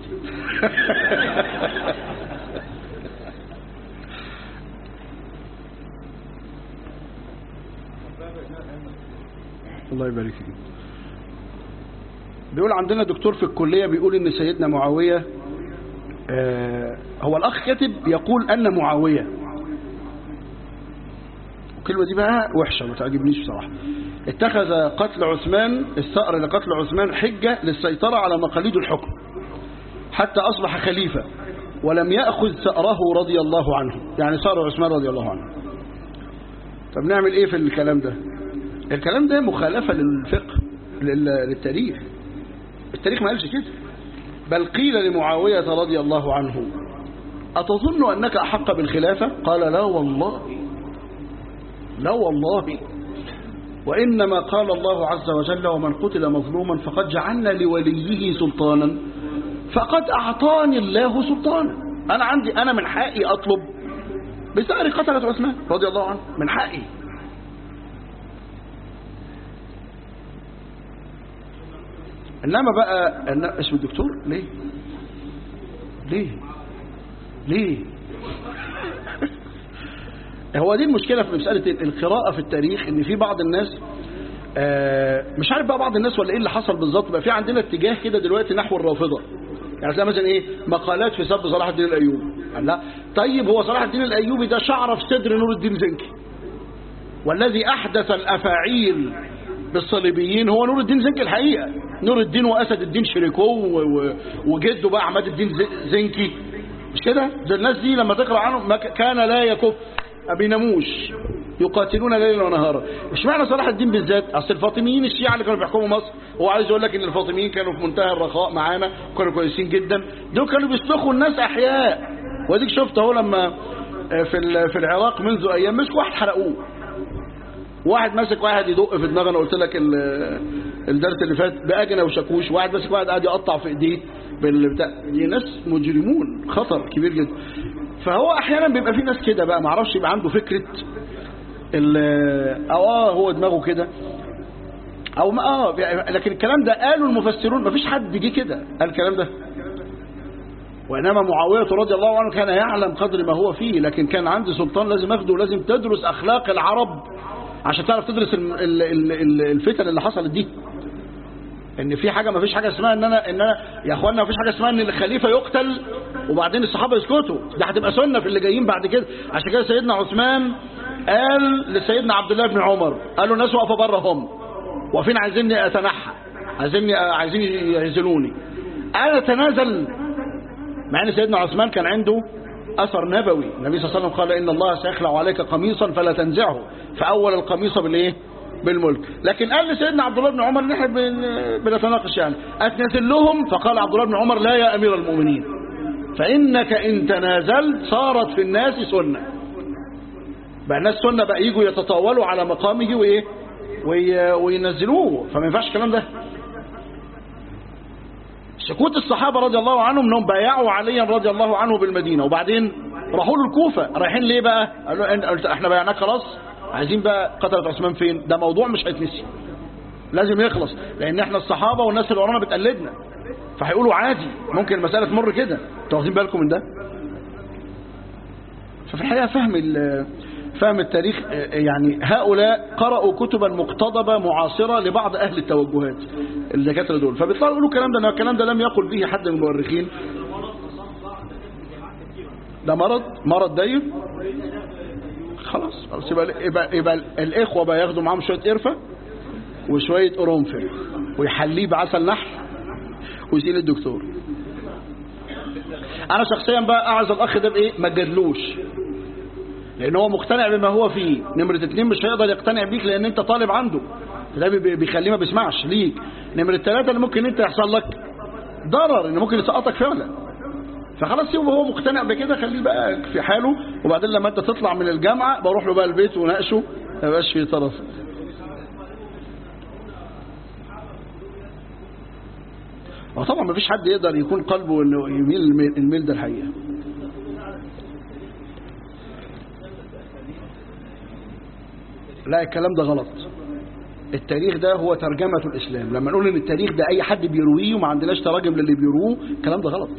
Speaker 1: الله يبارك فيك بيقول عندنا دكتور في الكلية بيقول ان سيدنا معاوية آه هو الاخ كاتب يقول ان معاوية الكلمة دي بقى وحشة ما تعجبنيش بصراحة اتخذ قتل عثمان الثأر لقتل عثمان حجة للسيطرة على مقاليد الحكم حتى أصبح خليفة ولم يأخذ ثأره رضي الله عنه يعني صار عثمان رضي الله عنه طب نعمل ايه في الكلام ده الكلام ده مخالفة للفقه للتاريخ التاريخ ما قالش كده بل قيل لمعاوية رضي الله عنه أتظن أنك أحق بالخلافة قال لا والله لا والله وإنما قال الله عز وجل ومن قتل مظلوما فقد جعلنا لوليه سلطانا فقد أعطاني الله سلطانا أنا عندي أنا من حقي أطلب بسعر قتلة عثمان رضي الله عنه من حقي انما بقى اسم الدكتور ليه ليه ليه هو دي المشكلة في مسألة القراءة في التاريخ ان في بعض الناس مش عارف بقى بعض الناس ولا ايه اللي حصل بالظبط بقى في عندنا اتجاه كده دلوقتي نحو الرافضة يعني زي مثلا ايه مقالات في سب صلاح الدين الايوبي لا طيب هو صلاح الدين الايوبي ده شعر في صدر نور الدين زنكي والذي احدث الافاعيل بالصليبيين هو نور الدين زنكي الحقيقة نور الدين وأسد الدين شريكوه وجده بقى عماد الدين زنكي مش كده ده الناس دي لما تقرأ عنهم كان لا يكف ما بيناموش يقاتلون ليلا ونهارا اشمعنى صلاح الدين بالذات اصل الفاطميين الشيعة اللي كانوا بيحكموا مصر هو عايز يقول لك ان الفاطميين كانوا في منتهى الرخاء معانا وكانوا كويسين جدا دول كانوا بيسلخوا الناس احياء واديك شفت اهو لما في في العراق منذ ايام مسكوا واحد حرقوه واحد ماسك واحد يدق في دماغه انا قلت لك الدرس اللي فات باجنه وشاكوش واحد ماسك واحد قاعد يقطع في ايديه بالبتاع دي ناس مجرمون خطر كبير جدا فهو احيانا بيبقى في ناس كده بقى ما اعرفش يبقى عنده فكره او اه هو دماغه كده او ما اه لكن الكلام ده قالوا المفسرون ما فيش حد جه كده قال الكلام ده وإنما معاوية رضي الله عنه كان يعلم قدر ما هو فيه لكن كان عندي سلطان لازم أخده ولازم تدرس أخلاق العرب عشان تعرف تدرس الفتن اللي حصلت دي ان في حاجه ما فيش حاجه اسمها ان انا ان انا يا اخوانا ما فيش حاجه اسمها ان الخليفه يقتل وبعدين الصحابه يسكتوا دي هتبقى سنه في اللي جايين بعد كده عشان كده سيدنا عثمان قال لسيدنا عبد الله بن عمر قال له الناس واقفه بره هم واقفين عايزيني اتنحى عايزيني عايزين يعزلوني انا اتنازل مع ان سيدنا عثمان كان عنده اثر نبوي النبي صلى الله عليه وسلم قال ان الله سيخلع عليك قميصا فلا تنزعه فاول القميص بالايه بالملك لكن قال لسيدنا عبد الله بن عمر ان احنا بن- بنتناقش يعني اتنازل لهم فقال عبد الله بن عمر لا يا امير المؤمنين فانك ان تنازلت صارت في الناس سنه بقى الناس سنه بقى يجوا يتطاولوا على مقامه وايه وي- وينزلوه فما ينفعش الكلام ده سكوت الصحابة رضي الله عنهم انهم بايعوا عليا رضي الله عنه بالمدينة وبعدين راحوا له الكوفة رايحين ليه بقى قالوا إن- قلت احنا بايعناك خلاص عايزين بقى قتلة عثمان فين ده موضوع مش هيتنسي لازم يخلص لان احنا الصحابة والناس اللي ورانا بتقلدنا فهيقولوا عادي ممكن المسألة تمر كده انتوا واخدين بالكم من ده ففي الحقيقة فهم ال- فهم التاريخ آه، يعني هؤلاء قرأوا كتبا مقتضبة معاصرة لبعض أهل التوجهات الدكاترة دول فبيطلعوا يقولوا الكلام ده إن الكلام ده لم يقل به حد من المؤرخين ده مرض مرض دايم خلاص خلاص يبقى, يبقى, يبقى الإخوة بقى ياخدوا معاهم شوية قرفة وشوية قرنفل ويحليه بعسل نحل ويسيل الدكتور انا شخصيا بقى اعز الاخ ده بايه ما تجادلوش لان هو مقتنع بما هو فيه نمرة اتنين مش هيقدر يقتنع بيك لان انت طالب عنده ده بي- بيخليه ما بيسمعش ليك نمرة ثلاثة اللي ممكن انت يحصل لك ضرر ان ممكن يسقطك فعلا فخلاص سيبه هو مقتنع بكده خليه بقى في حاله وبعدين لما انت تطلع من الجامعة بروح له بقى البيت وناقشه ما يبقاش في طرف وطبعا ما فيش حد يقدر يكون قلبه انه يميل الميل- الميل ده الحقيقه لا الكلام ده غلط التاريخ ده هو ترجمة الإسلام لما نقول إن التاريخ ده أي حد بيرويه وما عندناش تراجم للي بيروه الكلام ده غلط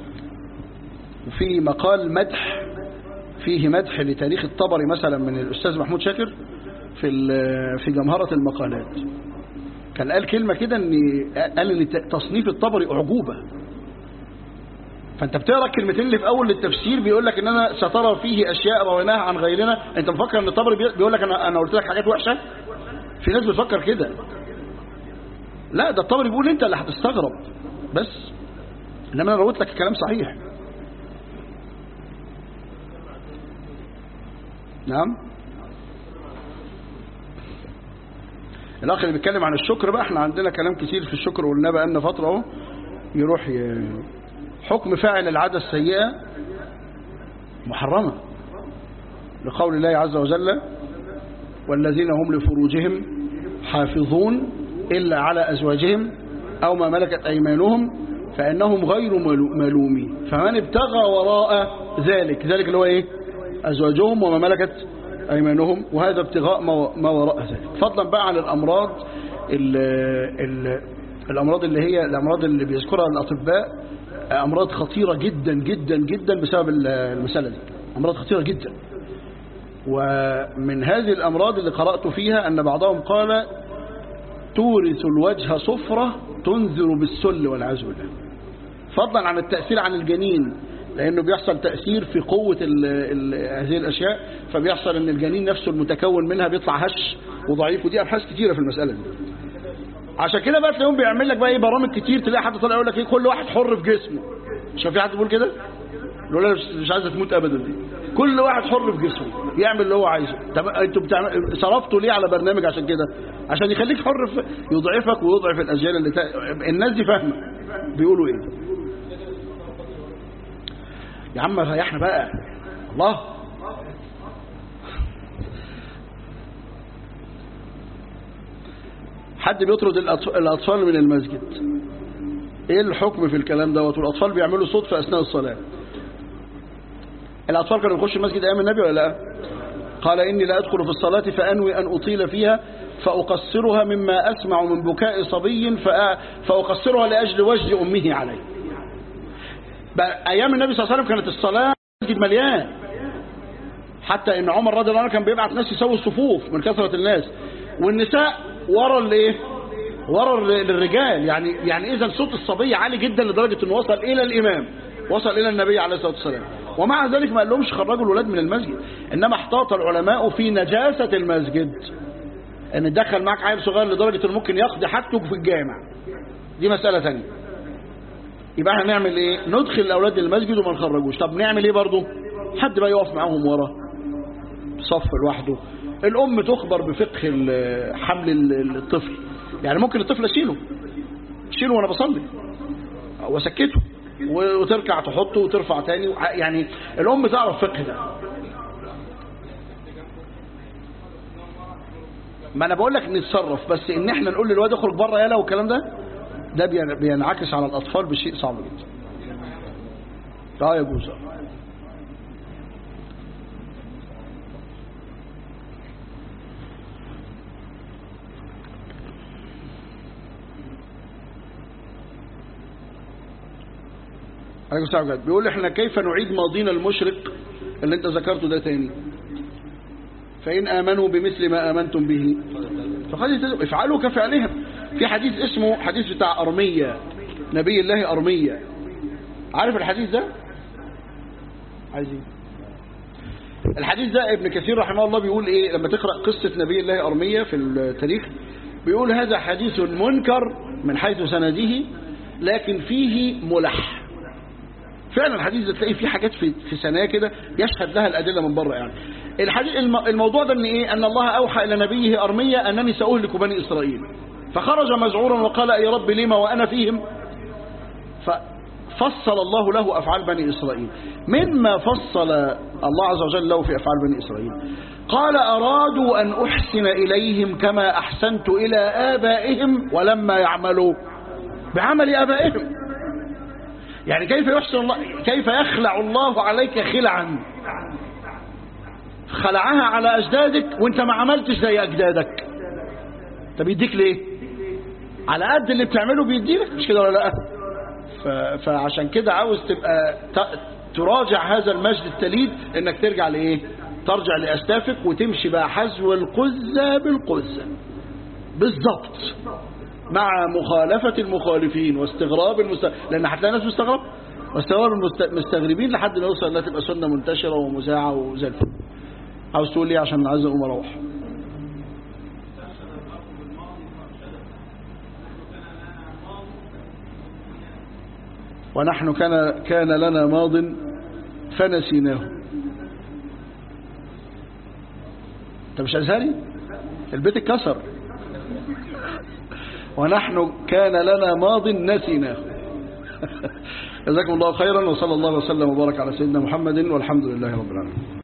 Speaker 1: وفي مقال مدح فيه مدح لتاريخ الطبري مثلا من الأستاذ محمود شاكر في ال- في جمهرة المقالات كان قال كلمة كده ان قال ان تصنيف الطبري أعجوبة فانت بتقرا الكلمتين اللي في اول التفسير بيقول لك ان انا سترى فيه اشياء رويناها عن غيرنا انت مفكر ان الطبري بي- بيقول لك انا انا قلت لك حاجات وحشه في ناس بتفكر كده لا ده الطبري بيقول انت اللي هتستغرب بس انما انا رويت لك الكلام صحيح نعم الاخ اللي بيتكلم عن الشكر بقى احنا عندنا كلام كتير في الشكر وقلنا بقى لنا فتره اهو يروح ي... حكم فاعل العادة السيئة محرمة لقول الله عز وجل والذين هم لفروجهم حافظون إلا على أزواجهم أو ما ملكت أيمانهم فإنهم غير ملو- ملومين فمن ابتغى وراء ذلك ذلك اللي هو إيه أزواجهم وما ملكت أيمانهم وهذا ابتغاء ما ما وراء ذلك فضلا بقى عن الأمراض ال ال الأمراض اللي هي الأمراض اللي بيذكرها الأطباء أمراض خطيرة جدا جدا جدا بسبب المسألة دي أمراض خطيرة جدا ومن هذه الأمراض اللي قرأت فيها أن بعضهم قال تورث الوجه صفرة تنذر بالسل والعياذ بالله فضلا عن التأثير عن الجنين لأنه بيحصل تأثير في قوة ال ال هذه الأشياء فبيحصل أن الجنين نفسه المتكون منها بيطلع هش وضعيف ودي أبحاث كتيرة في المسألة دي عشان كده بقى تلاقيهم بيعمل لك بقى ايه برامج كتير تلاقي حد طالع يقول لك ايه كل واحد حر في جسمه مش في حد بيقول كده يقول انا مش- مش عايزه تموت ابدا دي كل واحد حر في جسمه يعمل اللي هو عايزه طب انتوا بتعمل صرفتوا ليه على برنامج عشان كده عشان يخليك حر في يضعفك ويضعف الاجيال اللي تا... الناس دي فاهمه بيقولوا ايه يا عم ريحنا بقى الله حد بيطرد الأطف- الأطفال من المسجد ايه الحكم في الكلام دوت والاطفال بيعملوا صوت في اثناء الصلاه الاطفال كانوا يخشوا المسجد ايام النبي ولا لا قال اني لا ادخل في الصلاه فانوي ان اطيل فيها فاقصرها مما اسمع من بكاء صبي فأ- فاقصرها لاجل وجد امه علي بقى ايام النبي صلى الله عليه وسلم كانت الصلاه المسجد مليان حتى ان عمر رضي الله عنه كان بيبعت ناس يسوي الصفوف من كثره الناس والنساء ورا الايه ورا ال- الرجال يعني يعني اذا صوت الصبي عالي جدا لدرجه انه وصل الى الامام وصل الى النبي عليه الصلاه والسلام ومع ذلك ما قال لهمش خرجوا الولاد من المسجد انما احتاط العلماء في نجاسة المسجد ان دخل معك عيل صغير لدرجة انه ممكن يقضي حاجته في الجامع دي مسألة ثانيه يبقى احنا نعمل ايه ندخل الاولاد المسجد وما نخرجوش طب نعمل ايه برضو حد بقى يقف معاهم ورا صف لوحده الام تخبر بفقه ال- حمل ال- الطفل يعني ممكن الطفل اشيله اشيله وانا بصلي واسكته و- وتركع تحطه وترفع تاني وع- يعني الام تعرف فقه ده ما انا بقول لك نتصرف بس ان احنا نقول للواد اخرج بره يلا والكلام ده ده بين- بينعكس على الاطفال بشيء صعب جدا لا يجوز عليكم السلام عليكم. بيقول احنا كيف نعيد ماضينا المشرق اللي انت ذكرته ده تاني فإن آمنوا بمثل ما آمنتم به فقد اهتدوا. افعلوا كفعلهم في حديث اسمه حديث بتاع أرمية نبي الله أرمية عارف الحديث ده عايزين الحديث ده ابن كثير رحمه الله بيقول ايه لما تقرأ قصة نبي الله أرمية في التاريخ بيقول هذا حديث منكر من حيث سنده لكن فيه ملح فعلا الحديث ده تلاقي فيه حاجات في في سناه كده يشهد لها الادله من بره يعني الحديث الم- الموضوع ده ان ايه ان الله اوحى الى نبيه ارميه انني ساهلك بني اسرائيل فخرج مذعورا وقال اي رب لما وانا فيهم ففصل الله له افعال بني اسرائيل مما فصل الله عز وجل له في افعال بني اسرائيل قال ارادوا ان احسن اليهم كما احسنت الى ابائهم ولما يعملوا بعمل ابائهم يعني كيف يحسن الله كيف يخلع الله عليك خلعا خلعها على أجدادك وانت ما عملتش زي أجدادك طب يديك ليه على قد اللي بتعمله بيديلك مش كده ولا لا ف- فعشان كده عاوز تبقى ت- تراجع هذا المجد التليد انك ترجع لايه ترجع لأسلافك وتمشي بقى حذو القزة بالقزة بالضبط مع مخالفة المخالفين واستغراب المست... لأن هتلاقي ناس مستغرب واستغراب المست... المستغربين لحد ما يوصل انها تبقى سنة منتشرة ومذاعة وزي الفل عاوز تقول لي عشان عايز اقوم اروح ونحن كان كان لنا ماض فنسيناه انت مش ازهري البيت اتكسر ونحن كان لنا ماض نسيناه جزاكم الله خيرا وصلى الله وسلم وبارك على سيدنا محمد والحمد لله رب العالمين